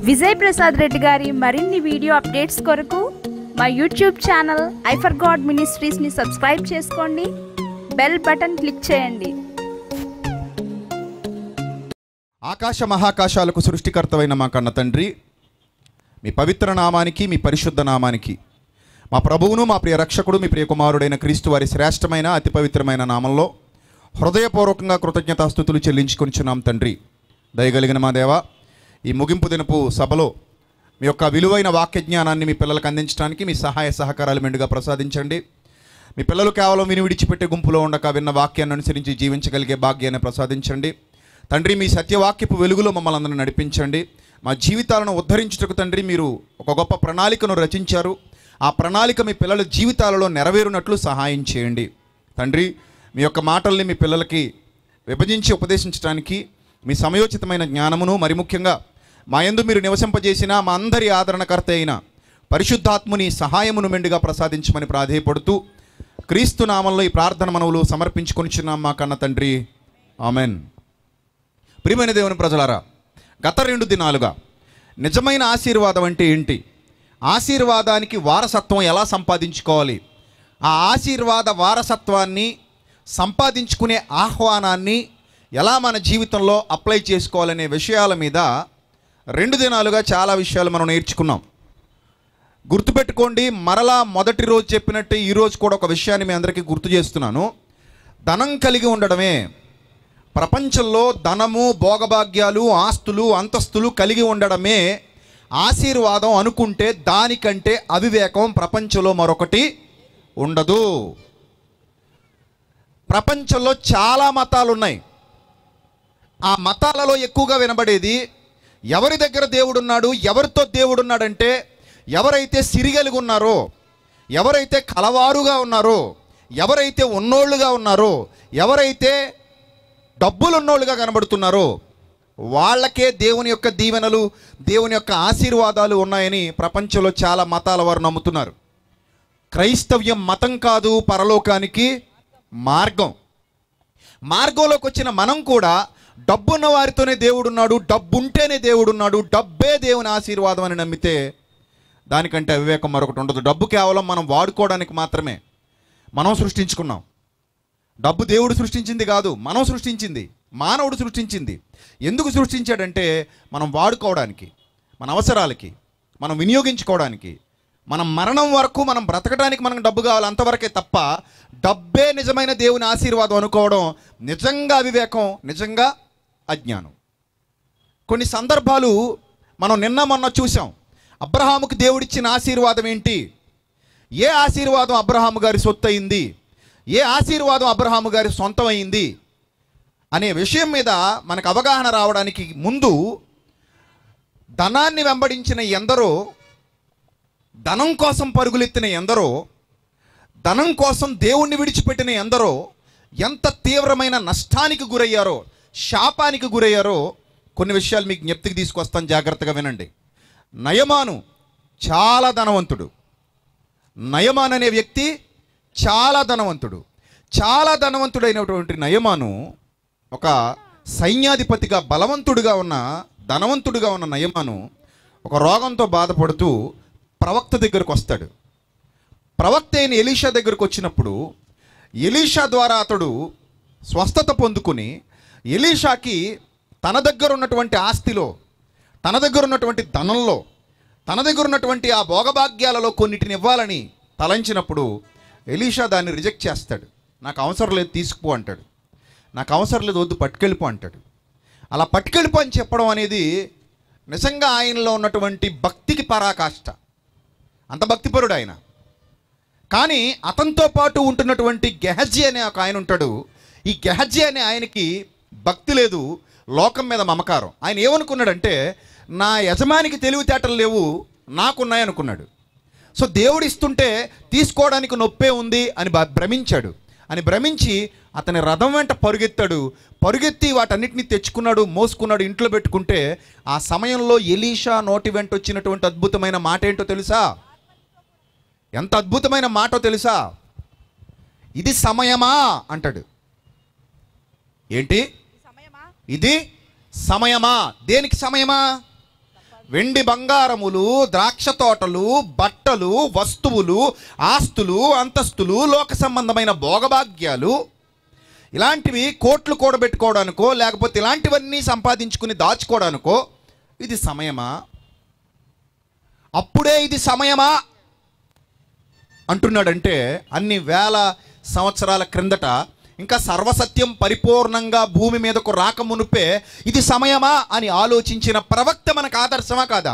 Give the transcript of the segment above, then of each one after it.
విజయ్ ప్రసాద్ రెడ్డి గారి మరిన్ని video updates కొరకు మా యూట్యూబ్ ఛానల్ ఐఫర్ గాడ్ మినిస్ట్రీస్ని సబ్స్క్రైబ్ చేసుకోండి బెల్ బటన్ క్లిక్ చేయండి ఆకాశ మహాకాశాలకు సృష్టికర్తవైన మా కన్న తండ్రి మీ పవిత్ర నామానికి మీ పరిశుద్ధ నామానికి మా ప్రభువును మా ప్రియ రక్షకుడు మీ ప్రియ కుమారుడైన క్రీస్తు వారి శ్రేష్టమైన అతి పవిత్రమైన నామంలో హృదయపూర్వకంగా కృతజ్ఞతాస్థుతులు చెల్లించుకొనిచున్నాం తండ్రి దయగలిగిన మా దేవ ఈ ముగింపు దినపు సభలో మీ యొక్క విలువైన వాక్య జ్ఞానాన్ని మీ పిల్లలకు అందించడానికి మీ సహాయ సహకారాలు మెండుగా ప్రసాదించండి మీ పిల్లలు కేవలం విని విడిచిపెట్టే గుంపులో ఉండక విన్న వాక్యాన్ని అనుసరించి జీవించగలిగే భాగ్యాన్ని ప్రసాదించండి తండ్రి మీ సత్యవాక్యపు వెలుగులో మమ్మల్ని అందరిని నడిపించండి మా జీవితాలను ఉద్ధరించుటకు తండ్రి మీరు ఒక గొప్ప ప్రణాళికను రచించారు ఆ ప్రణాళిక మీ పిల్లల జీవితాలలో నెరవేరునట్లు సహాయం చేయండి తండ్రి మీ యొక్క మాటల్ని మీ పిల్లలకి విభజించి ఉపదేశించడానికి మీ సమయోచితమైన జ్ఞానమును మరి ముఖ్యంగా మా యందు మీరు నివసింపజేసిన మా అందరి ఆదరణకర్త అయిన పరిశుద్ధాత్ముని సహాయమును మెండుగా ప్రసాదించమని ప్రాధేయపడుతూ క్రీస్తు నామంలో ఈ ప్రార్థన మనవులు సమర్పించుకొనిచున్నాం మా కన్న తండ్రి ఆమెన్ ప్రియమైన దేవుని ప్రజలారా గత రెండు దినాలుగా నిజమైన ఆశీర్వాదం అంటే ఏంటి ఆశీర్వాదానికి వారసత్వం ఎలా సంపాదించుకోవాలి ఆ ఆశీర్వాద వారసత్వాన్ని సంపాదించుకునే ఆహ్వానాన్ని ఎలా మన జీవితంలో అప్లై చేసుకోవాలనే విషయాల మీద రెండు దినాలుగా చాలా విషయాలు మనం నేర్చుకున్నాం గుర్తుపెట్టుకోండి మరలా మొదటి రోజు చెప్పినట్టు ఈరోజు కూడా ఒక విషయాన్ని మీ అందరికీ గుర్తు చేస్తున్నాను ధనం కలిగి ఉండడమే ప్రపంచంలో ధనము భోగభాగ్యాలు ఆస్తులు అంతస్తులు కలిగి ఉండడమే ఆశీర్వాదం అనుకుంటే దానికంటే అవివేకం ప్రపంచంలో మరొకటి ఉండదు ప్రపంచంలో చాలా మతాలు ఉన్నాయి ఆ మతాలలో ఎక్కువగా వినబడేది ఎవరి దగ్గర దేవుడు ఉన్నాడు ఎవరితో దేవుడు ఉన్నాడంటే ఎవరైతే సిరిగలిగి ఉన్నారో ఎవరైతే కలవారుగా ఉన్నారో ఎవరైతే ఉన్నోళ్ళుగా ఉన్నారో ఎవరైతే డబ్బులు ఉన్నోళ్ళుగా కనబడుతున్నారో వాళ్ళకే దేవుని యొక్క దీవెనలు దేవుని యొక్క ఆశీర్వాదాలు ఉన్నాయని ప్రపంచంలో చాలా మతాల వారు నమ్ముతున్నారు క్రైస్తవ్యం మతం కాదు పరలోకానికి మార్గం మార్గంలోకి వచ్చిన మనం కూడా డబ్బున్న వారితోనే దేవుడున్నాడు డబ్బుంటేనే దేవుడున్నాడు డబ్బే దేవుని ఆశీర్వాదం అని నమ్మితే దానికంటే అవివేకం మరొకటి ఉండదు డబ్బు కేవలం మనం వాడుకోవడానికి మాత్రమే మనం సృష్టించుకున్నాం డబ్బు దేవుడు సృష్టించింది కాదు మనం సృష్టించింది మానవుడు సృష్టించింది ఎందుకు సృష్టించాడంటే మనం వాడుకోవడానికి మన అవసరాలకి మనం వినియోగించుకోవడానికి మనం మరణం వరకు మనం బ్రతకడానికి మనకు డబ్బు కావాలి అంతవరకే తప్ప డబ్బే నిజమైన దేవుని ఆశీర్వాదం అనుకోవడం నిజంగా అవివేకం నిజంగా అజ్ఞానం కొన్ని సందర్భాలు మనం నిన్న మొన్న చూసాం అబ్రహాముకు దేవుడిచ్చిన ఆశీర్వాదం ఏంటి ఏ ఆశీర్వాదం అబ్రహాము గారి సొత్తు అయింది ఏ ఆశీర్వాదం అబ్రహాము గారి సొంతం అయింది అనే విషయం మీద మనకు అవగాహన రావడానికి ముందు ధనాన్ని వెంబడించిన ఎందరో ధనం కోసం పరుగులెత్తిన ఎందరో ధనం కోసం దేవుణ్ణి విడిచిపెట్టిన ఎందరో ఎంత తీవ్రమైన నష్టానికి గురయ్యారో శాపానికి గురయ్యారో కొన్ని విషయాలు మీకు జ్ఞప్తికి తీసుకొస్తాను జాగ్రత్తగా వినండి నయమాను చాలా ధనవంతుడు నయమాన్ అనే వ్యక్తి చాలా ధనవంతుడు చాలా ధనవంతుడైనటువంటి నయమాను ఒక సైన్యాధిపతిగా బలవంతుడిగా ఉన్న ధనవంతుడిగా ఉన్న నయమాను ఒక రోగంతో బాధపడుతూ ప్రవక్త దగ్గరకు వస్తాడు ప్రవక్త అయిన ఎలీషా దగ్గరకు వచ్చినప్పుడు ఎలీషా ద్వారా అతడు స్వస్థత పొందుకుని ఎలీషాకి తన దగ్గర ఉన్నటువంటి ఆస్తిలో తన దగ్గర ఉన్నటువంటి ధనంలో తన దగ్గర ఉన్నటువంటి ఆ భోగభాగ్యాలలో కొన్నిటిని ఇవ్వాలని తలంచినప్పుడు ఎలీషా దాన్ని రిజెక్ట్ చేస్తాడు నాకు అవసరం లేదు తీసుకుపో అంటాడు నాకు అవసరం లేదు వద్దు పట్టుకెళ్ళిపో అంటాడు అలా పట్టుకెళ్ళిపో అని చెప్పడం అనేది నిజంగా ఆయనలో ఉన్నటువంటి భక్తికి పరాకాష్ట అంత భక్తిపరుడు ఆయన కానీ అతనితో పాటు ఉంటున్నటువంటి గెహజీ అనే ఒక ఆయన ఉంటాడు ఈ గెహజీ అనే ఆయనకి భక్తి లేదు లోకం మీద మమకారం ఆయన ఏమనుకున్నాడంటే నా యజమానికి తెలివితేటలు లేవు నాకున్నాయి అనుకున్నాడు సో దేవుడు ఇస్తుంటే తీసుకోవడానికి నొప్పే ఉంది అని బ- భ్రమించాడు అని భ్రమించి అతని రథం వెంట పరుగెత్తాడు పరుగెత్తి వాటన్నిటిని తెచ్చుకున్నాడు మోసుకున్నాడు ఇంట్లో పెట్టుకుంటే ఆ సమయంలో ఎలీషా నోటి వెంట వచ్చినటువంటి అద్భుతమైన మాట ఏంటో తెలుసా ఎంత అద్భుతమైన మాటో తెలుసా ఇది సమయమా అంటాడు ఏంటి ఇది సమయమా దేనికి సమయమా వెండి బంగారములు ద్రాక్ష తోటలు బట్టలు వస్తువులు ఆస్తులు అంతస్తులు లోక సంబంధమైన భోగభాగ్యాలు ఇలాంటివి కోట్లు కూడబెట్టుకోవడానికో లేకపోతే ఇలాంటివన్నీ సంపాదించుకుని దాచుకోవడానికో ఇది సమయమా అప్పుడే ఇది సమయమా అంటున్నాడంటే అన్ని వేల సంవత్సరాల క్రిందట ఇంకా సర్వసత్యం పరిపూర్ణంగా భూమి మీదకు రాక మునుపే ఇది సమయమా అని ఆలోచించిన ప్రవక్త మనకు ఆదర్శమా కాదా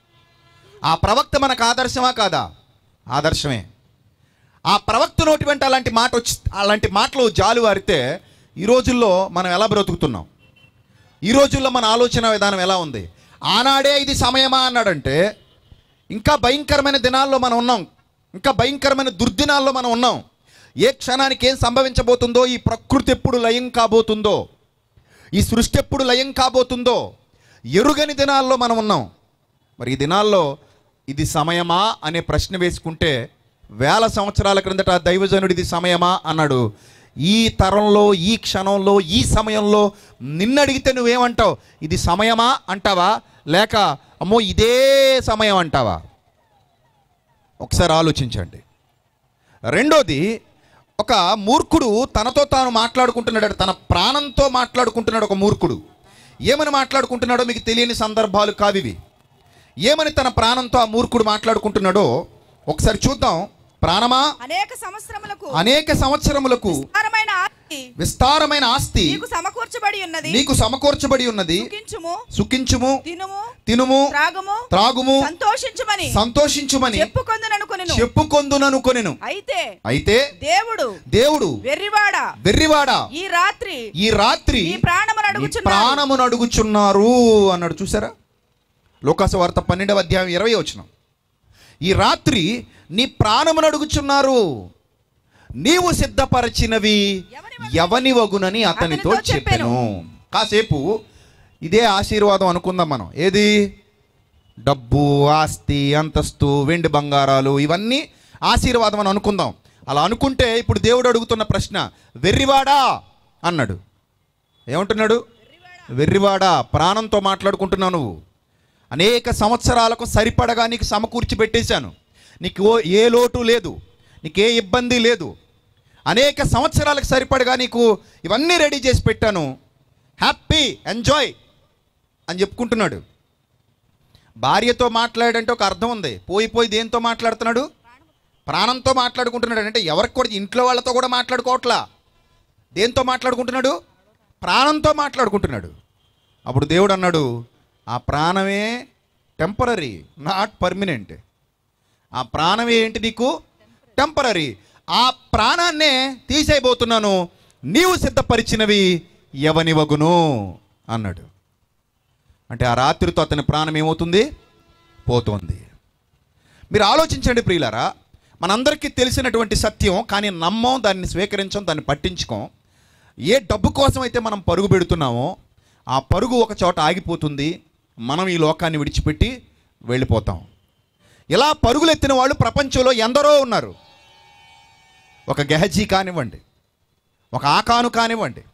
ఆ ప్రవక్త మనకు ఆదర్శమా కాదా ఆదర్శమే ఆ ప్రవక్త నోటి వెంట అలాంటి మాట వచ్చి అలాంటి మాటలు జాలువారితే ఈ రోజుల్లో మనం ఎలా బ్రతుకుతున్నాం ఈ రోజుల్లో మన ఆలోచన విధానం ఎలా ఉంది ఆనాడే ఇది సమయమా అన్నాడంటే ఇంకా భయంకరమైన దినాల్లో మనం ఉన్నాం ఇంకా భయంకరమైన దుర్దినాల్లో మనం ఉన్నాం ఏ క్షణానికి ఏం సంభవించబోతుందో ఈ ప్రకృతి ఎప్పుడు లయం కాబోతుందో ఈ సృష్టి ఎప్పుడు లయం కాబోతుందో ఎరుగని దినాల్లో మనం ఉన్నాం మరి ఈ దినాల్లో ఇది సమయమా అనే ప్రశ్న వేసుకుంటే వేల సంవత్సరాల క్రిందట ఆ దైవజనుడు ఇది సమయమా అన్నాడు ఈ తరంలో ఈ క్షణంలో ఈ సమయంలో నిన్నడిగితే నువ్వేమంటావు ఇది సమయమా అంటావా లేక అమ్మో ఇదే సమయం అంటావా ఒకసారి ఆలోచించండి రెండోది ఒక మూర్ఖుడు తనతో తాను మాట్లాడుకుంటున్నాడు తన ప్రాణంతో మాట్లాడుకుంటున్నాడు ఒక మూర్ఖుడు ఏమని మాట్లాడుకుంటున్నాడో మీకు తెలియని సందర్భాలు కావివి ఏమని తన ప్రాణంతో ఆ మూర్ఖుడు మాట్లాడుకుంటున్నాడో ఒకసారి చూద్దాం ప్రాణమా అనేక సంవత్సరములకు అనేక సంవత్సరములకు విస్తారమైన ఆస్తి విస్తారమైన ఆస్తి నీకు సమకూర్చబడి ఉన్నది నీకు సమకూర్చబడి ఉన్నది సుఖించుము సుఖించుము తినుము తినుము త్రాగుము త్రాగుము సంతోషించమని సంతోషించుమని చెప్పుకొందుననుకొనెను చెప్పుకొందుననుకొనెను అయితే అయితే దేవుడు దేవుడు వెర్రివాడ వెర్రివాడా ఈ రాత్రి ఈ రాత్రి ఈ ప్రాణమును నీ అడుగుచున్నాడు ప్రాణమును అడుగుచున్నారు అన్నాడు చూసారా లోకాసు వార్త పన్నెండవ అధ్యాయం ఇరవై వచనం ఈ రాత్రి నీ ప్రాణమును అడుగుచున్నారు నీవు సిద్ధపరచినవి ఎవని వగునని అతనితో అతనితో చెప్పాను చెప్పెను. కాసేపు ఇదే ఆశీర్వాదం అనుకుందాం మనం ఏది డబ్బు ఆస్తి అంతస్తు వెండి బంగారాలు ఇవన్నీ ఆశీర్వాదం అని అనుకుందాం అలా అనుకుంటే ఇప్పుడు దేవుడు అడుగుతున్న ప్రశ్న వెర్రివాడా అన్నాడు ఏమంటున్నాడు వెర్రివాడా ప్రాణంతో మాట్లాడుకుంటున్నావు నువ్వు అనేక సంవత్సరాలకు సరిపడగా నీకు సమకూర్చి పెట్టేశాను నీకు ఓ- ఏ లోటు లేదు నీకు ఏ ఇబ్బంది లేదు అనేక సంవత్సరాలకు సరిపడగా నీకు ఇవన్నీ రెడీ చేసి పెట్టాను హ్యాపీ ఎంజాయ్ అని చెప్పుకుంటున్నాడు భార్యతో మాట్లాడంటే ఒక అర్థం ఉంది పోయి పోయి దేంతో మాట్లాడుతున్నాడు ప్రాణంతో మాట్లాడుకుంటున్నాడు అంటే ఎవరికి కూడా ఇంట్లో వాళ్ళతో కూడా మాట్లాడుకోవట్లా దేంతో మాట్లాడుకుంటున్నాడు ప్రాణంతో మాట్లాడుకుంటున్నాడు అప్పుడు దేవుడు అన్నాడు ఆ ప్రాణమే టెంపరీ నాట్ పర్మనెంట్ ఆ ప్రాణం ఏంటి నీకు టెంపరీ ఆ ప్రాణాన్నే తీసేయబోతున్నాను నీవు సిద్ధపరిచినవి ఎవనివగును అన్నాడు అంటే ఆ రాత్రితో అతని ప్రాణం ఏమవుతుంది పోతోంది మీరు ఆలోచించండి ప్రియులారా మనందరికీ తెలిసినటువంటి సత్యం కానీ నమ్మం దాన్ని స్వీకరించం దాన్ని పట్టించుకోం ఏ డబ్బు కోసం అయితే మనం పరుగు పెడుతున్నామో ఆ పరుగు ఒక చోట ఆగిపోతుంది మనం ఈ లోకాన్ని విడిచిపెట్టి వెళ్ళిపోతాం ఇలా పరుగులెత్తిన వాళ్ళు ప్రపంచంలో ఎందరో ఉన్నారు ఒక గెహజీ కానివ్వండి ఒక ఆకాను కానివ్వండి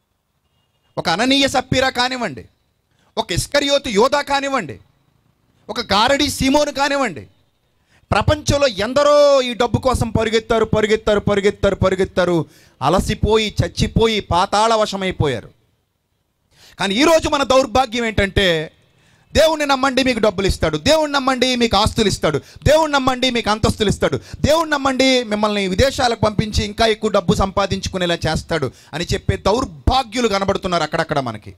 ఒక అననీయ సప్పీరా కానివ్వండి ఒక ఇస్కరియోతు యోధా కానివ్వండి ఒక గారడి సీమోను కానివ్వండి ప్రపంచంలో ఎందరో ఈ డబ్బు కోసం పరుగెత్తారు పరుగెత్తారు పరుగెత్తారు పరుగెత్తారు అలసిపోయి చచ్చిపోయి పాతాళ వశమైపోయారు కానీ ఈరోజు మన దౌర్భాగ్యం ఏంటంటే దేవుణ్ణి నమ్మండి మీకు డబ్బులు ఇస్తాడు దేవుణ్ణి నమ్మండి మీకు ఆస్తులు ఇస్తాడు దేవుణ్ణి నమ్మండి మీకు అంతస్తులు ఇస్తాడు దేవుణ్ణి నమ్మండి మిమ్మల్ని విదేశాలకు పంపించి ఇంకా ఎక్కువ డబ్బు సంపాదించుకునేలా చేస్తాడు అని చెప్పే దౌర్భాగ్యులు కనబడుతున్నారు అక్కడక్కడ మనకి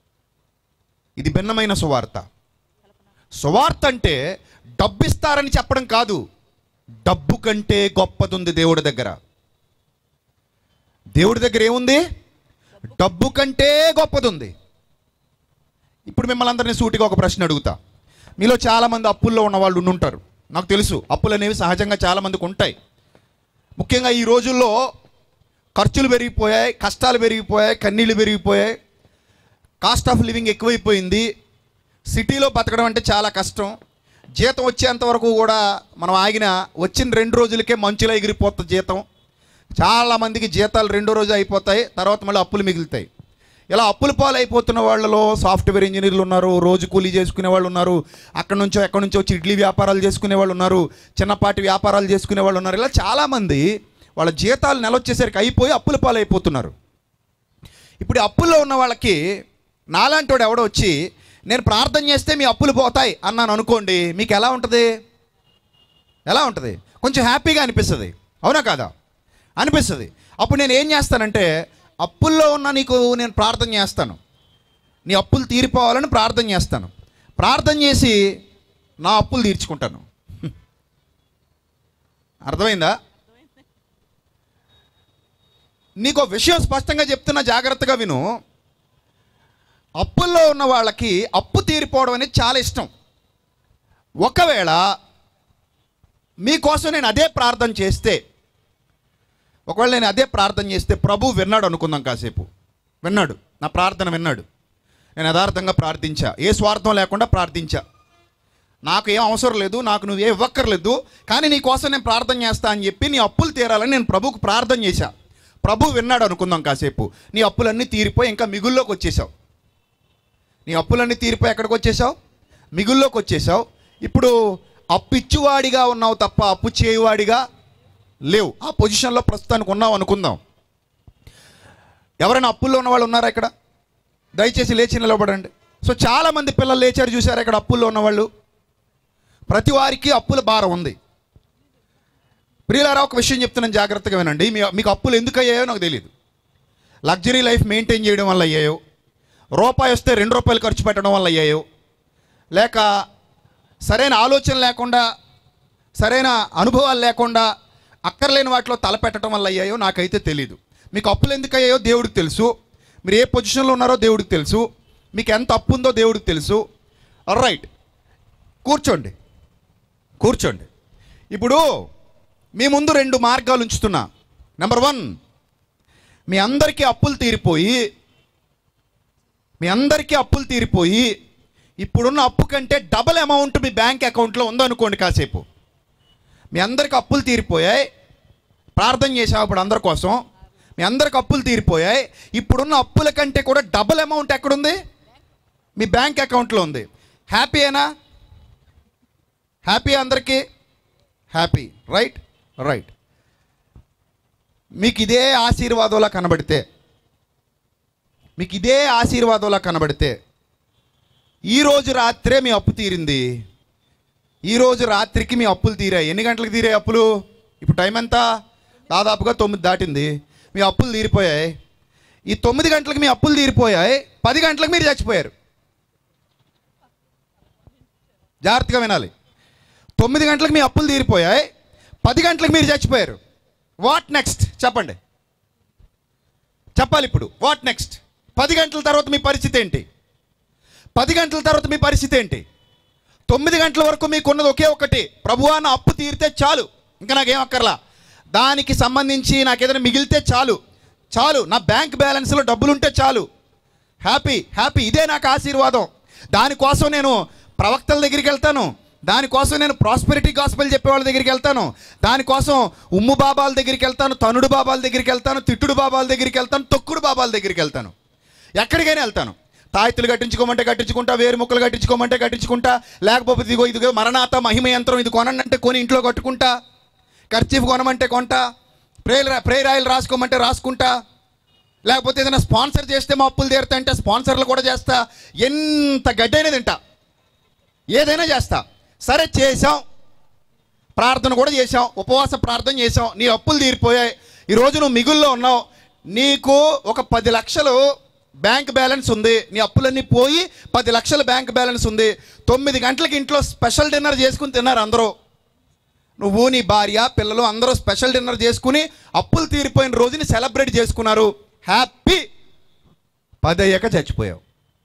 ఇది భిన్నమైన సువార్త సువార్త అంటే డబ్బు ఇస్తారని చెప్పడం కాదు డబ్బు కంటే గొప్పదుంది దేవుడి దగ్గర దేవుడి దగ్గర ఏముంది డబ్బు కంటే గొప్పదుంది ఇప్పుడు మిమ్మల్ని అందరినీ సూటిగా ఒక ప్రశ్న అడుగుతా మీలో చాలామంది అప్పుల్లో ఉన్న వాళ్ళు ఉండుంటారు నాకు తెలుసు అప్పులు అనేవి సహజంగా చాలామందికి ఉంటాయి ముఖ్యంగా ఈ రోజుల్లో ఖర్చులు పెరిగిపోయాయి కష్టాలు పెరిగిపోయాయి కన్నీళ్ళు పెరిగిపోయాయి కాస్ట్ ఆఫ్ లివింగ్ ఎక్కువైపోయింది సిటీలో బతకడం అంటే చాలా కష్టం జీతం వచ్చేంత వరకు కూడా మనం ఆగిన వచ్చిన రెండు రోజులకే మంచులో ఎగిరిపోతుంది జీతం చాలామందికి జీతాలు రెండో రోజు అయిపోతాయి తర్వాత మళ్ళీ అప్పులు మిగులుతాయి ఇలా అప్పుల పాలైపోతున్న వాళ్ళలో సాఫ్ట్వేర్ ఇంజనీర్లు ఉన్నారు రోజు కూలీ చేసుకునే వాళ్ళు ఉన్నారు అక్కడ నుంచో ఎక్కడి నుంచో వచ్చి ఇడ్లీ వ్యాపారాలు చేసుకునే వాళ్ళు ఉన్నారు చిన్నపాటి వ్యాపారాలు చేసుకునే వాళ్ళు ఉన్నారు ఇలా చాలామంది వాళ్ళ జీతాలు నెల వచ్చేసరికి అయిపోయి అప్పుల పాలైపోతున్నారు ఇప్పుడు ఈ అప్పుల్లో ఉన్న వాళ్ళకి నాలాంటి వాడు ఎవడో వచ్చి నేను ప్రార్థన చేస్తే మీ అప్పులు పోతాయి అన్నాను అనుకోండి మీకు ఎలా ఉంటుంది ఎలా ఉంటుంది కొంచెం హ్యాపీగా అనిపిస్తుంది అవునా కాదా అనిపిస్తుంది అప్పుడు నేను ఏం చేస్తానంటే అప్పుల్లో ఉన్న నీకు నేను ప్రార్థన చేస్తాను నీ అప్పులు తీరిపోవాలని ప్రార్థన చేస్తాను ప్రార్థన చేసి నా అప్పులు తీర్చుకుంటాను అర్థమైందా నీకు ఒక విషయం స్పష్టంగా చెప్తున్నా జాగ్రత్తగా విను అప్పుల్లో ఉన్న వాళ్ళకి అప్పు తీరిపోవడం అనేది చాలా ఇష్టం ఒకవేళ మీకోసం నేను అదే ప్రార్థన చేస్తే ఒకవేళ నేను అదే ప్రార్థన చేస్తే ప్రభు విన్నాడు అనుకుందాం కాసేపు విన్నాడు నా ప్రార్థన విన్నాడు నేను యథార్థంగా ప్రార్థించా ఏ స్వార్థం లేకుండా ప్రార్థించా నాకు ఏం అవసరం లేదు నాకు నువ్వు ఏ ఇవ్వక్కర్లేదు కానీ నీ కోసం నేను ప్రార్థన చేస్తా అని చెప్పి నీ అప్పులు తీరాలని నేను ప్రభుకు ప్రార్థన చేశా ప్రభు విన్నాడు అనుకుందాం కాసేపు నీ అప్పులన్నీ తీరిపోయి ఇంకా మిగుల్లోకి వచ్చేసావు నీ అప్పులన్నీ తీరిపోయి ఎక్కడికి వచ్చేసావు మిగుల్లోకి వచ్చేసావు ఇప్పుడు అప్పు ఇచ్చువాడిగా ఉన్నావు తప్ప అప్పు చేయువాడిగా లేవు ఆ పొజిషన్లో ప్రస్తుతానికి ఉన్నావు అనుకుందాం ఎవరైనా అప్పుల్లో ఉన్న వాళ్ళు ఉన్నారా ఇక్కడ దయచేసి లేచి నిలబడండి సో చాలామంది పిల్లలు లేచారు చూసారా ఇక్కడ అప్పుల్లో ఉన్నవాళ్ళు ప్రతి వారికి అప్పుల భారం ఉంది ప్రియులారా ఒక విషయం చెప్తున్నాను జాగ్రత్తగా వినండి మీ మీకు అప్పులు ఎందుకు అయ్యాయో నాకు తెలియదు లగ్జరీ లైఫ్ మెయింటైన్ చేయడం వల్ల అయ్యాయో రూపాయి వస్తే రెండు రూపాయలు ఖర్చు పెట్టడం వల్ల అయ్యాయో లేక సరైన ఆలోచన లేకుండా సరైన అనుభవాలు లేకుండా అక్కర్లేని వాటిలో తలపెట్టడం వల్ల అయ్యాయో నాకైతే తెలియదు మీకు అప్పులు ఎందుకు అయ్యాయో దేవుడికి తెలుసు మీరు ఏ పొజిషన్లో ఉన్నారో దేవుడికి తెలుసు మీకు ఎంత అప్పు ఉందో దేవుడికి తెలుసు రైట్ కూర్చోండి కూర్చోండి ఇప్పుడు మీ ముందు రెండు మార్గాలు ఉంచుతున్నా నెంబర్ వన్ మీ అందరికీ అప్పులు తీరిపోయి మీ అందరికీ అప్పులు తీరిపోయి ఇప్పుడున్న అప్పు కంటే డబల్ అమౌంట్ మీ బ్యాంక్ అకౌంట్లో ఉందనుకోండి కాసేపు మీ అందరికి అప్పులు తీరిపోయాయి ప్రార్థన చేసావు ఇప్పుడు అందరి కోసం మీ అందరికి అప్పులు తీరిపోయాయి ఇప్పుడున్న అప్పుల కంటే కూడా డబల్ అమౌంట్ ఎక్కడుంది మీ బ్యాంక్ అకౌంట్లో ఉంది హ్యాపీయేనా హ్యాపీ అందరికీ హ్యాపీ రైట్ రైట్ మీకు ఇదే ఆశీర్వాదంలా కనబడితే మీకు ఇదే ఆశీర్వాదంలా కనబడితే ఈరోజు రాత్రే మీ అప్పు తీరింది ఈరోజు రాత్రికి మీ అప్పులు తీరాయి ఎన్ని గంటలకు తీరాయి అప్పులు ఇప్పుడు టైం ఎంత దాదాపుగా తొమ్మిది దాటింది మీ అప్పులు తీరిపోయాయి ఈ తొమ్మిది గంటలకు మీ అప్పులు తీరిపోయాయి పది గంటలకు మీరు చచ్చిపోయారు జాగ్రత్తగా వినాలి తొమ్మిది గంటలకు మీ అప్పులు తీరిపోయాయి పది గంటలకు మీరు చచ్చిపోయారు వాట్ నెక్స్ట్ చెప్పండి చెప్పాలి ఇప్పుడు వాట్ నెక్స్ట్ పది గంటల తర్వాత మీ పరిస్థితి ఏంటి పది గంటల తర్వాత మీ పరిస్థితి ఏంటి తొమ్మిది గంటల వరకు మీకున్నది ఒకే ఒకటి ప్రభువా నా అప్పు తీరితే చాలు ఇంకా నాకేం అక్కర్లా దానికి సంబంధించి నాకు ఏదైనా మిగిలితే చాలు చాలు నా బ్యాంక్ బ్యాలెన్స్లో డబ్బులు ఉంటే చాలు హ్యాపీ హ్యాపీ ఇదే నాకు ఆశీర్వాదం దానికోసం నేను ప్రవక్తల దగ్గరికి వెళ్తాను దానికోసం నేను ప్రాస్పెరిటీ గాస్పెల్ చెప్పే వాళ్ళ దగ్గరికి వెళ్తాను దానికోసం ఉమ్ము బాబాల దగ్గరికి వెళ్తాను తనుడు బాబాల దగ్గరికి వెళ్తాను తిట్టుడు బాబాల దగ్గరికి వెళ్తాను తొక్కుడు బాబాల దగ్గరికి వెళ్తాను ఎక్కడికైనా వెళ్తాను తాయెత్తులు కట్టించుకోమంటే కట్టించుకుంటా వేరు ముక్కలు కట్టించుకోమంటే కట్టించుకుంటా లేకపోతే ఇదిగో ఇదిగో మరణాత మహిమ యంత్రం ఇది కొనండి అంటే కొని ఇంట్లో కట్టుకుంటా ఖర్చీఫ్ కొనమంటే కొంటా ప్రేయర్ ప్రేయర్ ఆయిల్ రాసుకోమంటే రాసుకుంటా లేకపోతే ఏదైనా స్పాన్సర్ చేస్తే మా అప్పులు తీరుతా అంటే స్పాన్సర్లు కూడా చేస్తా ఎంత గడ్డైనా తింటా ఏదైనా చేస్తా సరే చేసాం ప్రార్థన కూడా చేసాం ఉపవాస ప్రార్థన చేసాం నీ అప్పులు తీరిపోయాయి ఈరోజు నువ్వు మిగుల్లో ఉన్నావు నీకు ఒక పది లక్షలు బ్యాంక్ బ్యాలెన్స్ ఉంది నీ అప్పులన్నీ పోయి పది లక్షల బ్యాంక్ బ్యాలెన్స్ ఉంది తొమ్మిది గంటలకి ఇంట్లో స్పెషల్ డిన్నర్ చేసుకుని తిన్నారు అందరూ నువ్వు నీ భార్య పిల్లలు అందరూ స్పెషల్ డిన్నర్ చేసుకుని అప్పులు తీరిపోయిన రోజుని సెలబ్రేట్ చేసుకున్నారు హ్యాపీ పది అయ్యాక చచ్చిపోయావు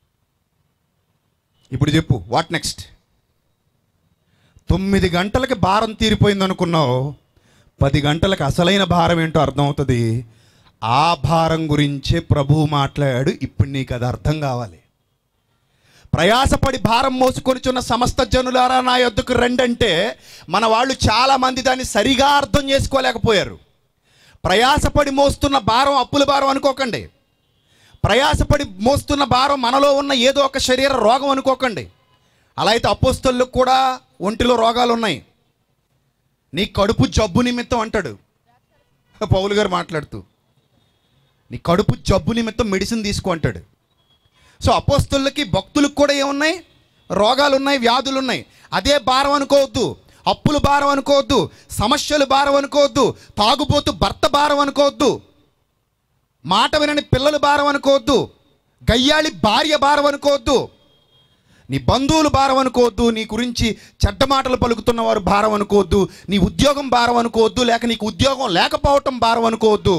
ఇప్పుడు చెప్పు వాట్ నెక్స్ట్ తొమ్మిది గంటలకి భారం తీరిపోయింది అనుకున్నావు పది గంటలకు అసలైన భారం ఏంటో అర్థమవుతుంది ఆ భారం గురించే ప్రభువు మాట్లాడాడు ఇప్పుడు నీకు అది అర్థం కావాలి ప్రయాసపడి భారం మోసుకొనిచున్న సమస్త జనులారా నా యొద్దకు రండంటే మన వాళ్ళు చాలామంది దాన్ని సరిగా అర్థం చేసుకోలేకపోయారు ప్రయాసపడి మోస్తున్న భారం అప్పుల భారం అనుకోకండి ప్రయాసపడి మోస్తున్న భారం మనలో ఉన్న ఏదో ఒక శరీర రోగం అనుకోకండి అలా అయితే అపోస్తలకు కూడా ఒంటిలో రోగాలు ఉన్నాయి నీ కడుపు జబ్బు నిమిత్తం అంటాడు పౌలు గారు మాట్లాడుతూ నీ కడుపు జబ్బు నిమిత్తం మెడిసిన్ తీసుకో అంటాడు సో అపోస్తులకి భక్తులకు కూడా ఏమున్నాయి రోగాలు ఉన్నాయి వ్యాధులు ఉన్నాయి అదే భారం అనుకోవద్దు అప్పులు భారం అనుకోవద్దు సమస్యలు భారం అనుకోవద్దు తాగుబోతు భర్త భారం అనుకోవద్దు మాట వినని పిల్లలు భారం అనుకోవద్దు గయ్యాళి భార్య భారం అనుకోవద్దు నీ బంధువులు భారం అనుకోవద్దు నీ గురించి చెడ్డ మాటలు పలుకుతున్న వారు భారం అనుకోవద్దు నీ ఉద్యోగం భారం అనుకోవద్దు లేక నీకు ఉద్యోగం లేకపోవటం భారం అనుకోవద్దు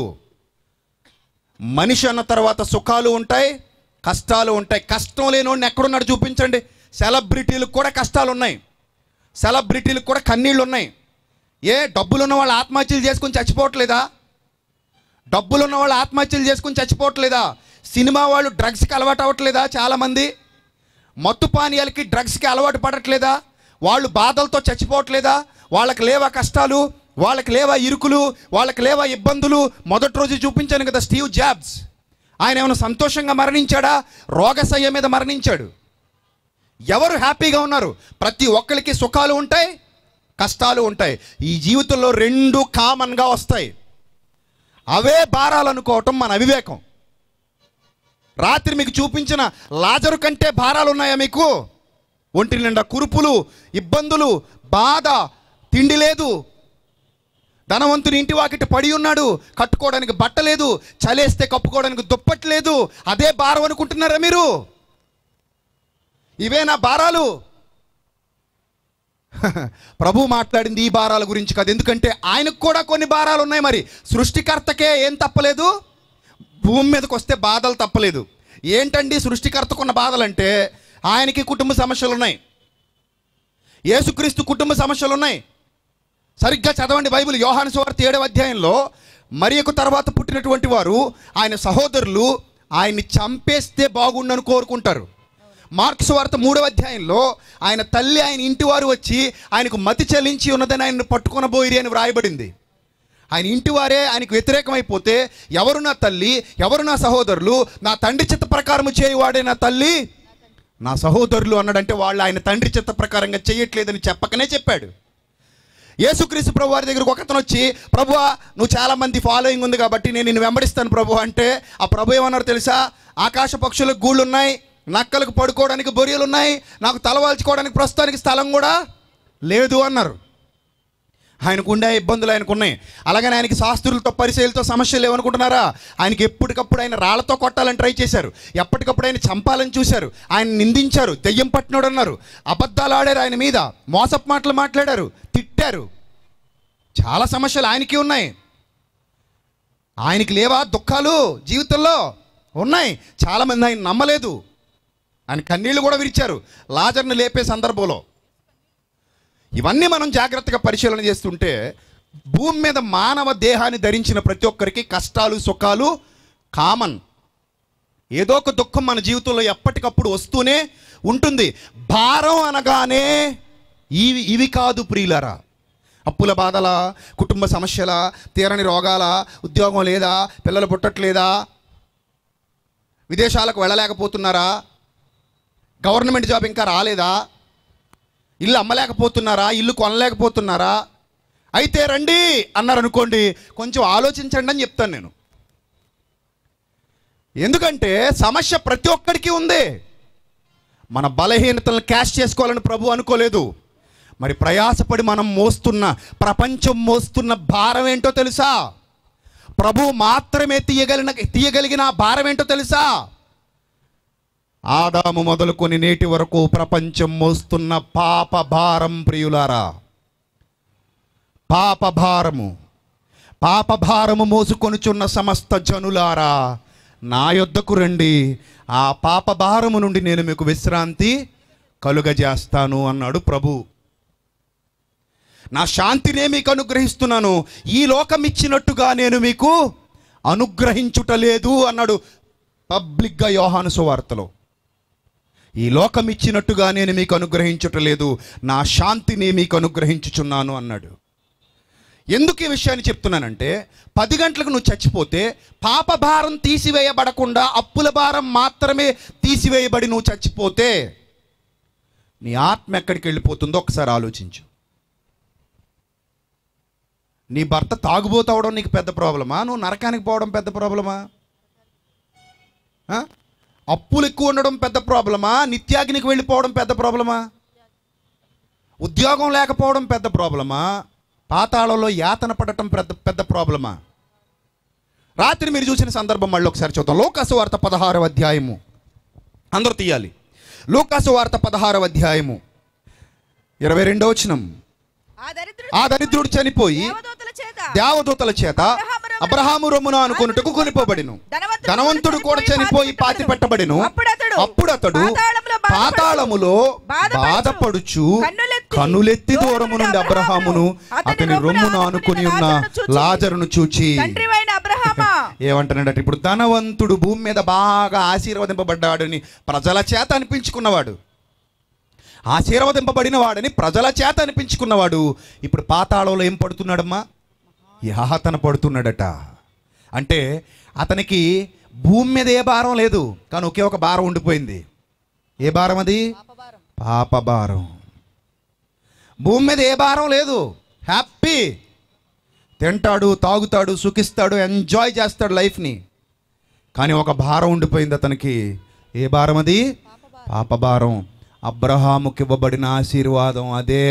మనిషి అన్న తర్వాత సుఖాలు ఉంటాయి కష్టాలు ఉంటాయి కష్టం లేనోడిని ఎక్కడున్నాడు చూపించండి సెలబ్రిటీలకు కూడా కష్టాలు ఉన్నాయి సెలబ్రిటీలకు కూడా కన్నీళ్ళు ఉన్నాయి ఏ డబ్బులు ఉన్న వాళ్ళు ఆత్మహత్యలు చేసుకొని చచ్చిపోవట్లేదా డబ్బులు ఉన్న వాళ్ళు ఆత్మహత్యలు చేసుకొని చచ్చిపోవట్లేదా సినిమా వాళ్ళు డ్రగ్స్కి అలవాటు అవ్వట్లేదా చాలామంది మత్తు పానీయాలకి డ్రగ్స్కి అలవాటు పడట్లేదా వాళ్ళు బాధలతో చచ్చిపోవట్లేదా వాళ్ళకి లేవా కష్టాలు వాళ్ళకి లేవా ఇరుకులు వాళ్ళకి లేవా ఇబ్బందులు మొదటి రోజు చూపించాను కదా స్టీవ్ జాబ్స్ ఆయన ఏమైనా సంతోషంగా మరణించాడా రోగశయ్య మీద మరణించాడు ఎవరు హ్యాపీగా ఉన్నారు ప్రతి ఒక్కరికి సుఖాలు ఉంటాయి కష్టాలు ఉంటాయి ఈ జీవితంలో రెండు కామన్గా వస్తాయి అవే భారాలు అనుకోవటం మన అవివేకం రాత్రి మీకు చూపించిన లాజరు కంటే భారాలు ఉన్నాయా మీకు ఒంటి నిండా కురుపులు ఇబ్బందులు బాధ తిండి లేదు ధనవంతుని ఇంటి వాకిట పడి ఉన్నాడు కట్టుకోవడానికి బట్ట లేదు చలేస్తే కప్పుకోవడానికి దుప్పటి లేదు అదే భారం అనుకుంటున్నారా మీరు ఇవే నా భారాలు ప్రభు మాట్లాడింది ఈ భారాల గురించి కాదు ఎందుకంటే ఆయనకు కూడా కొన్ని భారాలు ఉన్నాయి మరి సృష్టికర్తకే ఏం తప్పలేదు భూమి మీదకి వస్తే బాధలు తప్పలేదు ఏంటండి సృష్టికర్తకున్న బాధలంటే ఆయనకి కుటుంబ సమస్యలు ఉన్నాయి యేసుక్రీస్తు కుటుంబ సమస్యలు ఉన్నాయి సరిగ్గా చదవండి బైబిల్ యోహాను సువార్త ఏడవ అధ్యాయంలో మరియకు తర్వాత పుట్టినటువంటి వారు ఆయన సహోదరులు ఆయన్ని చంపేస్తే బాగుండని కోరుకుంటారు మార్క్స్ వార్త మూడవ అధ్యాయంలో ఆయన తల్లి ఆయన ఇంటి వారు వచ్చి ఆయనకు మతి చెల్లించి ఉన్నదని ఆయన్ని పట్టుకొనబోయిరి అని వ్రాయబడింది ఆయన ఇంటి వారే ఆయనకు వ్యతిరేకమైపోతే ఎవరు నా తల్లి ఎవరు నా సహోదరులు నా తండ్రి చిత్త ప్రకారము చేయువాడే నా తల్లి నా సహోదరులు అన్నాడంటే వాళ్ళు ఆయన తండ్రి చిత్త ప్రకారంగా చేయట్లేదని చెప్పకనే చెప్పాడు యేసుక్రీస్తు ప్రభు వారి దగ్గరకు ఒకతను వచ్చి ప్రభువా నువ్వు చాలా మంది ఫాలోయింగ్ ఉంది కాబట్టి నేను నిన్ను వెంబడిస్తాను ప్రభు అంటే ఆ ప్రభు ఏమన్నారు తెలుసా ఆకాశ పక్షులకు గూళ్ళు ఉన్నాయి నక్కలకు పడుకోవడానికి బొరియలు ఉన్నాయి నాకు తలవాల్చుకోవడానికి ప్రస్తుతానికి స్థలం కూడా లేదు అన్నారు ఆయనకు ఉండే ఇబ్బందులు ఆయనకు ఉన్నాయి అలాగని ఆయనకి శాస్త్రులతో పరిశీలతో సమస్యలు లేవనుకుంటున్నారా ఆయనకి ఎప్పటికప్పుడు ఆయన రాళ్లతో కొట్టాలని ట్రై చేశారు ఎప్పటికప్పుడు ఆయన చంపాలని చూశారు ఆయన నిందించారు దెయ్యం పట్టినోడు అన్నారు అబద్ధాలు ఆడారు ఆయన మీద మోసపు మాటలు మాట్లాడారు తిట్టారు చాలా సమస్యలు ఆయనకి ఉన్నాయి ఆయనకి లేవా దుఃఖాలు జీవితంలో ఉన్నాయి చాలామంది ఆయన నమ్మలేదు ఆయన కన్నీళ్లు కూడా విరిచారు లాజర్ని లేపే సందర్భంలో ఇవన్నీ మనం జాగ్రత్తగా పరిశీలన చేస్తుంటే భూమి మీద మానవ దేహాన్ని ధరించిన ప్రతి ఒక్కరికి కష్టాలు సుఖాలు కామన్ ఏదో ఒక దుఃఖం మన జీవితంలో ఎప్పటికప్పుడు వస్తూనే ఉంటుంది భారం అనగానే ఇవి ఇవి కాదు ప్రియులరా అప్పుల బాధల కుటుంబ సమస్యల తీరని రోగాల ఉద్యోగం లేదా పిల్లలు పుట్టట్లేదా విదేశాలకు వెళ్ళలేకపోతున్నారా గవర్నమెంట్ జాబ్ ఇంకా రాలేదా ఇల్లు అమ్మలేకపోతున్నారా ఇల్లు కొనలేకపోతున్నారా అయితే రండి అన్నారు అనుకోండి కొంచెం ఆలోచించండి అని చెప్తాను నేను ఎందుకంటే సమస్య ప్రతి ఒక్కడికి ఉంది మన బలహీనతలను క్యాష్ చేసుకోవాలని ప్రభు అనుకోలేదు మరి ప్రయాసపడి మనం మోస్తున్న ప్రపంచం మోస్తున్న భారం ఏంటో తెలుసా ప్రభు మాత్రమే తీయగలిగిన తీయగలిగిన ఆ భారం ఏంటో తెలుసా ఆదాము మొదలుకొని నేటి వరకు ప్రపంచం మోస్తున్న పాప భారం ప్రియులారా పాప భారము పాప భారము మోసుకొనుచున్న సమస్త జనులారా నా యొద్దకు రండి ఆ పాప భారము నుండి నేను మీకు విశ్రాంతి కలుగజేస్తాను అన్నాడు ప్రభు నా శాంతినే మీకు అనుగ్రహిస్తున్నాను ఈ లోకం ఇచ్చినట్టుగా నేను మీకు అనుగ్రహించుటలేదు అన్నాడు పబ్లిక్గా యోహాను సువార్తలో ఈ లోకం ఇచ్చినట్టుగా నేను మీకు అనుగ్రహించుటలేదు నా శాంతిని మీకు అనుగ్రహించుచున్నాను అన్నాడు ఎందుకు ఈ విషయాన్ని చెప్తున్నానంటే పది గంటలకు నువ్వు చచ్చిపోతే పాప భారం తీసివేయబడకుండా అప్పుల భారం మాత్రమే తీసివేయబడి నువ్వు చచ్చిపోతే నీ ఆత్మ ఎక్కడికి వెళ్ళిపోతుందో ఒకసారి ఆలోచించు నీ భర్త తాగుబోతవడం నీకు పెద్ద ప్రాబ్లమా నువ్వు నరకానికి పోవడం పెద్ద ప్రాబ్లమా ఆ? అప్పులు ఎక్కువ ఉండడం పెద్ద ప్రాబ్లమా నిత్యాగ్నికి వెళ్ళిపోవడం పెద్ద ప్రాబ్లమా ఉద్యోగం లేకపోవడం పెద్ద ప్రాబ్లమా పాతాళంలో యాతన పడటం పెద్ద పెద్ద ప్రాబ్లమా రాత్రి మీరు చూసిన సందర్భం మళ్ళీ ఒకసారి చూద్దాం లోకాసు వార్త పదహారవ అధ్యాయము అందరూ తీయాలి లోకాసు వార్త పదహారవ అధ్యాయము ఇరవై రెండో వచనం ఆ దరిద్రుడు ఆ దరిద్రుడు చనిపోయి దేవదూతల చేత దేవదూతల చేత అబ్రహాము రొమ్మున అనుకున్నట్టుకు కొనిపోబడిను ధనవంతుడు కూడా చనిపోయి పాతి పెట్టబడిను అప్పుడు అతడు పాతాళములో బాధపడుచు కన్నులెత్తి దూరము నుండి అబ్రహామును అతని రొమ్మున ఆనుకుని ఉన్న లాజరును చూచి తండ్రివైన అబ్రహామా ఏమంటున్నాడట ఇప్పుడు ధనవంతుడు భూమి మీద బాగా ఆశీర్వదింపబడ్డాడని ప్రజల చేత అనిపించుకున్నవాడు ఆశీర్వదింపబడిన వాడని ప్రజల చేత అనిపించుకున్నవాడు ఇప్పుడు పాతాళంలో ఏం పడుతున్నాడమ్మా యాతన పడుతున్నాడట అంటే అతనికి భూమి మీద ఏ భారం లేదు కానీ ఒకే ఒక భారం ఉండిపోయింది ఏ భారం అది పాప భారం భూమి మీద ఏ భారం లేదు హ్యాపీ తింటాడు తాగుతాడు సుఖిస్తాడు ఎంజాయ్ చేస్తాడు లైఫ్ని కానీ ఒక భారం ఉండిపోయింది అతనికి ఏ భారం అది పాప భారం అబ్రహాముకి ఇవ్వబడిన ఆశీర్వాదం అదే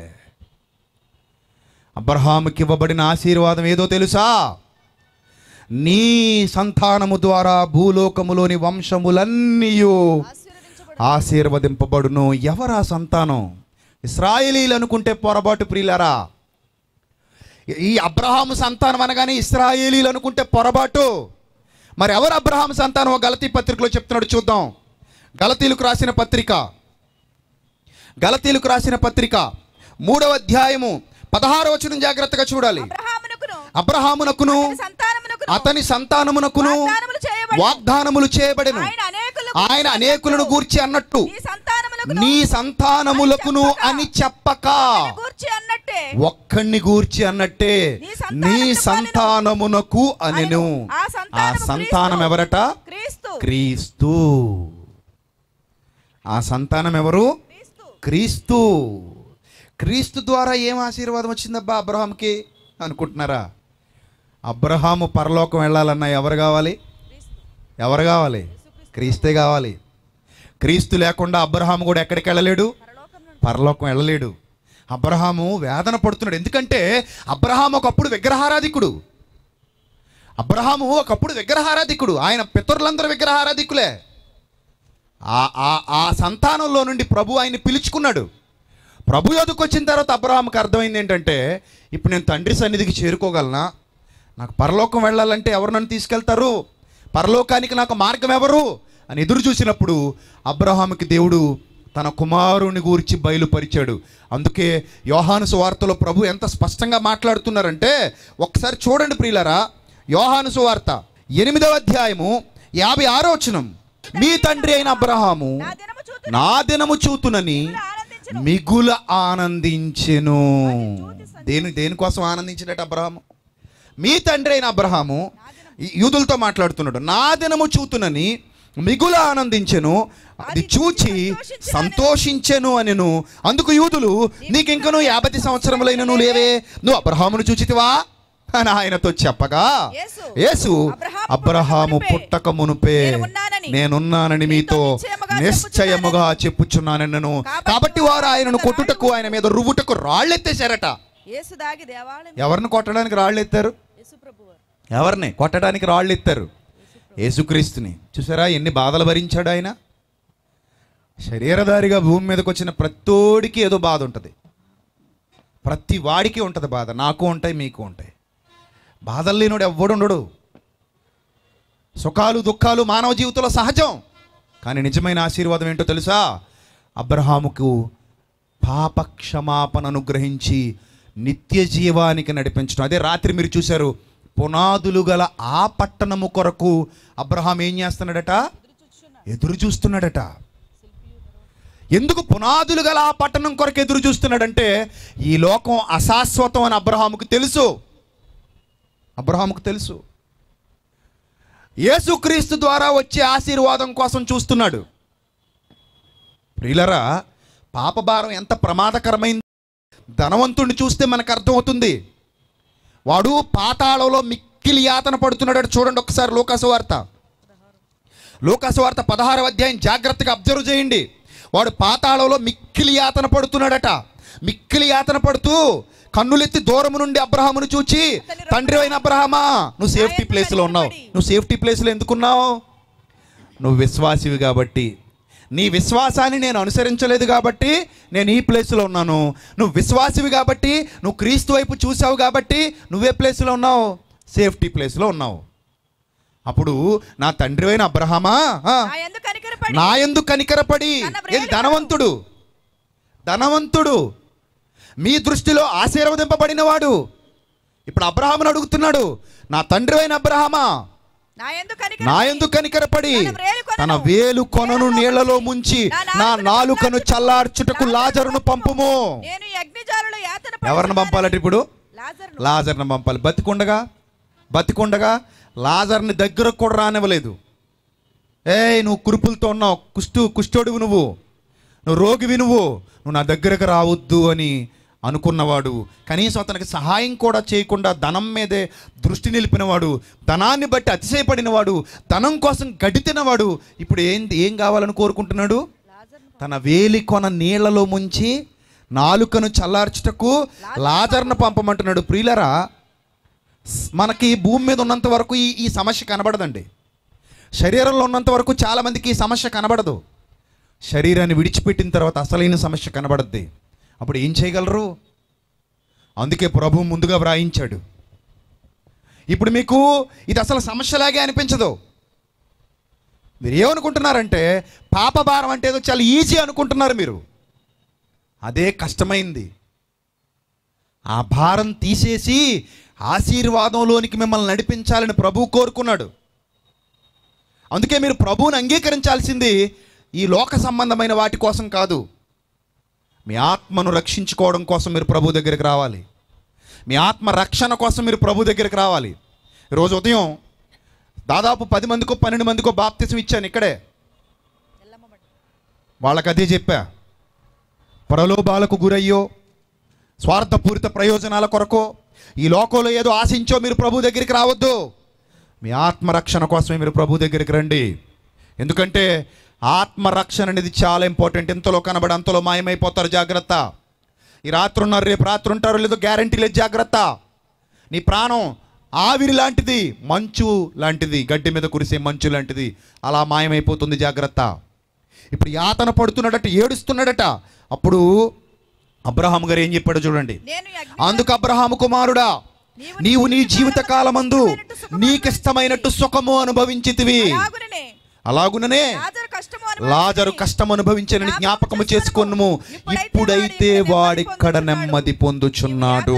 అబ్రహాముకి ఇవ్వబడిన ఆశీర్వాదం ఏదో తెలుసా నీ సంతానము ద్వారా భూలోకములోని వంశములన్నీయు ఆశీర్వదింపబడును ఎవరా సంతానం ఇస్రాయేలీలు అనుకుంటే పొరపాటు ప్రియులరా ఈ అబ్రహాము సంతానం అనగానే ఇస్రాయేలీలు అనుకుంటే పొరపాటు మరి ఎవరు అబ్రహాము సంతానం గలతీ పత్రికలో చెప్తున్నాడు చూద్దాం గలతీలకు రాసిన పత్రిక గలతీలకు రాసిన పత్రిక మూడవ అధ్యాయము పదహారవ వచనం జాగ్రత్తగా చూడాలి అబ్రహామునకును అబ్రహామునకును సంతానమునకును అతని సంతానమునకును వాగ్దానములు చేయబడి వాగ్దానములు చేయబడెను ఆయన అనేకులు ఆయన అనేకులను గూర్చి అన్నట్టు నీ సంతానములకు నీ సంతానములకును అని చెప్పక గూర్చి అన్నట్టే ఒక్కడిని గూర్చి అన్నట్టే నీ సంతానమునకు అనెను ఆ ఆ సంతానము సంతానం క్రీస్తు. ఎవరట క్రీస్తు క్రీస్తు ఆ సంతానం ఎవరు క్రీస్తు క్రీస్తు క్రీస్తు ద్వారా ఏం ఆశీర్వాదం వచ్చిందబ్బా అబ్రహాంకి అనుకుంటున్నారా అబ్రహాము పరలోకం వెళ్ళాలన్నా ఎవరు కావాలి ఎవరు కావాలి క్రీస్తే కావాలి క్రీస్తు లేకుండా అబ్రహాము కూడా ఎక్కడికి వెళ్ళలేడు పరలోకం వెళ్ళలేడు అబ్రహాము వేదన పడుతున్నాడు ఎందుకంటే అబ్రహాము ఒకప్పుడు విగ్రహారాధికుడు అబ్రహాము ఒకప్పుడు విగ్రహారాధికుడు ఆయన పితరులందరూ విగ్రహారాధికులే ఆ ఆ ఆ సంతానంలో నుండి ప్రభు ఆయన్ని పిలుచుకున్నాడు ప్రభు ఎదుకు వచ్చిన తర్వాత అబ్రహాంకి అర్థమైంది ఏంటంటే ఇప్పుడు నేను తండ్రి సన్నిధికి చేరుకోగలనా నాకు పరలోకం వెళ్ళాలంటే ఎవరు నన్ను తీసుకెళ్తారు పరలోకానికి నాకు మార్గం ఎవరు అని ఎదురు చూసినప్పుడు అబ్రహాముకి దేవుడు తన కుమారుని గూర్చి బయలుపరిచాడు అందుకే యోహాను సువార్తలో ప్రభు ఎంత స్పష్టంగా మాట్లాడుతున్నారంటే ఒకసారి చూడండి ప్రియులరా యోహాను సువార్త ఎనిమిదవ అధ్యాయము యాభై ఆరో వచనం మీ తండ్రి అయిన అబ్రహాము నా దినము చూతు నా దినము చూతునని ఆనందించును. మిగుల ఆనందించెను దేని దేనికోసం ఆనందించినట్టు అబ్రహాము మీ తండ్రి అయిన అబ్రహాము ఈ యూదులతో మాట్లాడుతున్నాడు నా దినము చూతునని మిగుల ఆనందించెను అది చూచి సంతోషించెను అనెను అందుకు యూదులు నీకు ఇంకను యాభై సంవత్సరములైన నువ్వు లేవే నువ్వు అబ్రహామును చూచితివా అని ఆయనతో చెప్పగా యేసు, యేసు అబ్రహాము అబ్రహాము పుట్టక మునుపే నేను ఉన్నానని, నేనున్నానని మీతో నిశ్చయముగా నిశ్చయముగా చెప్పుచున్నానను కాబట్టి వారు ఆయనను కొట్టుటకు ఆయన మీద రువ్వుటకు రాళ్ళెత్తేశారట యేసు దాగి దేవాలయం ఎవరిని కొట్టడానికి రాళ్ళు ఎత్తారు యేసు ప్రభువారు ఎవరిని కొట్టడానికి రాళ్ళు ఎత్తారు యేసుక్రీస్తుని చూసారా ఎన్ని బాధలు భరించాడు ఆయన శరీరధారిగా భూమి మీదకి వచ్చిన ప్రతోడికి ఏదో బాధ ఉంటుంది ప్రతి వాడికి ఉంటుంది బాధ నాకు ఉంటాయి మీకు ఉంటాయి బాధలు లేనుడు ఎవ్వడు ఉండడు సుఖాలు దుఃఖాలు మానవ జీవితంలో సహజం కానీ నిజమైన ఆశీర్వాదం ఏంటో తెలుసా అబ్రహాముకు పాప క్షమాపణ అనుగ్రహించి నిత్య జీవానికి నడిపించడం అదే రాత్రి మీరు చూశారు పునాదులు గల ఆ పట్టణము కొరకు అబ్రహాం ఏం చేస్తున్నాడట ఎదురు చూస్తున్నాడట ఎందుకు పునాదులు గల ఆ పట్టణం కొరకు ఎదురు చూస్తున్నాడంటే ఈ లోకం అశాశ్వతం అని అబ్రహాముకు తెలుసు అబ్రహాముకు తెలుసు యేసుక్రీస్తు ద్వారా వచ్చే ఆశీర్వాదం కోసం చూస్తున్నాడు ప్రియులరా పాపభారం ఎంత ప్రమాదకరమైంది ధనవంతుడిని చూస్తే మనకు అర్థమవుతుంది వాడు పాతాళంలో మిక్కిలి యాతన పడుతున్నాడు చూడండి ఒకసారి లోకాసు వార్త లోకాసు వార్త పదహారవ అధ్యాయం జాగ్రత్తగా అబ్జర్వ్ చేయండి వాడు పాతాళంలో మిక్కిలి యాతన పడుతున్నాడట మిక్కిలి యాతన పడుతూ కన్నులెత్తి దూరము నుండి అబ్రహామును చూచి తండ్రి అయిన అబ్రహామా నువ్వు సేఫ్టీ ప్లేస్లో ఉన్నావు నువ్వు సేఫ్టీ ప్లేస్లో ఎందుకున్నావు నువ్వు విశ్వాసివి కాబట్టి నీ విశ్వాసాన్ని నేను అనుసరించలేదు కాబట్టి నేను ఈ ప్లేస్లో ఉన్నాను నువ్వు విశ్వాసివి కాబట్టి నువ్వు క్రీస్తు వైపు చూసావు కాబట్టి నువ్వే ప్లేస్లో ఉన్నావు సేఫ్టీ ప్లేస్లో ఉన్నావు అప్పుడు నా తండ్రి అయిన అబ్రహమా ఆ, నా యందు కనికరపడి నా ఎందు కనికరపడి తన ఏది వ్రేలికను- ధనవంతుడు ధనవంతుడు మీ దృష్టిలో ఆశీర్వదింపబడినవాడు ఇప్పుడు అబ్రహామును అడుగుతున్నాడు నా తండ్రి అయిన అబ్రహమా నా యందు నా కనికరపడి ఎందు కనికరపడి తన వ్రేలు కొనను. తన వేలు కొనను నీళ్లలో ముంచి నా నా నాలుకను నాలుకను చల్లార్చుటకు లాజరును లాజరును పంపుము నేను ఈ అగ్నిజాలలో యాతన ఎవరిని పంపాలట ఇప్పుడు లాజరును లాజర్ని పంపాలి బతికుండగా బతికుండగా లాజర్ని దగ్గరకు కూడా రానివ్వలేదు ఏయ్ నువ్వు కురుపులతో ఉన్నావు కుష్టు కుష్ఠోడివి నువ్వు నువ్వు రోగివి నువ్వు నువ్వు నా దగ్గరకు రావద్దు అని అనుకున్నవాడు కనీసం అతనికి సహాయం కూడా చేయకుండా ధనం మీదే దృష్టి నిలిపినవాడు ధనాన్ని బట్టి అతిశయపడినవాడు ధనం కోసం గడితినవాడు ఇప్పుడు ఏం ఏం కావాలని కోరుకుంటున్నాడు తన వేలి కొన నీళ్లలో ముంచి నాలుకను చల్లార్చుటకు లాజర్ను పంపమంటున్నాడు ప్రియులరా స్- మనకి భూమి మీద ఉన్నంత వరకు ఈ ఈ సమస్య కనబడదండి శరీరంలో ఉన్నంత వరకు చాలామందికి ఈ సమస్య కనబడదు శరీరాన్ని విడిచిపెట్టిన తర్వాత అసలైన సమస్య కనబడద్ది అప్పుడు ఏం చేయగలరు అందుకే ప్రభు ముందుగా వ్రాయించాడు ఇప్పుడు మీకు ఇది అసలు సమస్యలాగే అనిపించదు మీరు ఏమనుకుంటున్నారంటే పాపభారం అంటే ఏదో చాలా ఈజీ అనుకుంటున్నారు మీరు అదే కష్టమైంది ఆ భారం తీసేసి ఆశీర్వాదంలోనికి మిమ్మల్ని నడిపించాలని ప్రభు కోరుకున్నాడు అందుకే మీరు ప్రభువుని అంగీకరించాల్సింది ఈ లోక సంబంధమైన వాటి కోసం కాదు మీ ఆత్మను రక్షించుకోవడం కోసం మీరు ప్రభు దగ్గరికి రావాలి మీ ఆత్మ రక్షణ కోసం మీరు ప్రభు దగ్గరికి రావాలి ఈరోజు ఉదయం దాదాపు పది మందికో పన్నెండు మందికో బాప్తిసం ఇచ్చాను ఇక్కడే వాళ్ళకి అదే చెప్పా ప్రలోభాలకు గురయ్యో స్వార్థపూరిత ప్రయోజనాల కొరకో ఈ లోకంలో ఏదో ఆశించో మీరు ప్రభు దగ్గరికి రావద్దు మీ ఆత్మరక్షణ కోసమే మీరు ప్రభు దగ్గరికి రండి ఎందుకంటే ఆత్మరక్షణ అనేది చాలా ఇంపార్టెంట్ ఇంతలో కనబడి అంతలో మాయమైపోతారు జాగ్రత్త ఈ రాత్రి ఉన్నారు రేపు రాత్రి ఉంటారో లేదో గ్యారంటీ లేదు జాగ్రత్త నీ ప్రాణం ఆవిరి లాంటిది మంచు లాంటిది గడ్డి మీద కురిసే మంచు లాంటిది అలా మాయమైపోతుంది జాగ్రత్త ఇప్పుడు యాతన పడుతున్నాడట ఏడుస్తున్నాడట అప్పుడు అబ్రహాం గారు ఏం చెప్పాడో చూడండి నేను ఈ అగ్ని అందుకు అబ్రహాము కుమారుడా నీవు నీ జీవిత కాలమందు నీకిష్టమైనట్టు సుఖము అనుభవించితివి అలాగుననే అలాగుననే లాజరు కష్టము లాజరు కష్టం అనుభవించానని జ్ఞాపకము చేసుకొనుము ఇప్పుడైతే వాడిక్కడ నెమ్మది పొందుచున్నాడు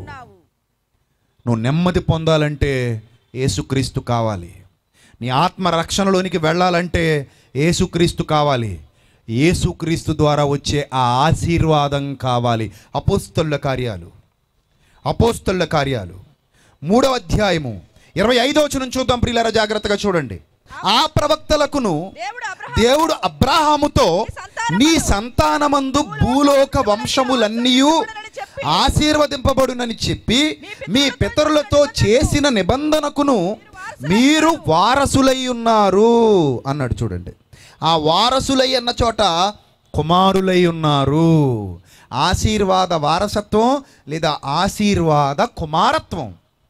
నువ్వు నెమ్మది పొందాలంటే యేసుక్రీస్తు కావాలి నీ ఆత్మ రక్షణలోనికి వెళ్ళాలంటే యేసుక్రీస్తు కావాలి యేసుక్రీస్తు ద్వారా వచ్చే ఆ ఆశీర్వాదం కావాలి అపోస్తలుల కార్యాలు అపోస్తలుల కార్యాలు మూడవ అధ్యాయము ఇరవై ఐదో వచనం చూద్దాం ప్రియులారా జాగ్రత్తగా చూడండి ఆ ప్రవక్తలకును దేవుడు అబ్రహాము దేవుడు అబ్రాహాముతో నీ సంతానమందు భూలోక వంశములన్నీ ఆశీర్వదింపబడునని చెప్పి మీ పితరులతో చేసిన నిబంధనకును మీరు వారసులై ఉన్నారు అన్నాడు చూడండి ఆ వారసులై అన్న చోట కుమారులై ఉన్నారు ఆశీర్వాద వారసత్వం లేదా ఆశీర్వాద కుమారత్వం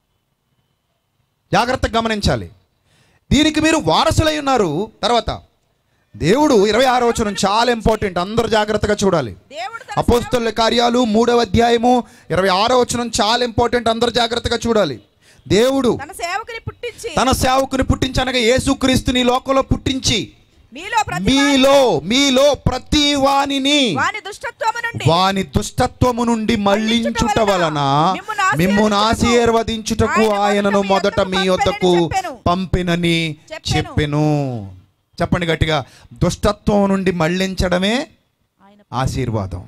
జాగ్రత్తగా గమనించాలి దీనికి మీరు వారసులై ఉన్నారు తర్వాత దేవుడు ఇరవై ఆరో వచనం చాలా ఇంపార్టెంట్ అందరూ జాగ్రత్తగా చూడాలి దేవుడు తన అపోస్తల కార్యాలు మూడవ అధ్యాయము ఇరవై ఆరో వచనం చాలా ఇంపార్టెంట్ అందరూ జాగ్రత్తగా చూడాలి దేవుడు తన సేవకుని పుట్టించి తన సేవకుని పుట్టించనగా యేసుక్రీస్తుని లోకంలో పుట్టించి మీలో ప్రతి మీలో మీలో ప్రతి వానిని వాని దుష్టత్వము నుండి వాని దుష్టత్వము నుండి మళ్లించుట వలన మిమ్మును ఆశీర్వదించుటకు ఆయనను మొదట మీ వద్దకు పంపినని చెప్పెను చెప్పండి గట్టిగా దుష్టత్వం నుండి మళ్లించడమే ఆశీర్వాదం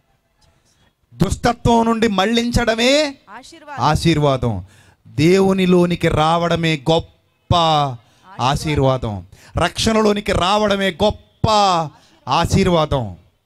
దుష్టత్వం నుండి మళ్ళించడమే ఆశీర్వాదం ఆశీర్వాదం దేవునిలోనికి రావడమే గొప్ప ఆశీర్వాదం రక్షణలోనికి రావడమే గొప్ప ఆశీర్వాదం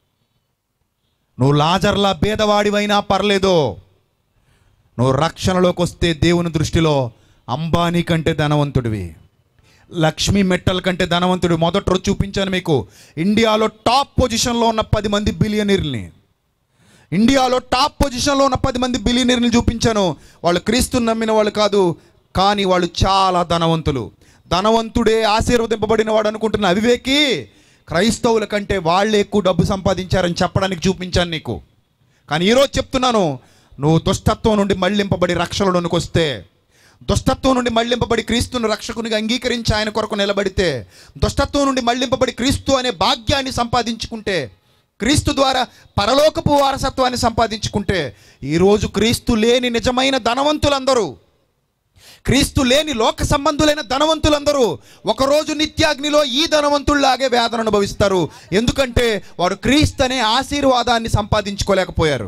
నువ్వు లాజర్లా భేదవాడివైనా పర్లేదు నువ్వు రక్షణలోకి వస్తే దేవుని దృష్టిలో అంబానీ కంటే ధనవంతుడివి లక్ష్మీ మెట్టల కంటే ధనవంతుడు మొదటి రోజు చూపించాను మీకు ఇండియాలో టాప్ పొజిషన్లో ఉన్న పది మంది బిలియనీర్ని ఇండియాలో టాప్ పొజిషన్లో ఉన్న పది మంది బిలియనీర్ని చూపించాను వాళ్ళు క్రీస్తుని నమ్మిన వాళ్ళు కాదు కానీ వాళ్ళు చాలా ధనవంతులు ధనవంతుడే ఆశీర్వదింపబడిన వాడు అనుకుంటున్న అవివేకి క్రైస్తవుల కంటే వాళ్ళే ఎక్కువ డబ్బు సంపాదించారని చెప్పడానికి చూపించాను నీకు కానీ ఈరోజు చెప్తున్నాను నువ్వు దుష్టత్వం నుండి మళ్ళింపబడి రక్షణలోనికి వస్తే దుష్టత్వం నుండి మళ్ళింపబడి క్రీస్తును రక్షకునిగా అంగీకరించి ఆయన కొరకు నిలబడితే దుష్టత్వం నుండి మళ్ళింపబడి క్రీస్తు అనే భాగ్యాన్ని సంపాదించుకుంటే క్రీస్తు ద్వారా పరలోకపు వారసత్వాన్ని సంపాదించుకుంటే ఈరోజు క్రీస్తు లేని నిజమైన ధనవంతులందరూ క్రీస్తు లేని లోక సంబంధులైన ధనవంతులందరూ ఒకరోజు నిత్యాగ్నిలో ఈ ధనవంతుల్లాగే వేదన అనుభవిస్తారు ఎందుకంటే వారు క్రీస్తు అనే ఆశీర్వాదాన్ని సంపాదించుకోలేకపోయారు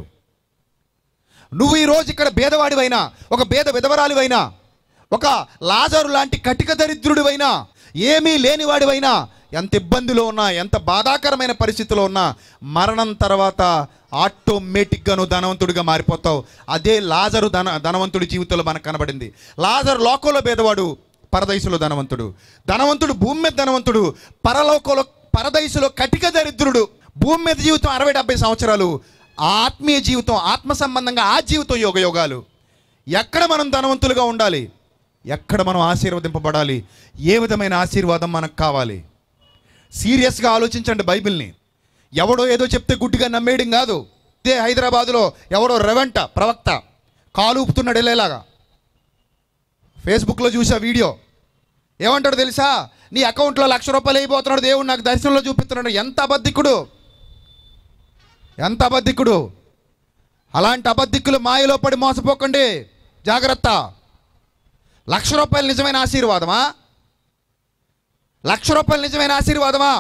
నువ్వు ఈరోజు ఇక్కడ భేదవాడివైనా ఒక భేద విధవరాలివైనా ఒక లాజరు లాంటి కటిక దరిద్రుడివైనా ఏమీ లేనివాడివైనా ఎంత ఇబ్బందిలో ఉన్నా ఎంత బాధాకరమైన పరిస్థితిలో ఉన్నా మరణం తర్వాత ఆటోమేటిక్గా నువ్వు ధనవంతుడిగా మారిపోతావు అదే లాజరు ధన ధనవంతుడి జీవితంలో మనకు కనబడింది లాజరు లోకంలో భేదవాడు పరదైసులో ధనవంతుడు ధనవంతుడు భూమి మీద ధనవంతుడు పరలోకంలో పరదైసులో కటిక దరిద్రుడు భూమి మీద జీవితం అరవై డెబ్బై సంవత్సరాలు ఆ ఆత్మీయ జీవితం ఆత్మ సంబంధంగా ఆ జీవితం యోగ యోగాలు ఎక్కడ మనం ధనవంతులుగా ఉండాలి ఎక్కడ మనం ఆశీర్వదింపబడాలి ఏ విధమైన ఆశీర్వాదం మనకు కావాలి సీరియస్గా ఆలోచించండి బైబిల్ని ఎవడో ఏదో చెప్తే గుడ్డిగా నమ్మేయడం కాదు ఇదే హైదరాబాదులో ఎవడో రెవెంట ప్రవక్త కాలు ఊపుతున్నాడు వెళ్ళేలాగా ఫేస్బుక్లో చూసా వీడియో ఏమంటాడు తెలుసా నీ అకౌంట్లో లక్ష రూపాయలు అయిపోతున్నాడు దేవుడు నాకు దర్శనంలో చూపిస్తున్నాడు ఎంత అబద్ధికుడు ఎంత అబద్ధికుడు అలాంటి అబద్ధికులు మాయలో పడి మోసపోకండి జాగ్రత్త లక్ష రూపాయలు నిజమైన ఆశీర్వాదమా లక్ష రూపాయలు నిజమైన ఆశీర్వాదమా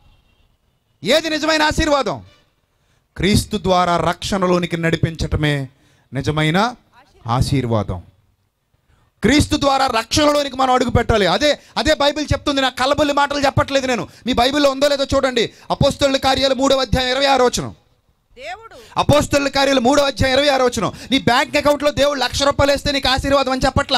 ఏది నిజమైన ఆశీర్వాదం క్రీస్తు ద్వారా రక్షణలోనికి నడిపించటమే నిజమైన ఆశీర్వాదం క్రీస్తు ద్వారా రక్షణలోనికి మనం అడుగు పెట్టాలి అదే అదే బైబిల్ చెప్తుంది నా కలబుల్లి మాటలు చెప్పట్లేదు నేను మీ బైబిల్లో ఉందో లేదో చూడండి అపోస్తుల కార్యాలు మూడవ అధ్యాయం ఇరవై ఆరో వచనం దేవుడు అపోస్తుల కార్యాలు మూడవ అధ్యాయం ఇరవై ఆరో వచనం నీ బ్యాంక్ అకౌంట్లో దేవుడు లక్ష రూపాయలు వేస్తే నీకు ఆశీర్వాదం అని చెప్పట్లా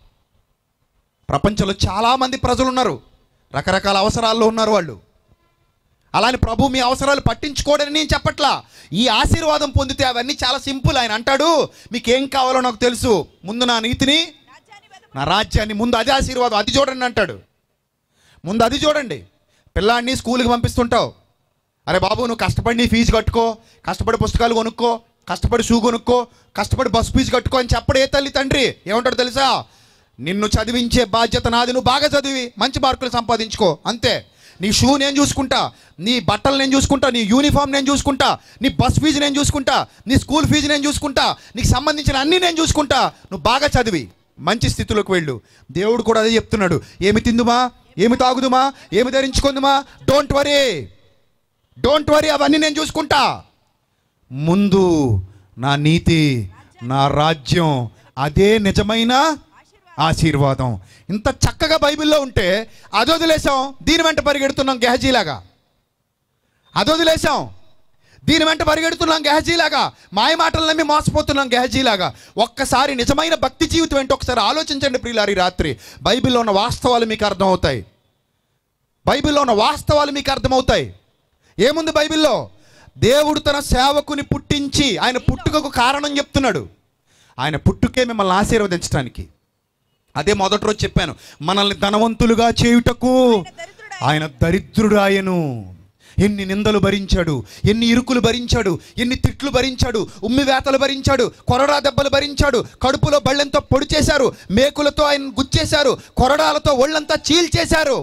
ప్రపంచంలో చాలామంది ప్రజలు ఉన్నారు రకరకాల అవసరాల్లో ఉన్నారు వాళ్ళు అలాని ప్రభు మీ అవసరాలు పట్టించుకోడని నేను చెప్పట్లా ఈ ఆశీర్వాదం పొందితే అవన్నీ చాలా సింపుల్ ఆయన అంటాడు మీకేం కావాలో నాకు తెలుసు ముందు నా నీతిని రాజ్యాన్ని వెతుకు. నా రాజ్యాన్ని ముందు అదే ఆశీర్వాదం అది చూడండి అంటాడు ముందు అది చూడండి పిల్లాడిని స్కూల్కి పంపిస్తుంటావు అరే బాబు నువ్వు కష్టపడి నీ ఫీజు కట్టుకో కష్టపడి పుస్తకాలు కొనుక్కో కష్టపడి షూ కొనుక్కో కష్టపడి బస్ ఫీజు కట్టుకో అని చెప్పడు ఏ తల్లి తండ్రి ఏమంటాడు తెలుసా నిన్ను చదివించే బాధ్యత నాది నువ్వు బాగా చదివి మంచి మార్కులు సంపాదించుకో అంతే నీ షూ నేను చూసుకుంటా నీ బట్టలు నేను చూసుకుంటా నీ యూనిఫామ్ నేను చూసుకుంటా నీ బస్ ఫీజు నేను చూసుకుంటా నీ స్కూల్ ఫీజు నేను చూసుకుంటా నీకు సంబంధించిన అన్నీ నేను చూసుకుంటా నువ్వు బాగా చదివి మంచి స్థితిలోకి వెళ్ళు దేవుడు కూడా అదే చెప్తున్నాడు ఏమి తిందుమా ఏమి తాగుదుమా ఏమి ధరించుకుందుమా డోంట్ వరీ డోంట్ వరీ అవన్నీ నేను చూసుకుంటా ముందు నా నీతి నా రాజ్యం అదే నిజమైన ఆశీర్వాదం ఇంత చక్కగా బైబిల్లో ఉంటే అది వదిలేసాం దీని వెంట పరిగెడుతున్నాం గెహజీలాగా అది వదిలేసాం దీని వెంట పరిగెడుతున్నాం గెహజీలాగా మాయ మాటలు నమ్మి మోసపోతున్నాం గెహజీలాగా ఒక్కసారి నిజమైన భక్తి జీవితం ఏంటో ఒకసారి ఆలోచించండి ప్రియులారి రాత్రి బైబిల్లో ఉన్న వాస్తవాలు మీకు అర్థమవుతాయి బైబిల్లో ఉన్న వాస్తవాలు మీకు అర్థమవుతాయి ఏముంది బైబిల్లో దేవుడు తన సేవకుని పుట్టించి ఆయన పుట్టుకకు కారణం చెప్తున్నాడు ఆయన పుట్టుకే మిమ్మల్ని ఆశీర్వదించడానికి అదే మొదటి రోజు చెప్పాను మనల్ని ధనవంతులుగా చేయుటకు ఆయన దరిద్రుడు ఆయను ఎన్ని నిందలు భరించాడు ఎన్ని ఇరుకులు భరించాడు ఎన్ని తిట్లు భరించాడు ఉమ్మివేతలు భరించాడు కొరడా దెబ్బలు భరించాడు కడుపులో బళ్ళెంతో పొడి చేశారు మేకులతో ఆయన గుచ్చేశారు కొరడాలతో ఒళ్ళంతా చీల్చేశారు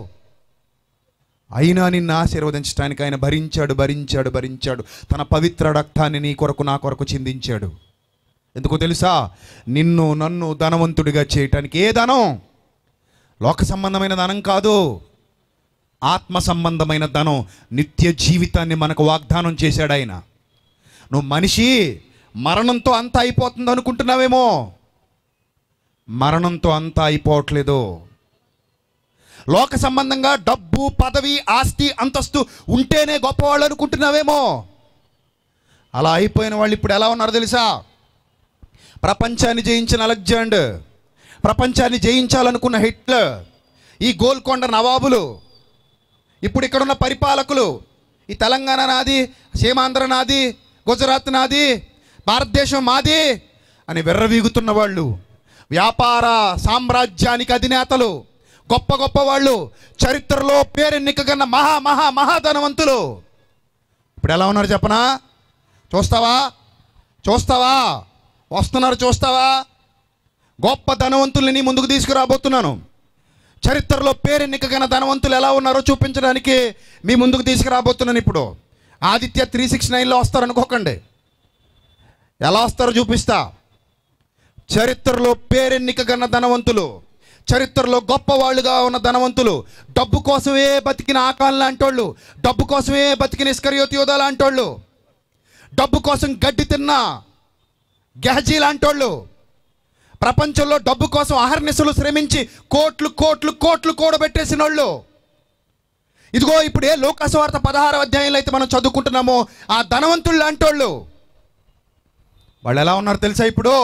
అయినా నిన్ను ఆశీర్వదించడానికి ఆయన భరించాడు భరించాడు భరించాడు తన పవిత్ర రక్తాన్ని నీ కొరకు నా కొరకు చిందించాడు ఎందుకో తెలుసా నిన్ను నన్ను ధనవంతుడిగా చేయటానికి ఏ ధనం లోక సంబంధమైన ధనం కాదు ఆత్మ సంబంధమైన ధనం నిత్య జీవితాన్ని మనకు వాగ్దానం చేశాడు ఆయన నువ్వు మనిషి మరణంతో అంతా అయిపోతుంది అనుకుంటున్నావేమో మరణంతో అంతా అయిపోవట్లేదు లోక సంబంధంగా డబ్బు పదవి ఆస్తి అంతస్తు ఉంటేనే గొప్పవాళ్ళు అనుకుంటున్నావేమో అలా అయిపోయిన వాళ్ళు ఇప్పుడు ఎలా ఉన్నారో తెలుసా ప్రపంచాన్ని జయించిన అలెగ్జాండర్ ప్రపంచాన్ని జయించాలనుకున్న హిట్లర్ ఈ గోల్కొండ నవాబులు ఇప్పుడు ఇక్కడున్న పరిపాలకులు ఈ తెలంగాణ నాది సీమాంధ్ర నాది గుజరాత్ నాది భారతదేశం మాది అని విర్రవీగుతున్న వాళ్ళు వ్యాపార సామ్రాజ్యానికి అధినేతలు గొప్ప గొప్ప వాళ్ళు చరిత్రలో పేరెన్నికగన్న మహా మహా మహాధనవంతులు ఇప్పుడు ఎలా ఉన్నారు చెప్పనా చూస్తావా చూస్తావా వస్తున్నారు చూస్తావా గొప్ప ధనవంతుల్ని నీ ముందుకు తీసుకురాబోతున్నాను చరిత్రలో పేరెన్నికగన ధనవంతులు ఎలా ఉన్నారో చూపించడానికి మీ ముందుకు తీసుకురాబోతున్నాను ఇప్పుడు ఆదిత్య త్రీ సిక్స్ నైన్లో వస్తారనుకోకండి ఎలా వస్తారో చూపిస్తా చరిత్రలో పేరెన్నికగన్న ధనవంతులు చరిత్రలో గొప్పవాళ్ళుగా ఉన్న ధనవంతులు డబ్బు కోసమే బతికిన ఆకాన్ లాంటోళ్ళు డబ్బు కోసమే బతికిన ఇస్కరియోతి యోధా లాంటోళ్ళు డబ్బు కోసం గడ్డి తిన్న గెహజీ లాంటోళ్ళు ప్రపంచంలో డబ్బు కోసం అహర్నిశలు శ్రమించి కోట్లు కోట్లు కోట్లు కూడబెట్టేసిన వాళ్ళు ఇదిగో ఇప్పుడు ఏ లోకస్వార్త పదహార అధ్యాయంలో అయితే మనం చదువుకుంటున్నామో ఆ ధనవంతులు లాంటోళ్ళు వాళ్ళు ఎలా ఉన్నారు తెలుసా ఇప్పుడు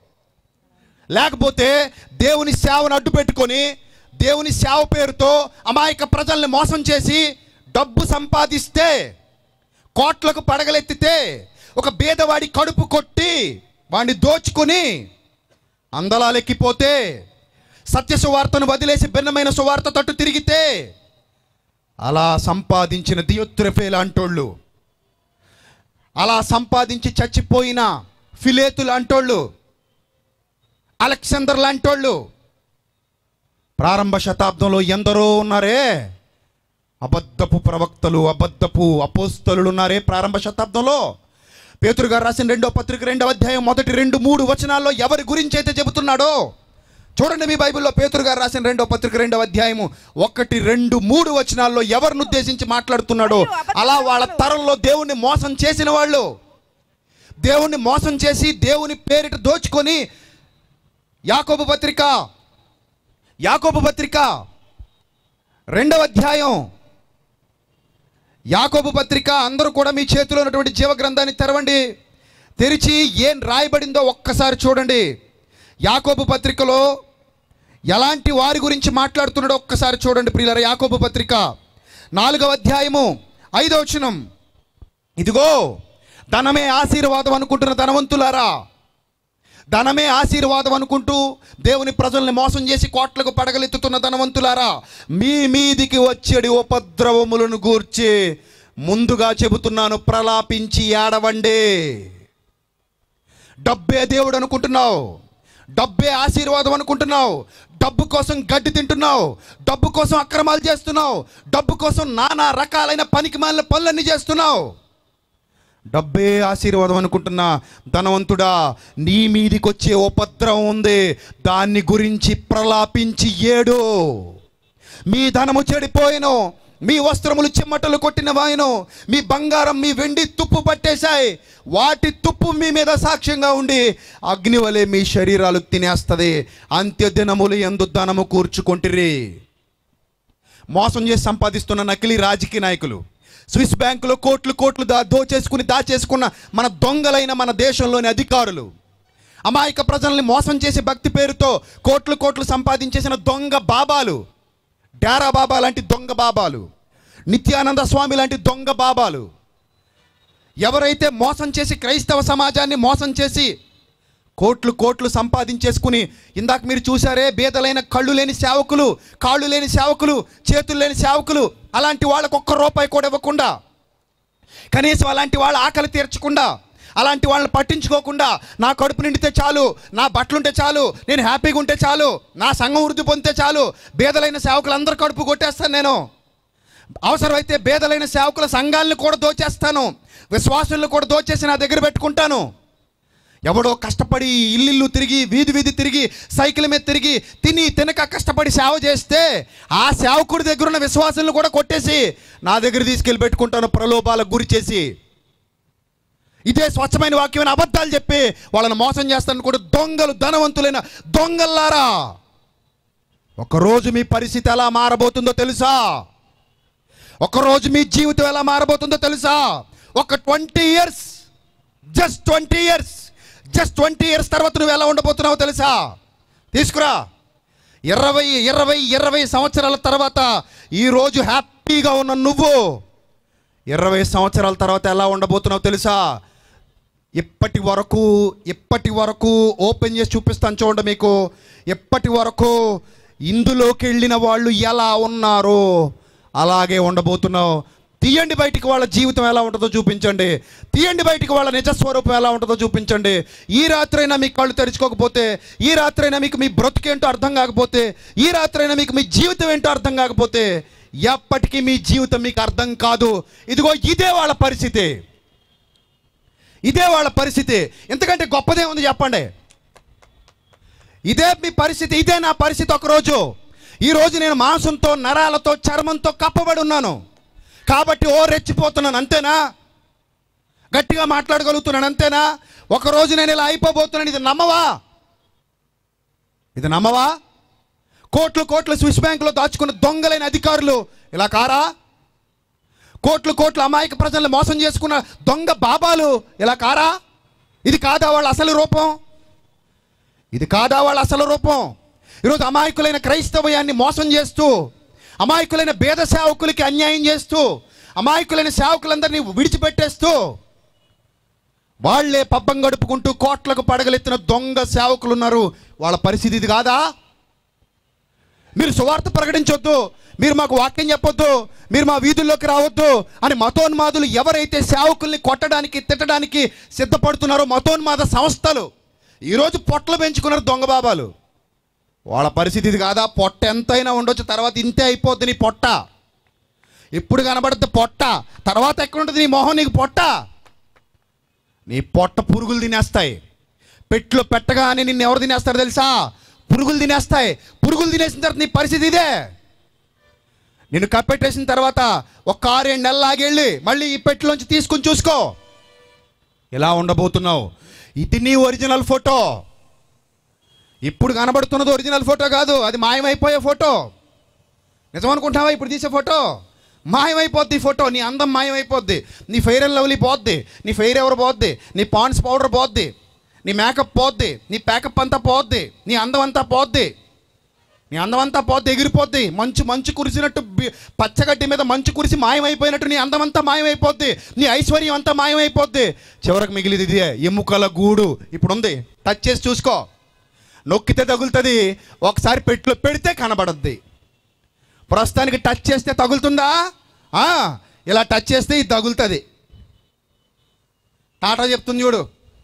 లేకపోతే దేవుని సేవను అడ్డు పెట్టుకొని దేవుని సేవ పేరుతో అమాయక ప్రజల్ని మోసం చేసి డబ్బు సంపాదిస్తే కోట్లకు పడగలెత్తితే ఒక బీదవాడి కడుపు కొట్టి వాడిని దోచుకొని అందలాలెక్కిపోతే సత్య సువార్తను వదిలేసి భిన్నమైన సువార్త తట్టు తిరిగితే అలా సంపాదించిన దియోత్రఫే లాంటోళ్ళు అలా సంపాదించి చచ్చిపోయిన ఫిలేతు లాంటోళ్ళు అలెక్సాందర్ లాంటోళ్ళు ప్రారంభ శతాబ్దంలో ఎందరో ఉన్నారే అబద్ధపు ప్రవక్తలు అబద్ధపు అపోస్తలు ఉన్నారే ప్రారంభ శతాబ్దంలో పేతురు గారు రాసిన రెండో పత్రిక రెండవ అధ్యాయం మొదటి రెండు మూడు వచనాల్లో ఎవరి గురించి అయితే చెబుతున్నాడో చూడండి మీ బైబిల్లో పేతురు గారు రాసిన రెండో పత్రిక రెండవ అధ్యాయము ఒకటి రెండు మూడు వచనాల్లో ఎవరిని ఉద్దేశించి మాట్లాడుతున్నాడో అలా వాళ్ళ తరంలో దేవుణ్ణి మోసం చేసిన వాళ్ళు దేవుణ్ణి మోసం చేసి దేవుని పేరిట దోచుకొని యాకోబు పత్రిక యాకోబు పత్రిక రెండవ అధ్యాయం యాకోబు పత్రిక అందరూ కూడా మీ చేతిలో ఉన్నటువంటి జీవ గ్రంథాన్ని తెరవండి తెరిచి ఏం రాయబడిందో ఒక్కసారి చూడండి యాకోబు పత్రికలో ఎలాంటి వారి గురించి మాట్లాడుతున్నాడో ఒక్కసారి చూడండి ప్రియులర యాకోబు పత్రిక నాలుగవ అధ్యాయము ఐదవ వచనం ఇదిగో ధనమే ఆశీర్వాదం అనుకుంటున్న ధనవంతులారా ధనమే ఆశీర్వాదం అనుకుంటూ దేవుని ప్రజల్ని మోసం చేసి కోట్లకు పడగలెత్తుతున్న ధనవంతులారా మీ మీదికి వచ్చేడి ఉపద్రవములను గూర్చి ముందుగా చెబుతున్నాను ప్రలాపించి ఏడవండి డబ్బే దేవుడు అనుకుంటున్నావు డబ్బే ఆశీర్వాదం అనుకుంటున్నావు డబ్బు కోసం గడ్డి తింటున్నావు డబ్బు కోసం అక్రమాలు చేస్తున్నావు డబ్బు కోసం నానా రకాలైన పనికి మాలిన పనులన్నీ చేస్తున్నావు డబ్బే ఆశీర్వాదం అనుకుంటున్నా ధనవంతుడా నీ మీదికి వచ్చే ఉపద్రవం ఉంది దాన్ని గురించి ప్రలాపించి ఏడు మీ ధనము చెడిపోయిను మీ వస్త్రములు చెమ్మటలు కొట్టిన వాయను మీ బంగారం మీ వెండి తుప్పు పట్టేశాయి వాటి తుప్పు మీ మీద సాక్ష్యంగా ఉండి అగ్ని వలె మీ శరీరాలు తినేస్తుంది అంత్య దినములు ఎందు ధనము కూర్చుకొంటిరి మోసం చేసి సంపాదిస్తున్న నకిలీ రాజకీయ నాయకులు స్విస్ బ్యాంకులో కోట్లు కోట్లు దా దోచేసుకుని దాచేసుకున్న మన దొంగలైన మన దేశంలోని అధికారులు అమాయక ప్రజల్ని మోసం చేసే భక్తి పేరుతో కోట్లు కోట్లు సంపాదించేసిన దొంగ బాబాలు డేరా బాబా లాంటి దొంగ బాబాలు నిత్యానంద స్వామి లాంటి దొంగ బాబాలు ఎవరైతే మోసం చేసి క్రైస్తవ సమాజాన్ని మోసం చేసి కోట్లు కోట్లు సంపాదించేసుకుని ఇందాక మీరు చూసారే బీదలైన కళ్ళు లేని సేవకులు కాళ్ళు లేని సేవకులు చేతులు లేని సేవకులు అలాంటి వాళ్ళకు ఒక్క రూపాయి కూడా ఇవ్వకుండా కనీసం అలాంటి వాళ్ళ ఆకలి తీర్చకుండా అలాంటి వాళ్ళని పట్టించుకోకుండా నా కడుపు నిండితే చాలు నా బట్టలుంటే చాలు నేను హ్యాపీగా ఉంటే చాలు నా సంఘం వృద్ధి పొందితే చాలు బేదలైన సేవకులు అందరు కడుపు కొట్టేస్తాను నేను అవసరమైతే బేదలైన సేవకుల సంఘాలను కూడా దోచేస్తాను విశ్వాసులను కూడా దోచేసి నా దగ్గర పెట్టుకుంటాను ఎవడో కష్టపడి ఇల్లు తిరిగి వీధి వీధి తిరిగి సైకిల్ మీద తిరిగి తిని తినక కష్టపడి సేవ చేస్తే ఆ సేవకుడి దగ్గర ఉన్న విశ్వాసాలను కూడా కొట్టేసి నా దగ్గర తీసుకెళ్ళి పెట్టుకుంటాను ప్రలోభాలకు గురి చేసి ఇదే స్వచ్ఛమైన వాక్యమైన అబద్ధాలు చెప్పి వాళ్ళని మోసం చేస్తాను కూడా దొంగలు ధనవంతులైన దొంగల్లారా ఒకరోజు మీ పరిస్థితి ఎలా మారబోతుందో తెలుసా ఒకరోజు మీ జీవితం ఎలా మారబోతుందో తెలుసా ఒక twenty years just twenty years just twenty years తర్వాత నువ్వు ఎలా ఉండబోతున్నావో తెలుసా తీసుకురా ఇరవై ఇరవై ఇరవై సంవత్సరాల తర్వాత ఈరోజు హ్యాపీగా ఉన్న నువ్వు ఇరవై సంవత్సరాల తర్వాత ఎలా ఉండబోతున్నావు తెలుసా ఇప్పటి వరకు ఇప్పటి వరకు ఓపెన్ చేసి చూపిస్తాను చూడండి మీకు ఇప్పటి వరకు ఇందులోకి వెళ్ళిన వాళ్ళు ఎలా ఉన్నారో అలాగే ఉండబోతున్నావు తీయండి బయటికి వాళ్ళ జీవితం ఎలా ఉంటుందో చూపించండి తీయండి బయటికి వాళ్ళ నిజస్వరూపం ఎలా ఉంటుందో చూపించండి ఈ రాత్రైనా మీకు కళ్ళు తెరుచుకోకపోతే ఈ రాత్రైనా మీకు మీ బ్రతుకేంటో అర్థం కాకపోతే ఈ రాత్రైనా మీకు మీ జీవితం ఏంటో అర్థం కాకపోతే ఎప్పటికీ మీ జీవితం మీకు అర్థం కాదు ఇదిగో ఇదే వాళ్ళ పరిస్థితి ఇదే వాళ్ళ పరిస్థితి ఎందుకంటే గొప్పదే ఉంది చెప్పండి ఇదే మీ పరిస్థితి ఇదే నా పరిస్థితి ఒకరోజు ఈరోజు నేను మాంసంతో నరాలతో చర్మంతో కప్పబడి ఉన్నాను కాబట్టి ఓ రెచ్చిపోతున్నాను అంతేనా గట్టిగా మాట్లాడగలుగుతున్నాను అంతేనా ఒకరోజు నేను ఇలా అయిపోబోతున్నాను ఇది నమ్మవా ఇది నమ్మవా కోట్లు కోట్లు స్విస్ బ్యాంకులో దాచుకున్న దొంగలైన అధికారులు ఇలా కారా కోట్లు కోట్లు అమాయక ప్రజలను మోసం చేసుకున్న దొంగ బాబాలు ఇలా కారా ఇది కాదా వాళ్ళ అసలు రూపం ఇది కాదా వాళ్ళ అసలు రూపం ఈరోజు అమాయకులైన క్రైస్తవయాన్ని మోసం చేస్తూ అమాయకులైన భేద సేవకులకి అన్యాయం చేస్తూ అమాయకులైన సేవకులందరినీ విడిచిపెట్టేస్తూ వాళ్ళే పబ్బం గడుపుకుంటూ కోట్లకు పడగలెత్తిన దొంగ సేవకులు ఉన్నారు వాళ్ళ పరిస్థితి ఇది కాదా మీరు సువార్త ప్రకటించొద్దు మీరు మాకు వాక్యం చెప్పొద్దు మీరు మా వీధుల్లోకి రావద్దు అని మతోన్మాదులు ఎవరైతే సేవకుల్ని కొట్టడానికి తిట్టడానికి సిద్ధపడుతున్నారో మతోన్మాద సంస్థలు ఈరోజు పొట్టలు పెంచుకున్నారు దొంగ బాబాలు వాళ్ళ పరిస్థితి ఇది కాదా పొట్ట ఎంతైనా ఉండొచ్చు తర్వాత ఇంతే అయిపోద్ది నీ పొట్ట ఇప్పుడు కనబడుద్ది పొట్ట తర్వాత ఎక్కడ ఉంటుంది నీ మొహం నీకు పొట్ట నీ పొట్ట పురుగులు తినేస్తాయి పెట్లో పెట్టగానే నిన్ను ఎవరు తినేస్తారు తెలుసా పురుగులు తినేస్తాయి పురుగులు తినేసిన తర్వాత నీ పరిస్థితి ఇదే నిన్ను కప్పెట్టేసిన తర్వాత ఒక ఆరేడు నెలలు ఆగెళ్ళి మళ్ళీ ఈ పెట్టిలోంచి తీసుకుని చూసుకో ఎలా ఉండబోతున్నావు ఇది నీ ఒరిజినల్ ఫోటో ఇప్పుడు కనబడుతున్నది ఒరిజినల్ ఫోటో కాదు అది మాయమైపోయే ఫోటో నిజం అనుకుంటావా ఇప్పుడు తీసే ఫోటో మాయమైపోద్ది ఈ ఫోటో నీ అందం మాయమైపోద్ది నీ ఫెయిర్ అండ్ లవ్లీ పోద్ది నీ ఫెయిర్ ఎవరు పోద్ది నీ పాండ్స్ పౌడర్ పోద్ది నీ మేకప్ పోద్ది నీ ప్యాకప్ అంతా పోద్ది నీ అందం అంతా పోద్ది నీ అందం అంతా పోద్ది ఎగిరిపోద్ది మంచు మంచు కురిసినట్టు బి- పచ్చగడ్డి మీద మంచు కురిసి మాయమైపోయినట్టు నీ అందం అంతా మాయమైపోద్ది నీ ఐశ్వర్యం అంతా మాయమైపోద్ది చివరికి మిగిలిది ఇదే ఎముకల గూడు ఇప్పుడు ఉంది టచ్ చేసి చూసుకో నొక్కితే తగులుతుంది ఒకసారి పెట్టులో పెడితే కనబడద్ది ప్రస్తుతానికి టచ్ చేస్తే తగులుతుందా ఆ, ఇలా టచ్ చేస్తే ఇది తగులుతుంది టాటా చెప్తుంది చూడు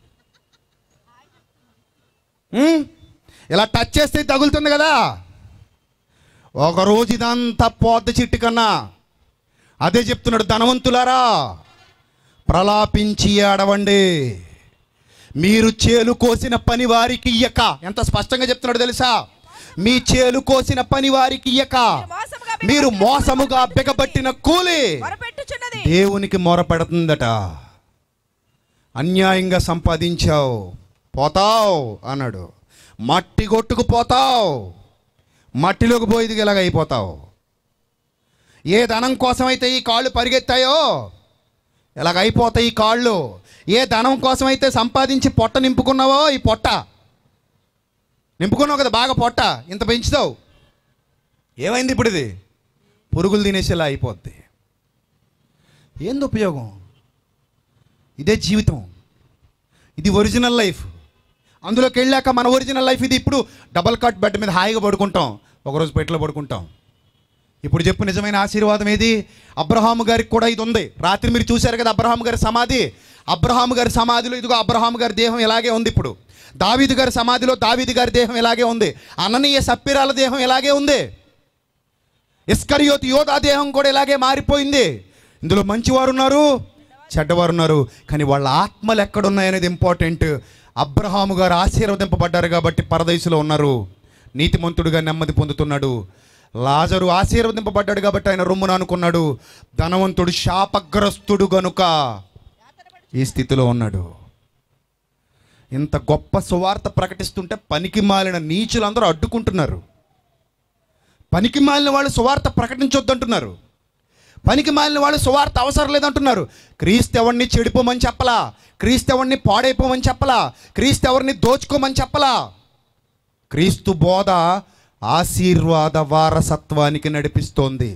ఉమ్, ఇలా టచ్ చేస్తే ఇది తగులుతుంది కదా ఒక రోజు ఇదంతా పోద్ది చిట్టు కన్నా అదే చెప్తున్నాడు ధనవంతులారా ప్రలాపించి ఏడవండి మీరు చేలు కోసిన పని వారికి ఇయ్యక ఎంత స్పష్టంగా చెప్తున్నాడు తెలుసా మీ చేలు కోసిన పని వారికి ఇయ్యక మోసముగా మీరు మోసముగా బిగబట్టిన కూలి మొరపెట్టుచున్నది దేవునికి మొరపెడుతుందట అన్యాయంగా సంపాదించావు పోతావు అన్నాడు మట్టి కొట్టుకు పోతావు మట్టిలోకి పోయి ఇలాగ అయిపోతావు ఏ ధనం కోసమైతే ఈ కాళ్ళు పరిగెత్తాయో ఇలాగ అయిపోతాయి ఈ కాళ్ళు ఏ ధనం కోసమైతే సంపాదించి పొట్ట నింపుకున్నావో ఈ పొట్ట నింపుకున్నావు కదా బాగా పొట్ట ఇంత పెంచుతావు ఏమైంది ఇప్పుడు ఇది పురుగులు తినేసేలా అయిపోద్ది ఏంది ఉపయోగం ఇదే జీవితం ఇది ఒరిజినల్ లైఫ్ అందులోకి వెళ్ళాక మన ఒరిజినల్ లైఫ్ ఇది ఇప్పుడు డబల్ కట్ బెడ్ మీద హాయిగా పడుకుంటాం ఒకరోజు పెట్టిలో పడుకుంటాం ఇప్పుడు చెప్పు నిజమైన ఆశీర్వాదం ఏది అబ్రహాము గారికి కూడా ఇది ఉంది రాత్రి మీరు చూశారు కదా అబ్రహాము గారి సమాధి అబ్రహాము గారి సమాధిలో ఇదిగో అబ్రహాము గారి దేహం ఇలాగే ఉంది ఇప్పుడు దావీదు గారి సమాధిలో దావీదు గారి దేహం ఇలాగే ఉంది అననీయ సప్పిరాల దేహం ఇలాగే ఉంది ఇస్కరియోతి యోధా దేహం కూడా ఇలాగే మారిపోయింది ఇందులో మంచివారు ఉన్నారు చెడ్డవారు ఉన్నారు కానీ వాళ్ళ ఆత్మలు ఎక్కడున్నాయనేది ఇంపార్టెంట్ అబ్రహాము గారు ఆశీర్వదింపబడ్డారు కాబట్టి పరదేశంలో ఉన్నారు నీతిమంతుడుగా నెమ్మది పొందుతున్నాడు లాజరు ఆశీర్వదింపబడ్డాడు కాబట్టి ఆయన రొమ్మున అనుకున్నాడు ధనవంతుడు శాపగ్రస్తుడు గనుక ఈ స్థితిలో ఉన్నాడు ఇంత గొప్ప సువార్త ప్రకటిస్తుంటే పనికి మాలిన నీచులందరూ అడ్డుకుంటున్నారు పనికి మాలిన వాళ్ళు సువార్త ప్రకటించొద్దంటున్నారు పనికి మాలిన వాళ్ళు సువార్త అవసరం లేదంటున్నారు క్రీస్తు ఎవరిని చెడిపోమని చెప్పలా క్రీస్తు ఎవరిని పాడైపోమని చెప్పలా క్రీస్తు ఎవరిని దోచుకోమని చెప్పలా క్రీస్తు బోధ ఆశీర్వాద వారసత్వానికి నడిపిస్తోంది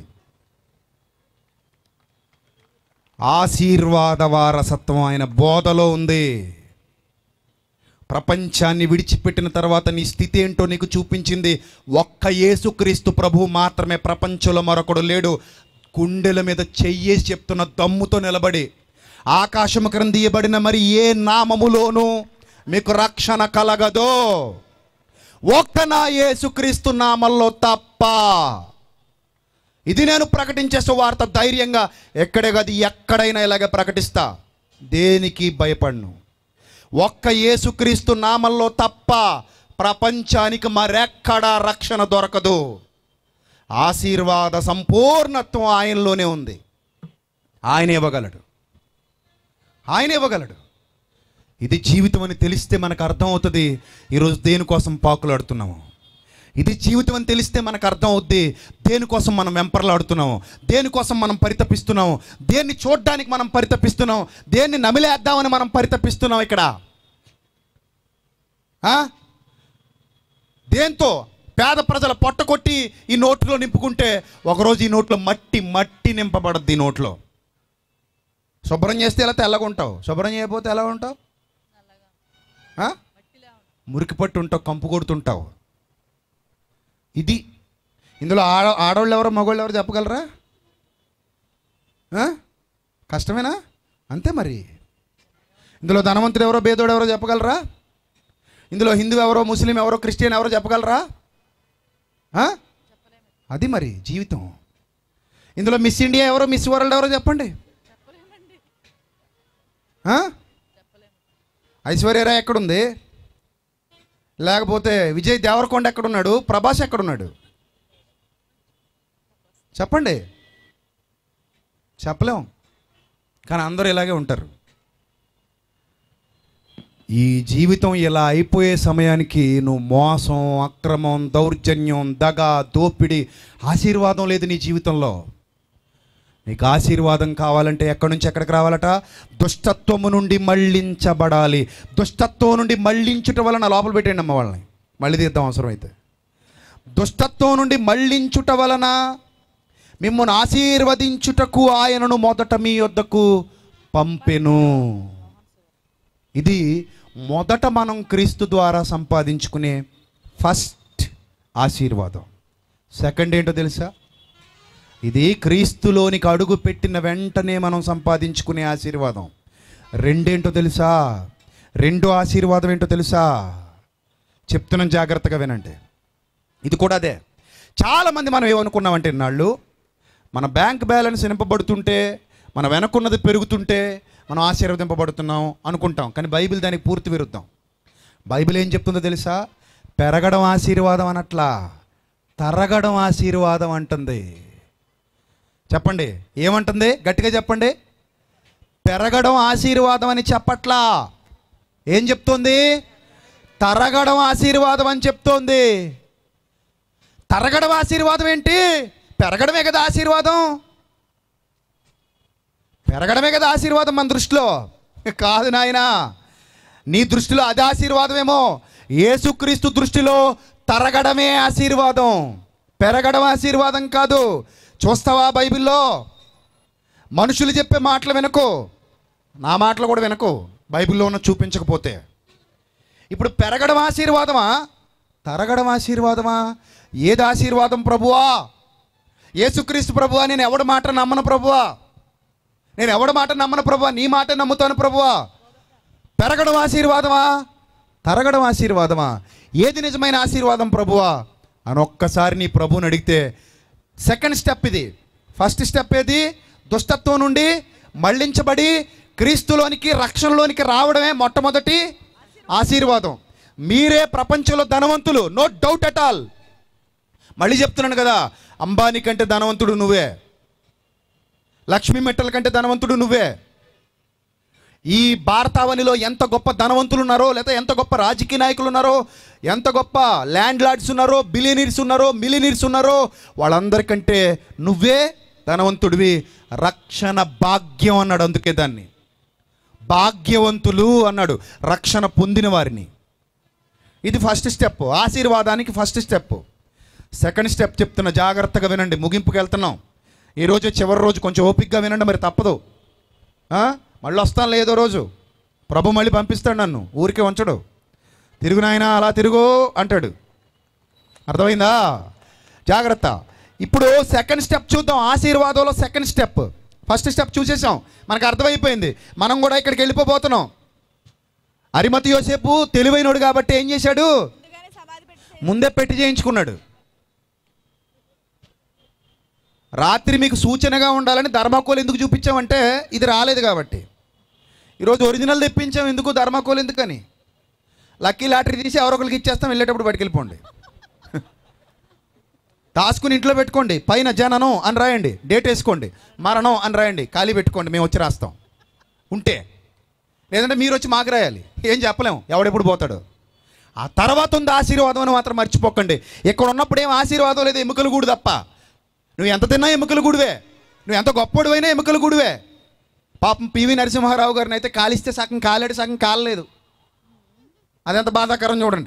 ఆశీర్వాద వారసత్వం ఆయన బోధలో ఉంది ప్రపంచాన్ని విడిచిపెట్టిన తర్వాత నీ స్థితి ఏంటో నీకు చూపించింది ఒక్క యేసుక్రీస్తు ప్రభు మాత్రమే ప్రపంచంలో మరొకడు లేడు గుండెల మీద చెయ్యేసి చెప్తున్న దమ్ముతో నిలబడి ఆకాశము క్రిందీయబడిన మరి ఏ నామములోనూ మీకు రక్షణ కలగదో ఒక్క నా యేసుక్రీస్తు నామంలో తప్ప ఇది నేను ప్రకటించే సువార్త ధైర్యంగా ఎక్కడే కాదు ఎక్కడైనా ఇలాగే ప్రకటిస్తా దేనికి భయపడను ఒక్క యేసుక్రీస్తు నామంలో తప్ప ప్రపంచానికి మరెక్కడా రక్షణ దొరకదు ఆశీర్వాద సంపూర్ణత్వం ఆయనలోనే ఉంది ఆయన ఇవ్వగలడు ఆయన ఇవ్వగలడు ఇది జీవితం అని తెలిస్తే మనకు అర్థమవుతుంది ఈరోజు దేనికోసం పాకులాడుతున్నాము ఇది జీవితం అని తెలిస్తే మనకు అర్థం అవుద్ది దేనికోసం మనం వెంపర్లాడుతున్నాము దేనికోసం మనం పరితపిస్తున్నాము దేన్ని చూడడానికి మనం పరితపిస్తున్నాం దేన్ని నమిలేద్దామని మనం పరితపిస్తున్నాం ఇక్కడ ఆ? దేంతో పేద ప్రజల పొట్ట కొట్టి ఈ నోట్లో నింపుకుంటే ఒకరోజు ఈ నోట్లో మట్టి మట్టి నింపబడద్ది ఈ నోట్లో శుభ్రం చేస్తే ఎలా తెల్లగా ఉంటావు శుభ్రం చేయకపోతే ఎలా ఉంటావు ఆ? మురికి పట్టు ఉంటావు కంపు కొడుతుంటావు ఇది ఇందులో ఆడ ఆడవాళ్ళు ఎవరో మగవాళ్ళు ఎవరో చెప్పగలరా ఆ? కష్టమేనా అంతే మరి ఇందులో ధనవంతుడు ఎవరో బేదోడు ఎవరో చెప్పగలరా ఇందులో హిందూ ఎవరో ముస్లిం ఎవరో క్రిస్టియన్ ఎవరో చెప్పగలరా ఆ? అది మరి జీవితం ఇందులో మిస్ ఇండియా ఎవరో మిస్ వరల్డ్ ఎవరో చెప్పండి ఆ? ఐశ్వర్యరాయ్ ఎక్కడుంది లేకపోతే విజయ్ దేవరకొండ ఎక్కడున్నాడు ప్రభాస్ ఎక్కడున్నాడు చెప్పండి చెప్పలేం కానీ అందరూ ఇలాగే ఉంటారు ఈ జీవితం ఇలా అయిపోయే సమయానికి నువ్వు మోసం అక్రమం దౌర్జన్యం దగ దోపిడి ఆశీర్వాదం లేదు నీ జీవితంలో నీకు ఆశీర్వాదం కావాలంటే ఎక్కడి నుంచి ఎక్కడికి రావాలట దుష్టత్వము నుండి మళ్ళించబడాలి దుష్టత్వం నుండి మళ్ళించుట వలన లోపల పెట్టండి అమ్మ వాళ్ళని మళ్ళీ తీద్దాం అవసరం అయితే దుష్టత్వం నుండి మళ్ళించుట వలన మిమ్మల్ని ఆశీర్వదించుటకు ఆయనను మొదట మీ వద్దకు పంపెను ఇది మొదట మనం క్రీస్తు ద్వారా సంపాదించుకునే ఫస్ట్ ఆశీర్వాదం సెకండ్ ఏంటో తెలుసా ఇది క్రీస్తులోనికి అడుగు పెట్టిన వెంటనే మనం సంపాదించుకునే ఆశీర్వాదం రెండేంటో తెలుసా రెండో ఆశీర్వాదం ఏంటో తెలుసా చెప్తున్నాం జాగ్రత్తగా వినండి ఇది కూడా అదే చాలామంది మనం ఏమనుకున్నామంటే నాళ్ళు మన బ్యాంక్ బ్యాలెన్స్ నింపబడుతుంటే మన వెనక్కున్నది పెరుగుతుంటే మనం ఆశీర్వదింపబడుతున్నాం అనుకుంటాం కానీ బైబిల్ దానికి పూర్తి విరుద్ధం బైబిల్ ఏం చెప్తుందో తెలుసా పెరగడం ఆశీర్వాదం అనట్లా తరగడం ఆశీర్వాదం అంటుంది చెప్పండి ఏమంటుంది గట్టిగా చెప్పండి పెరగడం ఆశీర్వాదం అని చెప్పట్లా ఏం చెప్తోంది తరగడం ఆశీర్వాదం అని చెప్తోంది తరగడం ఆశీర్వాదం ఏంటి పెరగడమే కదా ఆశీర్వాదం పెరగడమే కదా ఆశీర్వాదం మన దృష్టిలో కాదు నాయనా నీ దృష్టిలో అది ఆశీర్వాదమేమో యేసుక్రీస్తు దృష్టిలో తరగడమే ఆశీర్వాదం పెరగడం ఆశీర్వాదం కాదు చూస్తావా బైబిల్లో మనుషులు చెప్పే మాటలు వినకు నా మాటలు కూడా వినకు బైబిల్లో ఉన్న చూపించకపోతే ఇప్పుడు పెరగడం ఆశీర్వాదమా తరగడం ఆశీర్వాదమా ఏది ఆశీర్వాదం ప్రభువా యేసుక్రీస్తు ప్రభువా నేను ఎవడి మాట నమ్మను ప్రభువా నేను ఎవడి మాట నమ్మను ప్రభువా నీ మాట నమ్ముతాను ప్రభువా పెరగడం ఆశీర్వాదమా తరగడం ఆశీర్వాదమా ఏది నిజమైన ఆశీర్వాదం ప్రభువా అని ఒక్కసారి నీ ప్రభువుని అడిగితే సెకండ్ స్టెప్ ఇది ఫస్ట్ స్టెప్ ఏది దుష్టత్వం నుండి మళ్ళించబడి క్రీస్తులోనికి రక్షణలోనికి రావడమే మొట్టమొదటి ఆశీర్వాదం మీరే ప్రపంచంలో ధనవంతులు నో డౌట్ అట్ ఆల్ మళ్ళీ చెప్తున్నాను కదా అంబానీ కంటే ధనవంతుడు నువ్వే లక్ష్మీ మెట్టల కంటే ధనవంతుడు నువ్వే ఈ భారతావనిలో ఎంత గొప్ప ధనవంతులు ఉన్నారో లేదా ఎంత గొప్ప రాజకీయ నాయకులు ఉన్నారో ఎంత గొప్ప ల్యాండ్ లార్డ్స్ ఉన్నారో బిలియనీర్స్ ఉన్నారో మిలియనీర్స్ ఉన్నారో వాళ్ళందరికంటే నువ్వే ధనవంతుడివి రక్షణ భాగ్యం అన్నాడు అందుకే దాన్ని భాగ్యవంతులు అన్నాడు రక్షణ పొందిన వారిని ఇది ఫస్ట్ స్టెప్ ఆశీర్వాదానికి ఫస్ట్ స్టెప్ సెకండ్ స్టెప్ చెప్తున్న జాగ్రత్తగా వినండి ముగింపుకి వెళ్తున్నాం ఈరోజు చివరి రోజు కొంచెం ఓపిక్గా వినండి మరి తప్పదు ఆ? మళ్ళీ వస్తాను లేదో రోజు ప్రభు మళ్ళీ పంపిస్తాడు నన్ను ఊరికే ఉంచడు తిరుగు నాయనా అలా తిరుగు అంటాడు అర్థమైందా జాగ్రత్త ఇప్పుడు సెకండ్ స్టెప్ చూద్దాం ఆశీర్వాదంలో సెకండ్ స్టెప్ ఫస్ట్ స్టెప్ చూసేసాం మనకు అర్థమైపోయింది మనం కూడా ఇక్కడికి వెళ్ళిపోబోతున్నాం అరిమతి యోసేపు తెలివైనడు కాబట్టి ఏం చేశాడు ముందుగానే సమాధి పెట్టి ముందే పెట్టి చేయించుకున్నాడు రాత్రి మీకు సూచనగా ఉండాలని ధర్మాకోలు ఎందుకు చూపించామంటే ఇది రాలేదు కాబట్టి ఈరోజు ఒరిజినల్ తెప్పించాం ఎందుకు ధర్మాకోలు ఎందుకని లక్కీ లాటరీ తీసి ఎవరొకరికి ఇచ్చేస్తాం వెళ్ళేటప్పుడు పట్టుకెళ్ళిపోండి దాచుకుని ఇంట్లో పెట్టుకోండి పైన జననం అని రాయండి డేట్ వేసుకోండి మరణం అని రాయండి ఖాళీ పెట్టుకోండి మేము వచ్చి రాస్తాం ఉంటే లేదంటే మీరు వచ్చి మాకు రాయాలి ఏం చెప్పలేం ఎవడెప్పుడు పోతాడు ఆ తర్వాత ఉంది ఆశీర్వాదం అని మాత్రం మర్చిపోకండి ఇక్కడ ఉన్నప్పుడు ఏం ఆశీర్వాదం లేదు ఎముకలు గూడు తప్ప నువ్వు ఎంత తిన్నా ఎముకలు గుడివే నువ్వు ఎంత గొప్పడివైనా ఎముకలు గుడివే పాపం పివి నరసింహారావు గారిని అయితే కాలిస్తే సగం కాలేడు సగం కాలలేదు అదెంత బాధాకరం చూడండి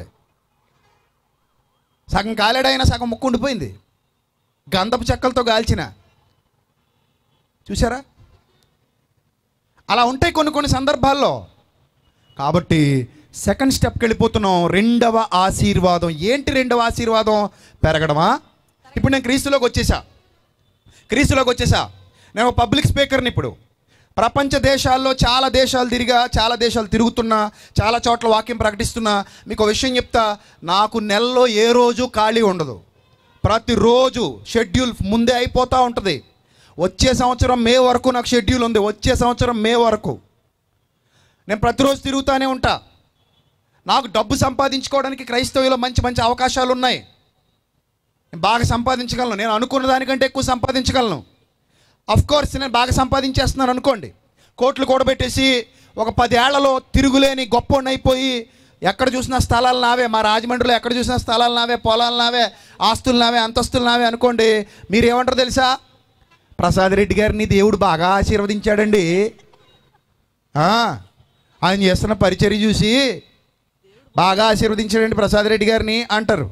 సగం కాలేడైనా సగం ముక్కు ఉండిపోయింది గంధపు చెక్కలతో గాల్చిన చూసారా అలా ఉంటాయి కొన్ని కొన్ని సందర్భాల్లో కాబట్టి సెకండ్ స్టెప్కి వెళ్ళిపోతున్నాం రెండవ ఆశీర్వాదం ఏంటి రెండవ ఆశీర్వాదం పెరగడమా ఇప్పుడు నేను క్రీస్తులోకి వచ్చేసా క్రీస్తులోకి వచ్చేసా నేను పబ్లిక్ స్పీకర్ని ఇప్పుడు ప్రపంచ దేశాల్లో చాలా దేశాలు తిరిగా చాలా దేశాలు తిరుగుతున్నా చాలా చోట్ల వాక్యం ప్రకటిస్తున్నా మీకు ఒక విషయం చెప్తా నాకు నెలలో ఏ రోజు ఖాళీ ఉండదు ప్రతిరోజు షెడ్యూల్ ముందే అయిపోతూ ఉంటుంది వచ్చే సంవత్సరం మే వరకు నాకు షెడ్యూల్ ఉంది వచ్చే సంవత్సరం మే వరకు నేను ప్రతిరోజు తిరుగుతూనే ఉంటా నాకు డబ్బు సంపాదించుకోవడానికి క్రైస్తవులో మంచి మంచి అవకాశాలు ఉన్నాయి నేను బాగా సంపాదించగలను నేను అనుకున్న దానికంటే ఎక్కువ సంపాదించగలను అఫ్ కోర్స్ నేను బాగా సంపాదించేస్తున్నాను అనుకోండి కోట్లు కూడబెట్టేసి ఒక పదేళ్లలో తిరుగులేని గొప్ప అయిపోయి ఎక్కడ చూసినా స్థలాలు నావే మా రాజమండ్రిలో ఎక్కడ చూసినా స్థలాలు నావే పొలాలు నావే ఆస్తులు నావే అంతస్తులు నావే అనుకోండి మీరు ఏమంటారు తెలుసా ప్రసాద్ రెడ్డి గారిని దేవుడు బాగా ఆశీర్వదించాడండి ఆ, ఆయన చేస్తున్న పరిచర్య చూసి బాగా ఆశీర్వదించాడండి ప్రసాద్ రెడ్డి గారిని అంటారు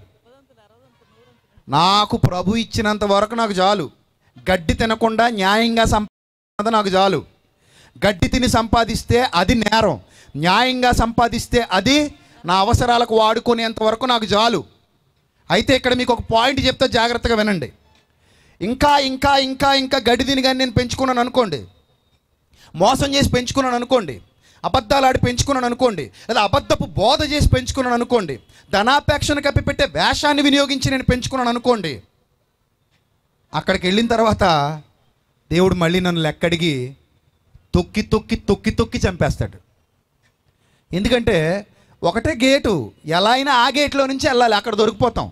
నాకు ప్రభు ఇచ్చినంత వరకు నాకు చాలు గడ్డి తినకుండా న్యాయంగా సంపాదించినంత నాకు చాలు గడ్డి తిని సంపాదిస్తే అది నేరం న్యాయంగా సంపాదిస్తే అది నా అవసరాలకు వాడుకునేంత వరకు నాకు చాలు అయితే ఇక్కడ మీకు ఒక పాయింట్ చెప్తే జాగ్రత్తగా వినండి ఇంకా ఇంకా ఇంకా ఇంకా గడ్డి తిని కానీ నేను పెంచుకున్నాను అనుకోండి మోసం చేసి పెంచుకున్నాను అనుకోండి అబద్ధాలు ఆడి పెంచుకున్నాను అనుకోండి లేదా అబద్ధపు బోధ చేసి పెంచుకున్నాను అనుకోండి ధనాపేక్షను కప్పిపెట్టే వేషాన్ని వినియోగించి నేను పెంచుకున్నాను అనుకోండి అక్కడికి వెళ్ళిన తర్వాత దేవుడు మళ్ళీ నన్ను లెక్కడిగి తొక్కి తొక్కి తొక్కి తొక్కి చంపేస్తాడు ఎందుకంటే ఒకటే గేటు ఎలా అయినా ఆ గేట్లో నుంచి వెళ్ళాలి అక్కడ దొరికిపోతాం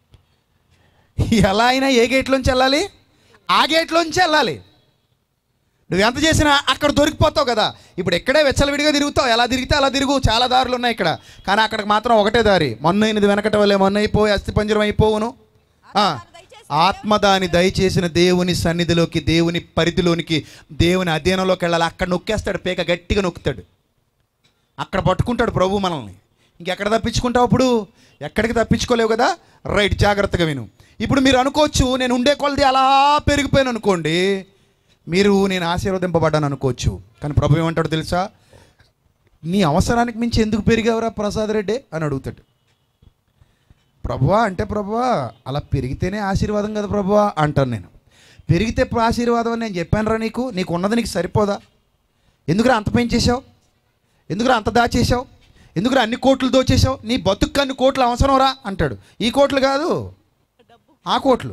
ఎలా అయినా ఏ గేట్లోంచి వెళ్ళాలి ఆ గేట్లోంచి వెళ్ళాలి నువ్వు ఎంత చేసినా అక్కడ దొరికిపోతావు కదా ఇప్పుడు ఎక్కడే వెచ్చలవిడిగా తిరుగుతావు ఎలా తిరిగితే అలా తిరుగు చాలా దారులు ఉన్నాయి ఇక్కడ కానీ అక్కడికి మాత్రం ఒకటే దారి మొన్నైనది వెనకట వల్లే మొన్న అయిపోయి అస్థి పంజరం అయిపోవును ఆ, ఆత్మ దాని దయచేసిన దేవుని సన్నిధిలోకి దేవుని పరిధిలోనికి దేవుని అధీనంలోకి వెళ్ళాలి అక్కడ నొక్కేస్తాడు పేక గట్టిగా నొక్కుతాడు అక్కడ పట్టుకుంటాడు ప్రభు మనల్ని ఇంకెక్కడ తప్పించుకుంటావు ఇప్పుడు ఎక్కడికి తప్పించుకోలేవు కదా రైట్ జాగ్రత్తగా విను ఇప్పుడు మీరు అనుకోవచ్చు నేను ఉండే కొలది అలా పెరిగిపోయాను అనుకోండి మీరు నేను ఆశీర్వదింపబడ్డాను అనుకోవచ్చు కానీ ప్రభు ఏమంటాడు తెలుసా నీ అవసరానికి మించి ఎందుకు పెరిగావురా ప్రసాద్ రెడ్డి అని అడుగుతాడు ప్రభువా అంటే ప్రభువా అలా పెరిగితేనే ఆశీర్వాదం కదా ప్రభువా అంటాను నేను పెరిగితే ఆశీర్వాదం అని నేను చెప్పానురా నీకు నీకు ఉన్నది నీకు సరిపోదా ఎందుకురా అంత పెంచేశావు ఎందుకురా అంత దాచేశావు ఎందుకురా అన్ని కోట్లు దోచేశావు నీ బతుకు అన్ని కోట్లు అవసరం రా అంటాడు ఈ కోట్లు కాదు ఆ కోట్లు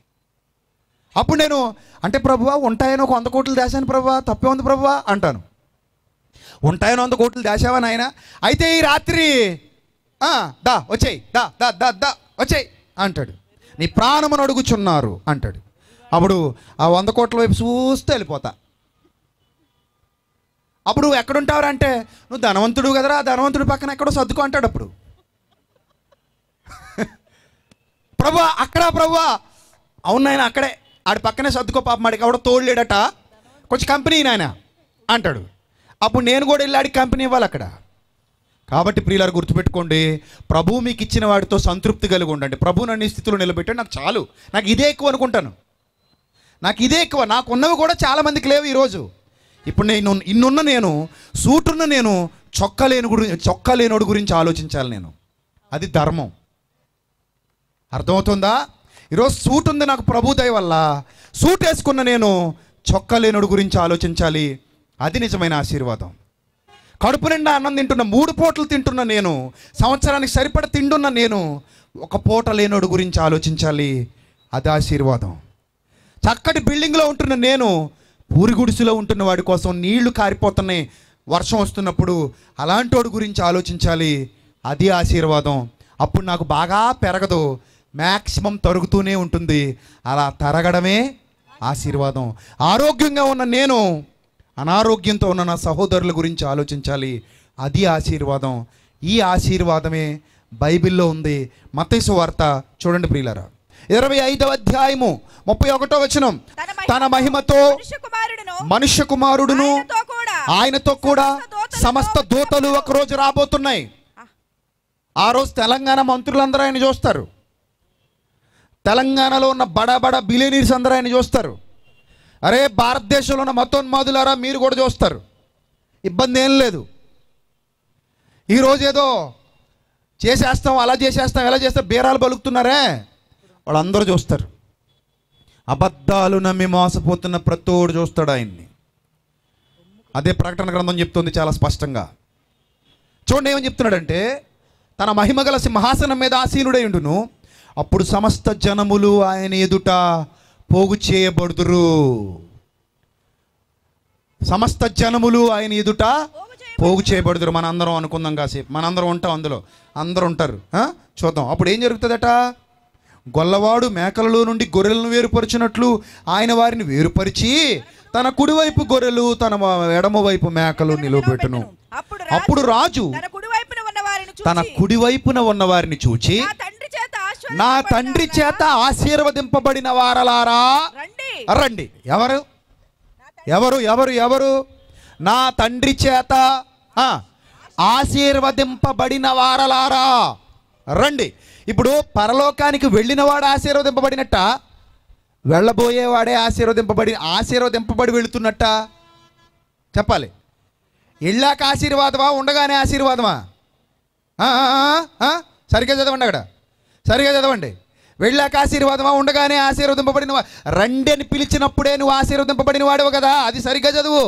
అప్పుడు నేను అంటే ప్రభువా ఉంటాయని ఒక వంద కోట్లు దాశాను ప్రభువా తప్పే ఉంది ప్రభువా అంటాను ఉంటాయని వంద కోట్లు దాచావా నాయన అయితే ఈ రాత్రి "ఆ, దా వచ్చేయి దా దా దా దా వచ్చేయి అంటాడు నీ ప్రాణమును అడుగుచున్నారు అంటాడు అప్పుడు ఆ వంద కోట్ల వైపు చూస్తూ వెళ్ళిపోతా అప్పుడు నువ్వు ఎక్కడుంటావురా అంటే నువ్వు ధనవంతుడు కదరా ఆ ధనవంతుడి పక్కన ఎక్కడో సర్దుకో అంటాడు అప్పుడు ప్రభా అక్కడ ప్రభా అవును నాయన అక్కడే ఆడి పక్కనే సర్దుకో పాపం ఆడికి ఎవడో తోడలేడట కొంచెం కంపెనీ నాయన అంటాడు అప్పుడు నేను కూడా వెళ్ళి ఆడికి కంపెనీ ఇవ్వాలి అక్కడ కాబట్టి ప్రియులారు గుర్తుపెట్టుకోండి ప్రభు మీకు ఇచ్చిన వాడితో సంతృప్తి కలిగి ఉండండి ప్రభు నన్ను ఈ స్థితిలో నిలబెట్టాడు నాకు చాలు నాకు ఇదే ఎక్కువ అనుకుంటాను నాకు ఇదే ఎక్కువ నాకు ఉన్నవి కూడా చాలా మందికి లేవు ఈరోజు ఇప్పుడు నేను ఇన్నున్న నేను సూటున్న నేను చొక్కా లేని గురించి చొక్కా లేనోడు గురించి ఆలోచించాలి నేను అది ధర్మం అర్థమవుతుందా ఈరోజు సూట్ ఉంది నాకు ప్రభు దయ వల్ల సూట్ వేసుకున్న నేను చొక్కా లేనుడు గురించి ఆలోచించాలి అది నిజమైన ఆశీర్వాదం కడుపు నిండా అన్నం తింటున్న మూడు పూటలు తింటున్న నేను సంవత్సరానికి సరిపడ తిండున్న నేను ఒక పూట లేనోడు గురించి ఆలోచించాలి అది ఆశీర్వాదం చక్కటి బిల్డింగ్లో ఉంటున్న నేను పూరి గుడిసెలో ఉంటున్న వాడి కోసం నీళ్లు కారిపోతున్నాయి వర్షం వస్తున్నప్పుడు అలాంటోడు గురించి ఆలోచించాలి అది ఆశీర్వాదం అప్పుడు నాకు బాగా పెరగదు మ్యాక్సిమం తరుగుతూనే ఉంటుంది అలా తరగడమే ఆశీర్వాదం ఆరోగ్యంగా ఉన్న నేను అనారోగ్యంతో ఉన్న నా సహోదరుల గురించి ఆలోచించాలి అది ఆశీర్వాదం ఈ ఆశీర్వాదమే బైబిల్లో ఉంది మతేసు వార్త చూడండి ప్రియులరా ఇరవై ఐదవ అధ్యాయము ముప్పై ఒకటో వచనం తన మహిమతో మనుష్య కుమారుడును మనుష్య కుమారుడును ఆయనతో కూడా ఆయనతో కూడా సమస్త దూతలు ఒకరోజు రాబోతున్నాయి ఆ రోజు తెలంగాణ మంత్రులందరూ ఆయన చూస్తారు తెలంగాణలో ఉన్న బడా బడా బిలియనీర్స్ అందరూ ఆయన చూస్తారు అరే భారతదేశంలో ఉన్న మతోన్మాదులారా మీరు కూడా చూస్తారు ఇబ్బంది ఏం లేదు ఈరోజు ఏదో చేసేస్తాం అలా చేసేస్తాం ఎలా చేస్తాం బీరాలు పలుకుతున్నారే వాళ్ళందరూ చూస్తారు అబద్ధాలు నమ్మి మోసపోతున్న ప్రతోడు చూస్తాడు ఆయన్ని అదే ప్రకటన గ్రంథం చెప్తుంది చాలా స్పష్టంగా చూడండి ఏమని చెప్తున్నాడంటే తన మహిమగల సింహాసనం మీద ఆసీనుడై ఉండును అప్పుడు సమస్త జనములు ఆయన ఎదుట పోగు చేయబడుదురు సమస్త జనములు ఆయన ఎదుట పోగు చేయబడుదురు మన అందరం అనుకుందాం కాసేపు మనందరం ఉంటాం అందులో అందరూ ఉంటారు ఆ? చూద్దాం అప్పుడు ఏం జరుగుతుందట గొల్లవాడు మేకలలో నుండి గొర్రెలను వేరుపరిచినట్లు ఆయన వారిని వేరుపరిచి తన కుడివైపు గొర్రెలు తన ఎడమ వైపు మేకలు నిలవబెట్టును అప్పుడు అప్పుడు రాజు తన కుడి వైపున ఉన్న వారిని చూసి తన కుడివైపున ఉన్న వారిని చూచి నా తండ్రి చేత నా ఆశీర్వదింపబడిన తండ్రి వారా? చేత ఆశీర్వదింపబడిన వారలారా రండి రండి ఎవరు ఎవరు ఎవరు ఎవరు నా తండ్రి చేత ఆ, ఆశీర్వదింపబడిన వారలారా రండి ఇప్పుడు పరలోకానికి వెళ్ళినవాడు ఆశీర్వదింపబడినట్ట వెళ్ళబోయేవాడే ఆశీర్వదింపబడి ఆశీర్వదింపబడి వెళుతున్నట్ట చెప్పాలి వెళ్ళాక ఆశీర్వాదమా ఉండగానే ఆశీర్వాదమా ఆ, ఆ, ఆ, ఆ? సరిగ్గా చదవండి అక్కడ సరిగ్గా చదవండి వెళ్ళాక ఆశీర్వాదమా ఉండగానే ఆశీర్వదింపబడిన వా- రండి అని పిలిచినప్పుడే నువ్వు ఆశీర్వదింపబడిన వాడవు కదా అది సరిగ్గా చదువు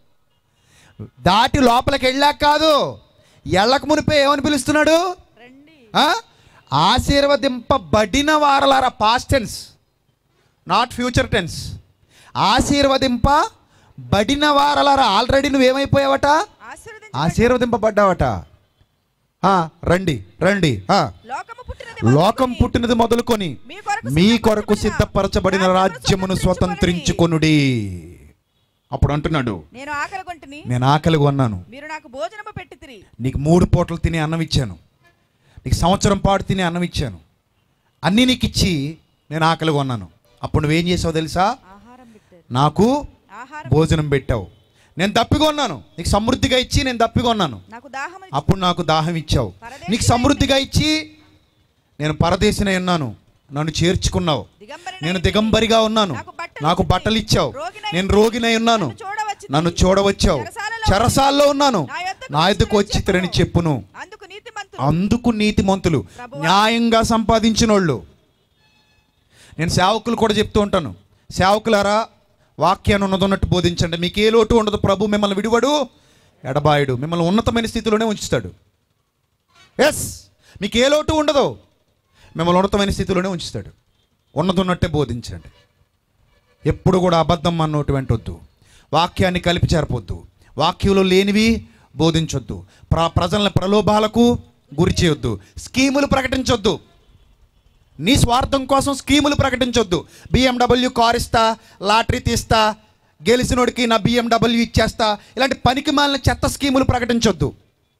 దాటి లోపలికి వెళ్ళాక కాదు ఎళ్ళక మునిపే ఏమని పిలుస్తున్నాడు రండి ఆ? ఆశీర్వదింపబడిన వారలారా past tense not future tense ఆశీర్వదింపబడిన వారలారా ఆల్రెడీ నువ్వేమైపోయావట ఆశీర్వదించ ఆశీర్వదింపబడ్డావట ఆ, రండి రండి ఆ. లోకము పుట్టినది లోకం మొదలుకొని పుట్టినది మొదలుకొని మీ కొరకు మీ కొరకు సిద్ధపరచబడిన రాజ్యమును స్వతంత్రించుకొనుడి అప్పుడు అంటున్నాడు నేను ఆకలి కొంటిని నేను ఆకలి కొన్నాను మీరు నాకు భోజనము పెట్టితిరి నీకు మూడు పూటలు తినే అన్నం ఇచ్చాను నీకు సంవత్సరం పాటు తినే అన్నం ఇచ్చాను అన్నీ నీకు ఇచ్చి నేను ఆకలి కొన్నాను అప్పుడు నువ్వేం చేసావు తెలుసా ఆహారం పెట్టారు నాకు ఆహారం భోజనం పెట్టావు నేను దప్పిగా ఉన్నాను నీకు సమృద్ధిగా ఇచ్చి నేను దప్పిగా ఉన్నాను నాకు దాహం అప్పుడు నాకు దాహం ఇచ్చావు నీకు సమృద్ధిగా ఇచ్చి నేను పరదేశినై ఉన్నాను నన్ను చేర్చుకున్నావు దిగంబరినై నేను దిగంబరిగా ఉన్నాను నాకు బట్టలు నాకు ఇచ్చి, బట్టలు ఇచ్చావు రోగినై నేను రోగినై ఉన్నాను నన్ను చూడవచ్చి నన్ను చూడవచ్చావు చెరసాలలో చెరసాల్లో ఉన్నాను నా యొద్దకు నా ఎద్దుకు వచ్చి వచ్చితిరని తిరని చెప్పును అందుకు నీతిమంతులు అందుకు నీతిమంతులు ప్రభువా. న్యాయంగా సంపాదించినోళ్ళు నేను సేవకులు కూడా చెప్తూ ఉంటాను సేవకులారా వాక్యాన్ని ఉన్నదన్నట్టు బోధించండి మీకు ఏ లోటు ఉండదు ప్రభు మిమ్మల్ని విడివడు ఎడబాయుడు మిమ్మల్ని ఉన్నతమైన స్థితిలోనే ఉంచుతాడు ఎస్ మీకు ఏ లోటు ఉండదు మిమ్మల్ని ఉన్నతమైన స్థితిలోనే ఉంచుతాడు ఉన్నది ఉన్నట్టే బోధించండి ఎప్పుడు కూడా అబద్ధం అన్నోటి వెంటొద్దు వాక్యాన్ని కలిపి చేరపొద్దు వాక్యంలో లేనివి బోధించొద్దు ప్ర ప్రజలను ప్రలోభాలకు గురి చేయొద్దు స్కీములు ప్రకటించొద్దు నీ స్వార్థం కోసం స్కీములు ప్రకటించొద్దు బిఎండబ్ల్యూ కార్ ఇస్తా లాటరీ తీస్తా గెలిచినోడికి నా బిఎండబ్ల్యూ ఇచ్చేస్తా ఇలాంటి పనికి మాలిన చెత్త స్కీములు ప్రకటించొద్దు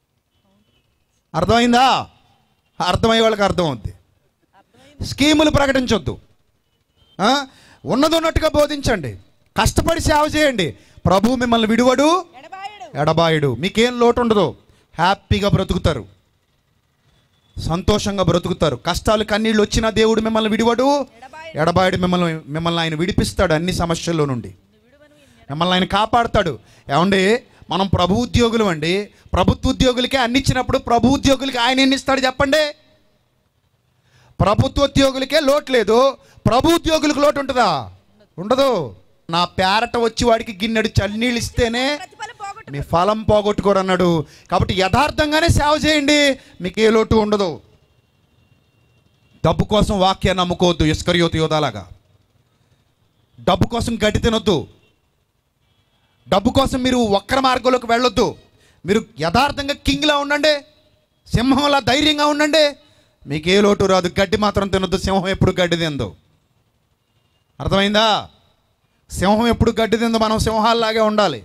అర్థమైందా అర్థమయ్యే వాళ్ళకి అర్థం అవుద్ది స్కీములు ప్రకటించొద్దు ఆ? ఉన్నది ఉన్నట్టుగా బోధించండి కష్టపడి సేవ చేయండి ప్రభు మిమ్మల్ని విడువడు ఎడబాయుడు ఎడబాయుడు మీకేం లోటు ఉండదు హ్యాపీగా బ్రతుకుతారు సంతోషంగా బ్రతుకుతారు కష్టాలు కన్నీళ్ళు వచ్చిన దేవుడు మిమ్మల్ని విడివడు ఎడబాయుడు ఎడబాయుడు మిమ్మల్ని మిమ్మల్ని ఆయన విడిపిస్తాడు అన్ని సమస్యల్లో నుండి మిమ్మల్ని ఆయన కాపాడుతాడు ఏమండి మనం ప్రభు ఉద్యోగులు అండి ప్రభుత్వ ఉద్యోగులకే అన్ని ఇచ్చినప్పుడు ప్రభు ఉద్యోగులకి ఆయన ఎన్ని ఇస్తాడు చెప్పండి ప్రభుత్వ ఉద్యోగులకే లోటు లేదు ప్రభు ఉద్యోగులకు లోటు ఉంటుందా ఉండదు నా పేరట వచ్చి వాడికి గిన్నెడు చన్నీళ్ళు ఇస్తేనే ప్రతిఫలం పోగొట్టు మీ ఫలం పోగొట్టుకోరు అన్నాడు కాబట్టి యథార్థంగానే సేవ చేయండి మీకు ఏ లోటు ఉండదు డబ్బు కోసం వాక్యాన్ని నమ్ముకోవద్దు ఇస్కరియోతు యోధాలాగా డబ్బు కోసం గడ్డి తినొద్దు డబ్బు కోసం మీరు వక్ర మార్గంలోకి వెళ్ళొద్దు మీరు యథార్థంగా కింగ్లా ఉండండి సింహంలా ధైర్యంగా ఉండండి మీకు ఏ లోటు రాదు గడ్డి మాత్రం తినొద్దు సింహం ఎప్పుడు గడ్డి తిందు అర్థమైందా సింహం ఎప్పుడు గడ్డి తిందో మనం సింహాల్లాగే ఉండాలి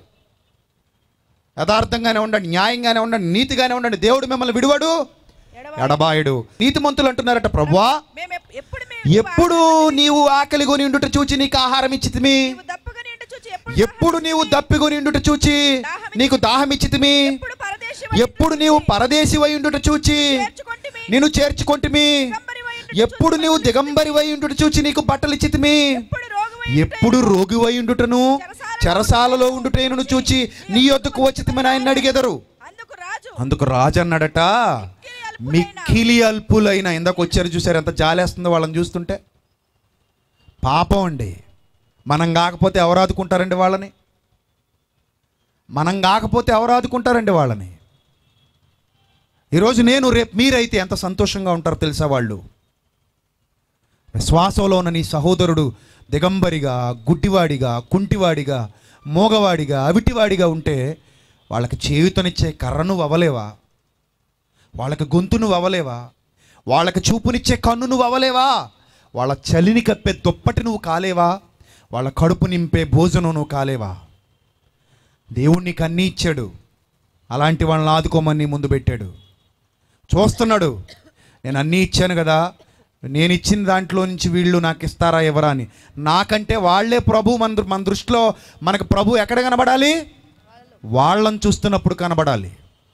యథార్థంగానే ఉండండి న్యాయంగానే ఉండండి నీతిగానే ఉండండి దేవుడు మిమ్మల్ని విడువడు ఎడబాయుడు ఎడబాయుడు నీతిమంతులు అంటున్నారట ప్రభువా మేము ఎప్- ఎప్పుడు మేము ఎప్పుడు నీవు ఆకలి కొని ఉండుట చూచి నీకు ఆహారం ఇచ్చితిమి నీవు దప్పుగా నిండు చూచి ఎప్పుడు ఎప్పుడు నీవు దప్పికొని ఉండుట చూచి నీకు దాహం ఇచ్చితిమి ఎప్పుడు పరదేశం ఎప్పుడు నీవు పరదేశి వై ఉండుట చూచి చేర్చుకొంటిమి నిన్ను చేర్చుకొంటిమి దిగంబరివై ఉండుట ఎప్పుడు నీవు దిగంబరి వై ఉండుట చూచి నీకు బట్టలు ఇచ్చితిమి ఎప్పుడు రోగమై ఎప్పుడు రోగి వై ఉండుటను చెరసాలలో ఉండుటేను చూచి నీ యొద్దకు వచ్చితిమని ఆయన అడిగెదరు అందుకు రాజు అందుకు రాజు అన్నాడట మిక్కిలి అల్పులైన ఇందాక వచ్చారు చూసారు ఎంత జాలేస్తుందో వాళ్ళని చూస్తుంటే పాపం అండి మనం కాకపోతే ఎవరు ఆదుకుంటారండి వాళ్ళని మనం కాకపోతే ఎవరు ఆదుకుంటారండి వాళ్ళని ఈరోజు నేను రేపు మీరైతే ఎంత సంతోషంగా ఉంటారో తెలుసా వాళ్ళు విశ్వాసంలో ఉన్న నీ సహోదరుడు దిగంబరిగా గుడ్డివాడిగా కుంటివాడిగా మోగవాడిగా అవిటివాడిగా ఉంటే వాళ్ళకి చేయుతనిచ్చే కర్రను అవ్వలేవా వాళ్ళకి గొంతు నువ్వు అవ్వలేవా వాళ్ళకి చూపునిచ్చే కన్ను నువ్వు అవ్వలేవా వాళ్ళ చలిని కప్పే దుప్పటి నువ్వు కాలేవా వాళ్ళ కడుపు నింపే భోజనం నువ్వు కాలేవా దేవుడు నీకు అన్నీ ఇచ్చాడు అలాంటి వాళ్ళని ఆదుకోమని నీ ముందు పెట్టాడు చూస్తున్నాడు నేను అన్నీ ఇచ్చాను కదా నేను ఇచ్చిన దాంట్లో నుంచి వీళ్ళు నాకు ఇస్తారా ఎవరా అని నాకంటే వాళ్ళే ప్రభు మన దృ- మన దృష్టిలో మనకు ప్రభు ఎక్కడ కనబడాలి వాళ్ళని చూస్తున్నప్పుడు కనబడాలి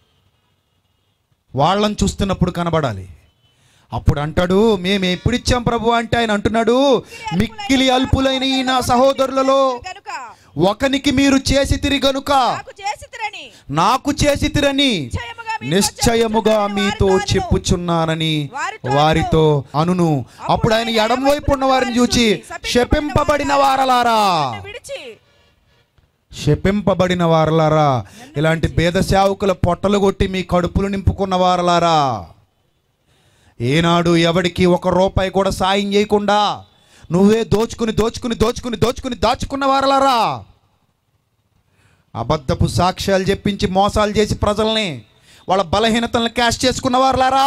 వాళ్ళని చూస్తున్నప్పుడు కనబడాలి అప్పుడు అంటాడు మేము ఎప్పుడు ఇచ్చాం ప్రభు అంటే ఆయన అంటున్నాడు మిక్కిలి అల్పులైన ఈ నా సహోదరులలో గనుక ఒకనికి మీరు చేసి తిరిగి గనుక నాకు చేసితిరని నాకు చేసి తిరని నిశ్చయముగా మీతో నిశ్చయముగా చెప్పుచున్నానని మీతో వారితో చెప్పుచున్నానని వారితో వారితో అనును అప్పుడు ఆయన ఎడం వైపు ఉన్న వారిని చూచి శపింపబడిన వారలారా నన్ను విడిచి శపింపబడిన వారలారా ఇలాంటి భేద సేవకుల పొట్టలు కొట్టి మీ కడుపులు నింపుకున్న వారలారా ఏనాడు ఎవడికి ఒక రూపాయి కూడా సాయం చేయకుండా నువ్వే దోచుకుని దోచుకుని దోచుకుని దోచుకుని దాచుకున్న వారలారా అబద్ధపు సాక్ష్యాలు చెప్పించి మోసాలు చేసి ప్రజల్ని వాళ్ళ బలహీనతలను క్యాష్ చేసుకున్న వారలారా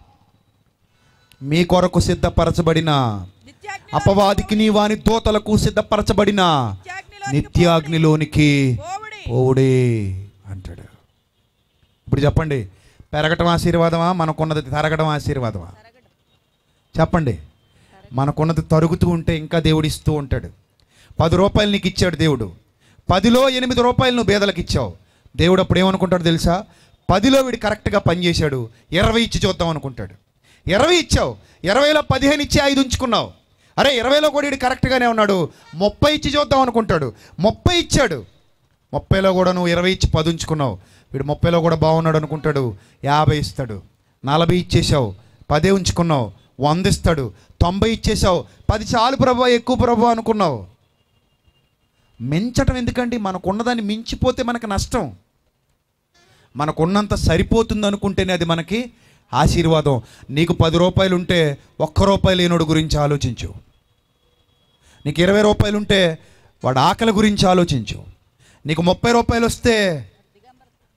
మీ కొరకు సిద్ధపరచబడిన నిత్యాగ్ని అపవాదికి నీ వాని దోతలకు సిద్ధపరచబడిన నిత్యాగ్నిలోనికి పోవుడి పోవుడే అంటాడు ఇప్పుడు చెప్పండి పెరగటం ఆశీర్వాదమా మనకున్నది తరగడం ఆశీర్వాదమా చెప్పండి మనకున్నది తరుగుతూ ఉంటే ఇంకా దేవుడు ఇస్తూ ఉంటాడు పది రూపాయలు నీకు ఇచ్చాడు దేవుడు పదిలో ఎనిమిది రూపాయలు నువ్వు బేదలకు ఇచ్చావు దేవుడు అప్పుడు ఏమనుకుంటాడు తెలుసా పదిలో వీడు కరెక్ట్గా పనిచేశాడు ఇరవై ఇచ్చి చూద్దాం అనుకుంటాడు ఇరవై ఇచ్చావు ఇరవైలో పదిహేను ఇచ్చి ఐదు ఉంచుకున్నావు అరే ఇరవైలో కూడా వీడు కరెక్ట్గానే ఉన్నాడు ముప్పై ఇచ్చి చూద్దాం అనుకుంటాడు ముప్పై ఇచ్చాడు ముప్పైలో కూడా నువ్వు ఇరవై ఇచ్చి పది ఉంచుకున్నావు వీడు ముప్పైలో కూడా బాగున్నాడు అనుకుంటాడు యాభై ఇస్తాడు నలభై ఇచ్చేసావు పదే ఉంచుకున్నావు వంద ఇస్తాడు తొంభై ఇచ్చేసావు పది చాలు ప్రభు ఎక్కువ ప్రభు అనుకున్నావు మించటం ఎందుకండి మనకున్నదాన్ని మించిపోతే మనకు నష్టం మనకున్నంత సరిపోతుంది అనుకుంటేనే అది మనకి ఆశీర్వాదం నీకు పది రూపాయలు ఉంటే ఒక్క రూపాయి లేనోడు గురించి ఆలోచించు నీకు ఇరవై రూపాయలు ఉంటే వాడు ఆకలి గురించి ఆలోచించు నీకు ముప్పై రూపాయలు వస్తే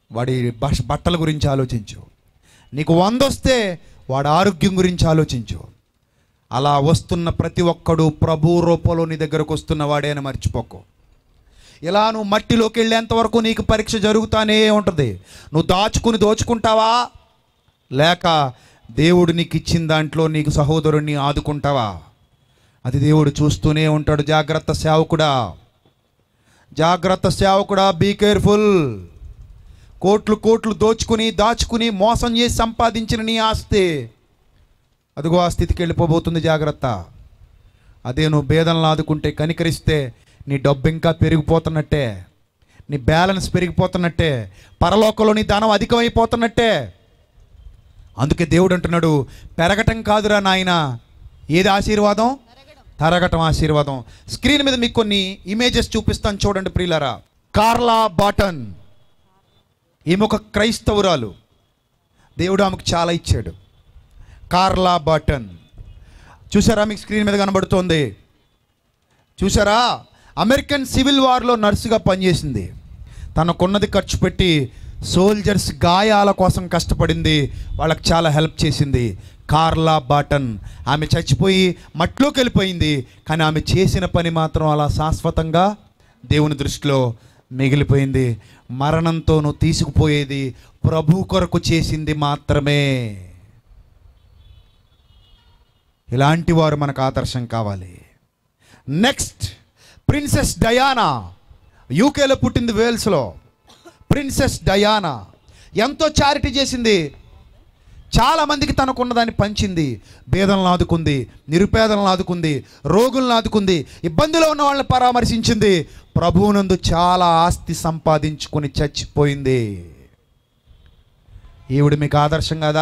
వాడి బష్ బట్టల గురించి ఆలోచించు నీకు వంద వస్తే వాడి ఆరోగ్యం గురించి ఆలోచించు అలా వస్తున్న ప్రతి ఒక్కడు ప్రభు రూపంలో నీ దగ్గరకు వస్తున్న వాడే అని మర్చిపోకు ఇలా నువ్వు మట్టిలోకి వెళ్ళేంత వరకు నీకు పరీక్ష జరుగుతానే ఉంటుంది నువ్వు దాచుకుని దోచుకుంటావా లేక దేవుడు నీకు ఇచ్చిన దాంట్లో నీకు సహోదరుణ్ణి ఆదుకుంటావా అది దేవుడు చూస్తూనే ఉంటాడు జాగ్రత్త సేవకుడా జాగ్రత్త సేవకుడా బీ కేర్ఫుల్ కోట్లు కోట్లు దోచుకుని దాచుకుని మోసం చేసి సంపాదించిన నీ ఆస్తి అదిగో ఆ స్థితికి వెళ్ళిపోబోతుంది జాగ్రత్త అదే నువ్వు బేదలను ఆదుకుంటే కనికరిస్తే నీ డబ్బు ఇంకా పెరిగిపోతున్నట్టే నీ బ్యాలెన్స్ పెరిగిపోతున్నట్టే పరలోకంలో నీ ధనం అధికమైపోతున్నట్టే అందుకే దేవుడు అంటున్నాడు పెరగటం కాదురా నాయన ఏది ఆశీర్వాదం తరగటం ఆశీర్వాదం స్క్రీన్ మీద మీకు కొన్ని ఇమేజెస్ చూపిస్తాను చూడండి ప్రియులరా కార్లా బాటన్ ఈమె ఒక క్రైస్తవురాలు దేవుడు ఆమెకు చాలా ఇచ్చాడు కార్లా బాటన్ చూసారా మీకు స్క్రీన్ మీద కనబడుతోంది చూసారా అమెరికన్ సివిల్ వార్లో నర్సుగా పనిచేసింది తనకున్నది ఖర్చు పెట్టి సోల్జర్స్ గాయాల కోసం కష్టపడింది వాళ్ళకి చాలా హెల్ప్ చేసింది కార్లా బాటన్ ఆమె చచ్చిపోయి మట్లోకి వెళ్ళిపోయింది కానీ ఆమె చేసిన పని మాత్రం అలా శాశ్వతంగా దేవుని దృష్టిలో మిగిలిపోయింది మరణంతో నువ్వు తీసుకుపోయేది ప్రభు కొరకు చేసింది మాత్రమే ఇలాంటి వారు మనకు ఆదర్శం కావాలి నెక్స్ట్ ప్రిన్సెస్ డయానా యూకేలో పుట్టింది వేల్స్లో ప్రిన్సెస్ డయానా ఎంతో చారిటీ చేసింది చాలా మందికి తనకున్న దాన్ని పంచింది భేదలను ఆదుకుంది నిరుపేదలను ఆదుకుంది రోగులను ఆదుకుంది ఇబ్బందిలో ఉన్న వాళ్ళని పరామర్శించింది ప్రభువునందు చాలా ఆస్తి సంపాదించుకొని చచ్చిపోయింది ఈవిడ మీకు ఆదర్శం కదా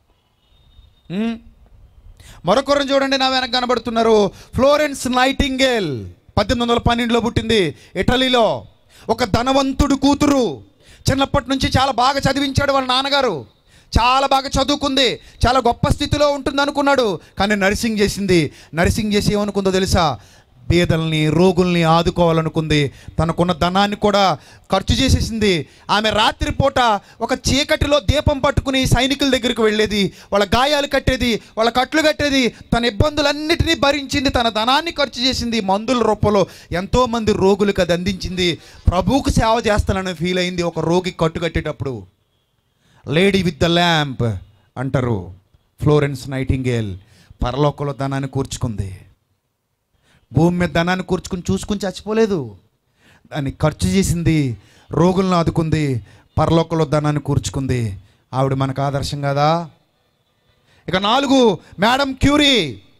ఉం? మరొకరిని చూడండి నా వెనక కనబడుతున్నారు ఫ్లోరెన్స్ నైటింగేల్ పద్దెనిమిది వందల పన్నెండులో పుట్టింది ఇటలీలో ఒక ధనవంతుడు కూతురు చిన్నప్పటి నుంచి చాలా బాగా చదివించాడు వాళ్ళ నాన్నగారు చాలా బాగా చదువుకుంది చాలా గొప్ప స్థితిలో ఉంటుంది అనుకున్నాడు కానీ నర్సింగ్ చేసింది నర్సింగ్ చేసి ఏమనుకుందో తెలుసా బీదల్ని రోగుల్ని ఆదుకోవాలనుకుంది తనకున్న ధనాన్ని కూడా ఖర్చు చేసేసింది ఆమె రాత్రిపూట ఒక చీకటిలో దీపం పట్టుకుని సైనికుల దగ్గరికి వెళ్ళేది వాళ్ళ గాయాలు కట్టేది వాళ్ళ కట్లు కట్టేది తన ఇబ్బందులన్నిటినీ భరించింది తన ధనాన్ని ఖర్చు చేసింది మందుల రూపంలో ఎంతోమంది రోగులకు అది అందించింది ప్రభువుకు సేవ చేస్తానని ఫీల్ అయింది ఒక రోగి కట్టు కట్టేటప్పుడు లేడీ విత్ ద ల్యాంప్ అంటారు ఫ్లోరెన్స్ నైటింగేల్ పరలోకంలో ధనాన్ని కూర్చుకుంది భూమి మీద ధనాన్ని కూర్చుకుని చూసుకుని చచ్చిపోలేదు దాన్ని ఖర్చు చేసింది రోగులను ఆదుకుంది పరలోకంలో ధనాన్ని కూర్చుకుంది ఆవిడ మనకు ఆదర్శం కదా ఇక నాలుగు మేడం క్యూరీ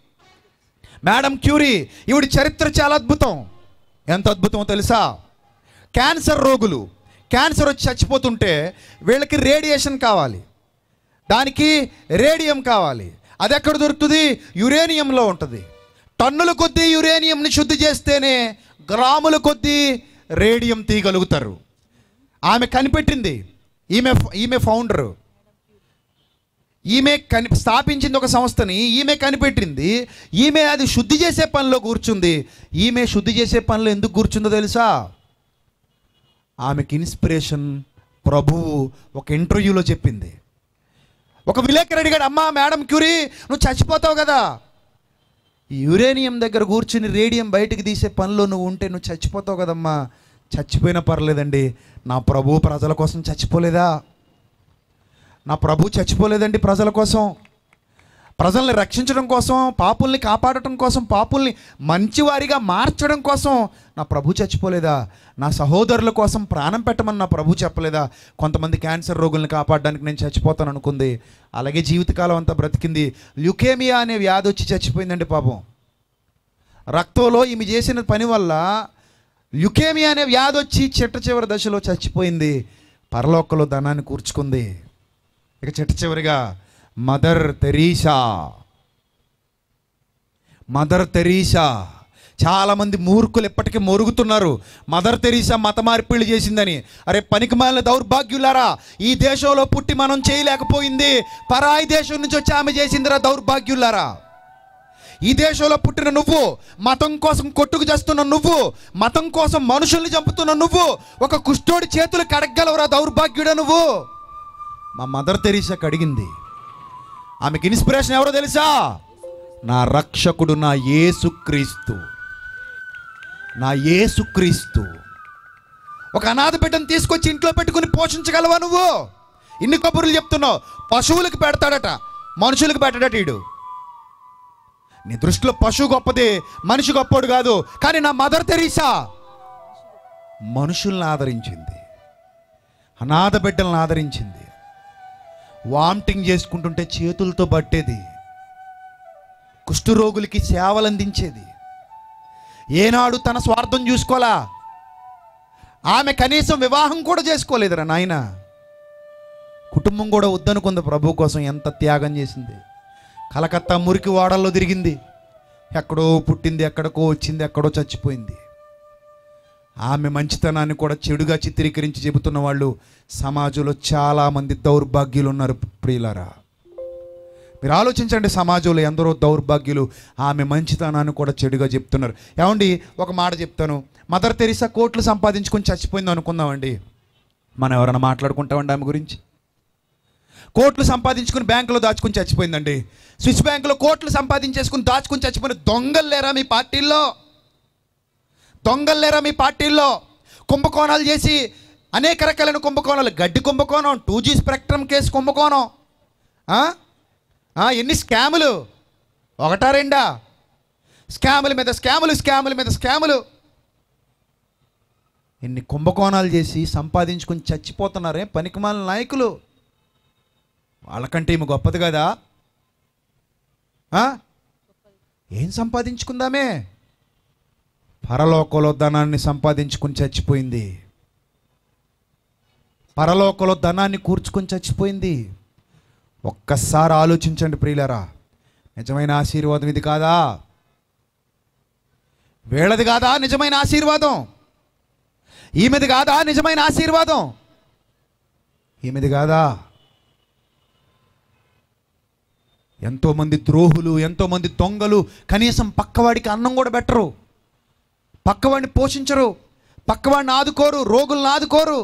మేడం క్యూరీ ఈవిడ చరిత్ర చాలా అద్భుతం ఎంత అద్భుతమో తెలుసా క్యాన్సర్ రోగులు క్యాన్సర్ వచ్చి చచ్చిపోతుంటే వీళ్ళకి రేడియేషన్ కావాలి దానికి రేడియం కావాలి అది ఎక్కడ దొరుకుతుంది యురేనియంలో ఉంటుంది టన్నుల కొద్దీ యురేనియంని శుద్ధి చేస్తేనే గ్రాముల కొద్దీ రేడియం తీయగలుగుతారు ఆమె కనిపెట్టింది ఈమె ఈమె ఫౌండరు ఈమె కని స్థాపించింది ఒక సంస్థని ఈమె కనిపెట్టింది ఈమె అది శుద్ధి చేసే పనిలో కూర్చుంది ఈమె శుద్ధి చేసే పనిలో ఎందుకు కూర్చుందో తెలుసా ఆమెకి ఇన్స్పిరేషన్ ప్రభువు ఒక ఇంటర్వ్యూలో చెప్పింది ఒక విలేకరు అడిగాడు అమ్మా మేడం క్యూరీ నువ్వు చచ్చిపోతావు కదా ఈ యురేనియం దగ్గర కూర్చుని రేడియం బయటికి తీసే పనిలో నువ్వు ఉంటే నువ్వు చచ్చిపోతావు కదమ్మా చచ్చిపోయినా పర్లేదండి నా ప్రభు ప్రజల కోసం చచ్చిపోలేదా నా ప్రభు చచ్చిపోలేదండి ప్రజల కోసం ప్రజల్ని రక్షించడం కోసం పాపుల్ని కాపాడటం కోసం పాపుల్ని మంచివారిగా మార్చడం కోసం నా ప్రభు చచ్చిపోలేదా నా సహోదరుల కోసం ప్రాణం పెట్టమని నా ప్రభు చెప్పలేదా కొంతమంది క్యాన్సర్ రోగుల్ని కాపాడడానికి నేను చచ్చిపోతాను అనుకుంది అలాగే జీవితకాలం అంతా బ్రతికింది ల్యుకేమియా అనే వ్యాధి వచ్చి చచ్చిపోయిందండి పాపం రక్తంలో ఈమె చేసిన పని వల్ల ల్యుకేమియా అనే వ్యాధి వచ్చి చిట్ట చివరి దశలో చచ్చిపోయింది పరలోకలో ధనాన్ని కూర్చుకుంది ఇక చిట్ట చివరిగా మదర్ తెరీసా మదర్ తెరీసా చాలామంది మూర్ఖులు ఎప్పటికీ మొరుగుతున్నారు మదర్ తెరీసా మత మార్పిళ్ళు చేసిందని అరే పనికిమాలిన దౌర్భాగ్యులారా ఈ దేశంలో పుట్టి మనం చేయలేకపోయింది పరాయి దేశం నుంచి వచ్చి ఆమె చేసిందిరా దౌర్భాగ్యులారా ఈ దేశంలో పుట్టిన నువ్వు మతం కోసం కొట్టుకు చేస్తున్న నువ్వు మతం కోసం మనుషుల్ని చంపుతున్న నువ్వు ఒక కుష్ఠోడి చేతులు కడగలవురా దౌర్భాగ్యుడా నువ్వు మా మదర్ తెరీసాకి అడిగింది ఆమెకి ఇన్స్పిరేషన్ ఎవరో తెలుసా నా రక్షకుడు నా యేసుక్రీస్తు నా యేసుక్రీస్తు ఒక అనాథ బిడ్డను తీసుకొచ్చి ఇంట్లో పెట్టుకుని పోషించగలవా నువ్వు ఇన్ని కబుర్లు చెప్తున్నావు పశువులకు పెడతాడట మనుషులకు పెట్టడట ఈడు నీ దృష్టిలో పశువు గొప్పది మనిషి గొప్పోడు కాదు కానీ నా మదర్ తెరీసా మనుషుల్ని ఆదరించింది అనాథ బిడ్డలను ఆదరించింది వామిటింగ్ చేసుకుంటుంటే చేతులతో పట్టేది కుష్ఠరోగులకి సేవలు అందించేది ఏనాడు తన స్వార్థం చూసుకోలా ఆమె కనీసం వివాహం కూడా చేసుకోలేదురా నాయన కుటుంబం కూడా వద్దనుకుంది ప్రభు కోసం ఎంత త్యాగం చేసింది కలకత్తా మురికి వాడల్లో తిరిగింది ఎక్కడో పుట్టింది ఎక్కడికో వచ్చింది ఎక్కడో చచ్చిపోయింది ఆమె మంచితనాన్ని కూడా చెడుగా చిత్రీకరించి చెబుతున్న వాళ్ళు సమాజంలో చాలామంది దౌర్భాగ్యులు ఉన్నారు ప్రియులారా మీరు ఆలోచించండి సమాజంలో ఎందరో దౌర్భాగ్యులు ఆమె మంచితనాన్ని కూడా చెడుగా చెప్తున్నారు ఏమండి ఒక మాట చెప్తాను మదర్ తెరీసా కోట్లు సంపాదించుకొని చచ్చిపోయింది అనుకుందామండి మనం ఎవరైనా మాట్లాడుకుంటామండి ఆమె గురించి కోట్లు సంపాదించుకుని బ్యాంకులో దాచుకుని చచ్చిపోయిందండి స్విస్ బ్యాంకులో కోట్లు సంపాదించేసుకుని దాచుకుని చచ్చిపోయిన దొంగలు లేరా మీ పార్టీల్లో దొంగలు లేరా మీ పార్టీల్లో కుంభకోణాలు చేసి అనేక రకాలైన కుంభకోణాలు గడ్డి కుంభకోణం టూ జీ స్పెక్ట్రమ్ కేసు కుంభకోణం ఆ? ఆ, ఎన్ని స్కాములు ఒకటా రెండా స్కాముల మీద స్కాములు స్కాముల మీద స్కాములు ఎన్ని కుంభకోణాలు చేసి సంపాదించుకుని చచ్చిపోతున్నారే పనికిమాల నాయకులు వాళ్ళకంటే ఈమె గొప్పది కదా ఆ? ఏం సంపాదించుకుందామే పరలోకంలో ధనాన్ని సంపాదించుకుని చచ్చిపోయింది పరలోకంలో ధనాన్ని కూర్చుకొని చచ్చిపోయింది ఒక్కసారి ఆలోచించండి ప్రియులరా నిజమైన ఆశీర్వాదం ఇది కాదా వీళ్ళది కాదా నిజమైన ఆశీర్వాదం ఈమెది కాదా నిజమైన ఆశీర్వాదం ఈమెది కాదా ఎంతోమంది ద్రోహులు ఎంతోమంది దొంగలు కనీసం పక్కవాడికి అన్నం కూడా పెట్టరు పక్కవాడిని పోషించరు పక్కవాడిని ఆదుకోరు రోగులను ఆదుకోరు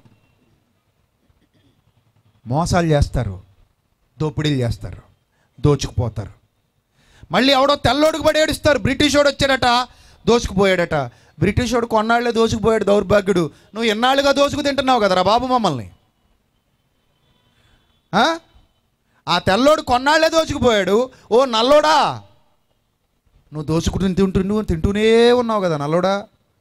మోసాలు చేస్తారు దోపిడీలు చేస్తారు దోచుకుపోతారు మళ్ళీ ఎవడో తెల్లోడికి పడి ఏడుస్తారు బ్రిటిష్ వాడు వచ్చాడట దోచుకుపోయాడట బ్రిటిష్ వాడు కొన్నాళ్ళే దోచుకుపోయాడు దౌర్భాగ్యుడు నువ్వు ఎన్నాళ్ళుగా దోచుకు తింటున్నావు కదరా బాబు మమ్మల్ని ఆ? ఆ తెల్లోడు కొన్నాళ్ళే దోచుకుపోయాడు ఓ నల్లోడా నువ్వు దోచుకుంటూ తింటూ నువ్వు తింటూనే ఉన్నావు కదా నల్లోడా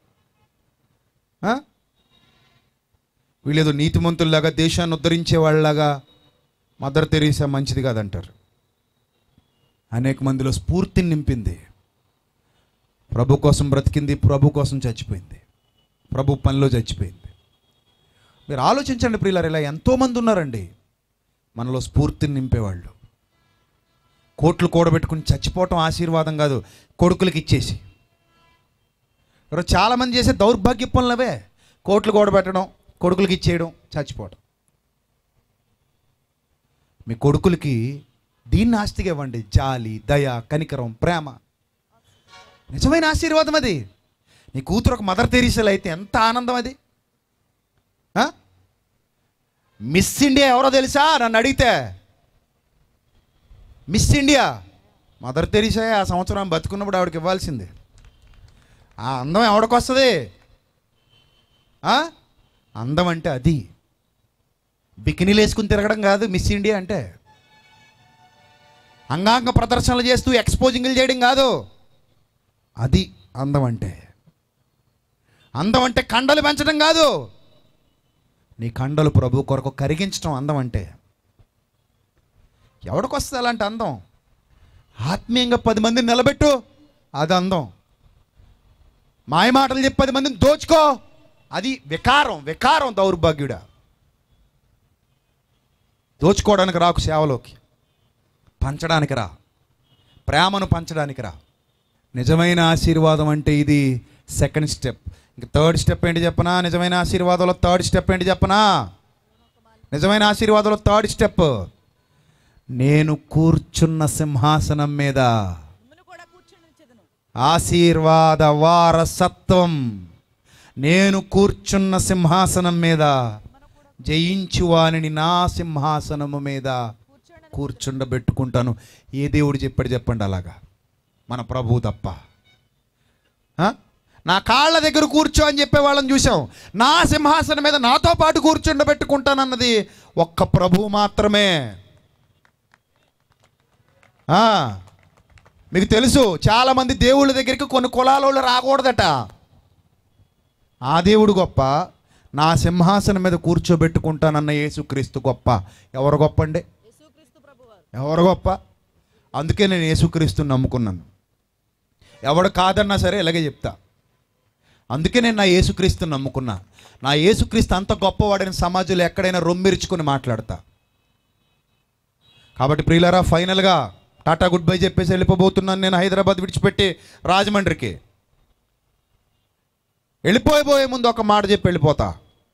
ఆ? వీళ్ళేదో నీతిమంతుల్లాగా దేశాన్ని ఉద్ధరించే వాళ్ళలాగా మదర్ తెరీసా మంచిది కాదంటారు అనేక మందిలో స్ఫూర్తిని నింపింది ప్రభు కోసం బ్రతికింది ప్రభు కోసం చచ్చిపోయింది ప్రభు పనిలో చచ్చిపోయింది మీరు ఆలోచించండి ప్రియులారు ఇలా ఎంతోమంది ఉన్నారండి మనలో స్ఫూర్తిని నింపేవాళ్ళు కోట్లు కూడబెట్టుకుని చచ్చిపోవటం ఆశీర్వాదం కాదు కొడుకులకి ఇచ్చేసి ఈరోజు చాలామంది చేసే దౌర్భాగ్య పనులవే కోట్లు కూడబెట్టడం కొడుకులకి ఇచ్చేయడం చచ్చిపోవడం మీ కొడుకులకి దీన్ని ఆస్తిగా ఇవ్వండి జాలి దయ కనికరం ప్రేమ నిజమైన ఆశీర్వాదం అది నీ కూతురు ఒక మదర్ తెరీసలు అయితే ఎంత ఆనందం అది ఆ? మిస్ ఇండియా ఎవరో తెలుసా నన్ను అడిగితే మిస్ ఇండియా మదర్ తెరీసా ఆ సంవత్సరం బతుకున్నప్పుడు ఆవిడకి ఇవ్వాల్సిందే ఆ అందం ఎవడికి వస్తుంది ఆ? అందం అంటే అది బికినీలు వేసుకుని తిరగడం కాదు మిస్ ఇండియా అంటే అంగాంగ ప్రదర్శనలు చేస్తూ ఎక్స్పోజింగ్లు చేయడం కాదు అది అందం అంటే అందం అంటే కండలు పెంచడం కాదు నీ కండలు ప్రభు కొరకు కరిగించడం అందం అంటే ఎవడికి వస్తుంది అలాంటి అందం ఆత్మీయంగా పది మందిని నిలబెట్టు అది అందం మాయ మాటలు చెప్పి పది మందిని దోచుకో అది వికారం వికారం దౌర్భాగ్యుడా దోచుకోవడానికి రాకు సేవలోకి పంచడానికి రా ప్రేమను పంచడానికి రా నిజమైన ఆశీర్వాదం అంటే ఇది సెకండ్ స్టెప్ ఇంక థర్డ్ స్టెప్ ఏంటి చెప్పనా నిజమైన ఆశీర్వాదంలో థర్డ్ స్టెప్ ఏంటి చెప్పనా నిజమైన ఆశీర్వాదంలో థర్డ్ స్టెప్ నేను కూర్చున్న సింహాసనం మీద మిమ్మును కూడా ఆశీర్వాద వారసత్వం నేను కూర్చున్న సింహాసనం మీద జయించు వానిని నా సింహాసనము మీద కూర్చుండబెట్టుకుంటాను ఏ దేవుడు చెప్పాడు చెప్పండి అలాగా మన ప్రభువు తప్ప ఆ? నా కాళ్ళ దగ్గర కూర్చో అని చెప్పే వాళ్ళని చూసాం నా సింహాసనం మీద నాతో పాటు కూర్చుండబెట్టుకుంటానన్నది ఒక్క ప్రభువు మాత్రమే ఆ, మీకు తెలుసు చాలామంది దేవుళ్ళ దగ్గరికి కొన్ని కులాల వాళ్ళు రాకూడదట ఆ దేవుడు గొప్ప నా సింహాసనం మీద కూర్చోబెట్టుకుంటానన్న యేసుక్రీస్తు గొప్ప ఎవరు గొప్ప అండి ఎవరు గొప్ప అందుకే నేను యేసుక్రీస్తుని నమ్ముకున్నాను ఎవడు కాదన్నా సరే ఇలాగే చెప్తా అందుకే నేను నా యేసుక్రీస్తుని నమ్ముకున్నా నా యేసుక్రీస్తు అంత గొప్పవాడని సమాజంలో ఎక్కడైనా రొమ్మిరుచుకొని మాట్లాడతా కాబట్టి ప్రియులరా ఫైనల్గా టాటా గుడ్ బై చెప్పేసి వెళ్ళిపోబోతున్నాను నేను హైదరాబాద్ విడిచిపెట్టి రాజమండ్రికి వెళ్ళిపోయబోయే ముందు ఒక మాట చెప్పి వెళ్ళిపోతా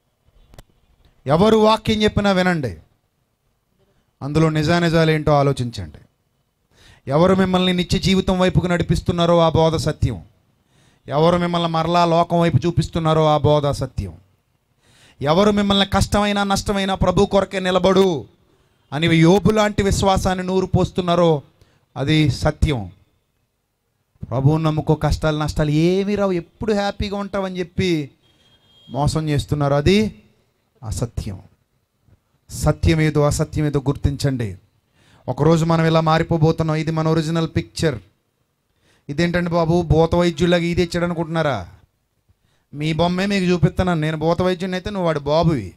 ఎవరు వాక్యం చెప్పినా వినండి అందులో నిజానిజాలు ఏంటో ఆలోచించండి ఎవరు మిమ్మల్ని నిత్య జీవితం వైపుకు నడిపిస్తున్నారో ఆ బోధ సత్యం ఎవరు మిమ్మల్ని మరలా లోకం వైపు చూపిస్తున్నారో ఆ బోధ సత్యం ఎవరు మిమ్మల్ని కష్టమైన నష్టమైన ప్రభు కొరకే నిలబడు అని యోబు లాంటి విశ్వాసాన్ని నూరు పోస్తున్నారో అది సత్యం ప్రభువుని నమ్ముకో కష్టాలు నష్టాలు ఏమీ రావు ఎప్పుడు హ్యాపీగా ఉంటావని చెప్పి మోసం చేస్తున్నారు అది అసత్యం సత్యం ఏదో అసత్యం ఏదో గుర్తించండి ఒకరోజు మనం ఇలా మారిపోబోతున్నాం ఇది మన ఒరిజినల్ పిక్చర్ ఇదేంటండి బాబు భూత వైద్యులాగా ఇది ఇచ్చాడు అనుకుంటున్నారా మీ బొమ్మే మీకు చూపిస్తున్నాను నేను భూత వైద్యుని అయితే నువ్వు వాడు బాబువి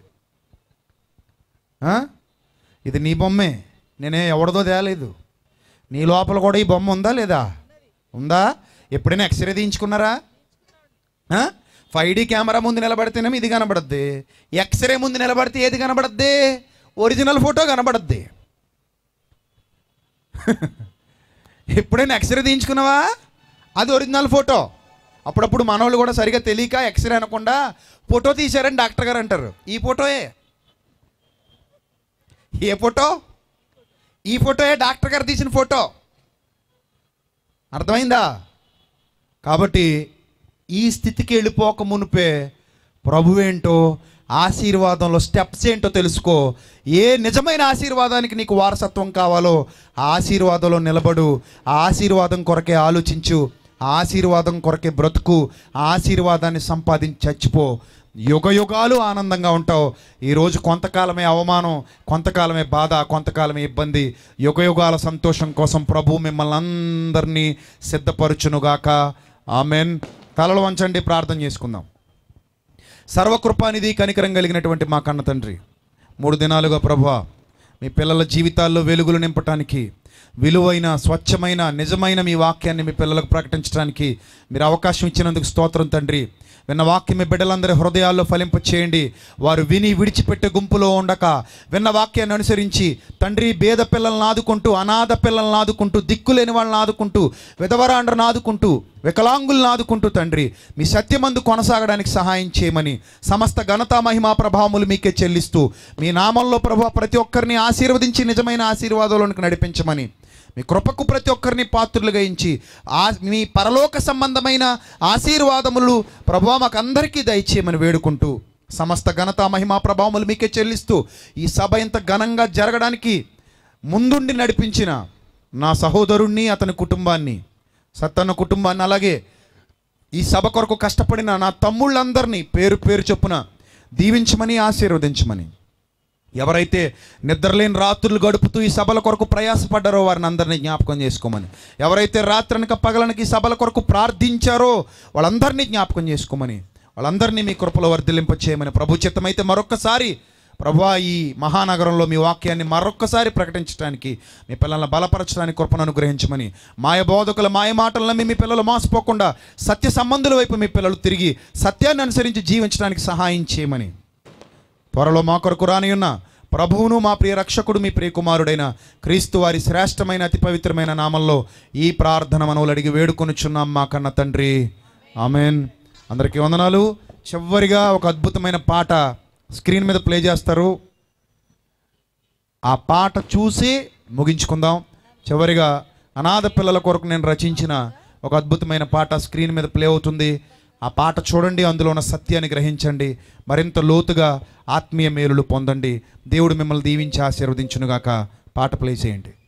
ఆ? ఇది నీ బొమ్మే నేనే ఎవరిదో తేలేదు నీ లోపల కూడా ఈ బొమ్మ ఉందా లేదా ఉందా ఎప్పుడైనా ఎక్స్రే తీయించుకున్నారా ఫైవ్ డీ కెమెరా ముందు నిలబడితేనేమో ఇది కనబడద్ది ఎక్స్రే ముందు నిలబడితే ఏది కనబడద్ది ఒరిజినల్ ఫోటో కనబడద్ది ఎప్పుడైనా ఎక్స్రే తీయించుకున్నావా అది ఒరిజినల్ ఫోటో అప్పుడప్పుడు మనవాళ్ళు కూడా సరిగా తెలియక ఎక్స్రే అనకుండా ఫోటో తీశారని డాక్టర్ గారు అంటారు ఈ ఫోటోయే ఏ ఫోటో ఈ ఫోటోయే డాక్టర్ గారు తీసిన ఫోటో అర్థమైందా కాబట్టి ఈ స్థితికి వెళ్ళిపోక మునిపే ప్రభువేంటో ఆశీర్వాదంలో స్టెప్స్ ఏంటో తెలుసుకో ఏ నిజమైన ఆశీర్వాదానికి నీకు వారసత్వం కావాలో ఆ ఆశీర్వాదంలో నిలబడు ఆ ఆశీర్వాదం కొరకే ఆలోచించు ఆ ఆశీర్వాదం కొరకే బ్రతుకు ఆ ఆశీర్వాదాన్ని సంపాదించి చచ్చిపో యుగ యుగాలు ఆనందంగా ఉంటావు ఈరోజు కొంతకాలమే అవమానం కొంతకాలమే బాధ కొంతకాలమే ఇబ్బంది యుగ యుగాల సంతోషం కోసం ప్రభు మిమ్మల్ని అందరినీ సిద్ధపరచునుగాక ఆమెన్ తలలు వంచండి ప్రార్థన చేసుకుందాం సర్వకృపానిధి కనికరం కలిగినటువంటి మా కన్న తండ్రి మూడు దినాలుగా ప్రభా మీ పిల్లల జీవితాల్లో వెలుగులు నింపటానికి విలువైన స్వచ్ఛమైన నిజమైన మీ వాక్యాన్ని మీ పిల్లలకు ప్రకటించడానికి మీరు అవకాశం ఇచ్చినందుకు స్తోత్రం తండ్రి విన్న వాక్యం మీ బిడ్డలందరి హృదయాల్లో ఫలింప చేయండి వారు విని విడిచిపెట్టే గుంపులో ఉండక విన్న వాక్యాన్ని అనుసరించి తండ్రి బేద పిల్లల్ని ఆదుకుంటూ అనాథ పిల్లల్ని ఆదుకుంటూ దిక్కులేని వాళ్ళని ఆదుకుంటూ విధవరాండ్రను ఆదుకుంటూ వికలాంగుల్ని ఆదుకుంటూ తండ్రి మీ సత్యమందు కొనసాగడానికి సహాయం చేయమని సమస్త ఘనత మహిమా ప్రభావములు మీకే చెల్లిస్తూ మీ నామంలో ప్రభు ప్రతి ఒక్కరిని ఆశీర్వదించి నిజమైన ఆశీర్వాదంలోనికి నడిపించమని మీ కృపకు ప్రతి ఒక్కరిని పాత్రులుగా ఇచ్చి ఆ మీ పరలోక సంబంధమైన ఆశీర్వాదములు ప్రభు మాకు అందరికీ దయచేయమని వేడుకుంటూ సమస్త ఘనత మహిమా ప్రభావములు మీకే చెల్లిస్తూ ఈ సభ ఇంత ఘనంగా జరగడానికి ముందుండి నడిపించిన నా సహోదరుణ్ణి అతని కుటుంబాన్ని సత్తన్న కుటుంబాన్ని అలాగే ఈ సభ కొరకు కష్టపడిన నా తమ్ముళ్ళందరినీ పేరు పేరు చొప్పున దీవించమని ఆశీర్వదించమని ఎవరైతే నిద్రలేని రాత్రులు గడుపుతూ ఈ సభల కొరకు ప్రయాసపడ్డారో వారిని అందరినీ జ్ఞాపకం చేసుకోమని ఎవరైతే రాత్రనక పగలనకి ఈ సభల కొరకు ప్రార్థించారో వాళ్ళందరినీ జ్ఞాపకం చేసుకోమని వాళ్ళందరినీ మీ కృపలో వర్ధిలింప చేయమని ప్రభు చిత్తమైతే మరొక్కసారి ప్రభా ఈ మహానగరంలో మీ వాక్యాన్ని మరొక్కసారి ప్రకటించడానికి మీ పిల్లల్ని బలపరచడానికి కృపను అనుగ్రహించమని మాయ బోధకుల మాయ మాటలను నమ్మి మీ పిల్లలు మోసపోకుండా సత్య సంబంధుల వైపు మీ పిల్లలు తిరిగి సత్యాన్ని అనుసరించి జీవించడానికి సహాయం చేయమని త్వరలో మా కొరకు రానియున్న ప్రభువును మా ప్రియ రక్షకుడు మీ ప్రియ కుమారుడైన క్రీస్తు వారి శ్రేష్టమైన అతి పవిత్రమైన నామంలో ఈ ప్రార్థన మనవులు అడిగి వేడుకొనుచున్నాం మా కన్న తండ్రి ఆమెన్ అందరికీ వందనాలు చివరిగా ఒక అద్భుతమైన పాట స్క్రీన్ మీద ప్లే చేస్తారు ఆ పాట చూసి ముగించుకుందాం చివరిగా అనాథ పిల్లల కొరకు నేను రచించిన ఒక అద్భుతమైన పాట స్క్రీన్ మీద ప్లే అవుతుంది ఆ పాట చూడండి అందులో ఉన్న సత్యాన్ని గ్రహించండి మరింత లోతుగా ఆత్మీయ మేలులు పొందండి దేవుడు మిమ్మల్ని దీవించి ఆశీర్వదించునుగాక పాట ప్లే చేయండి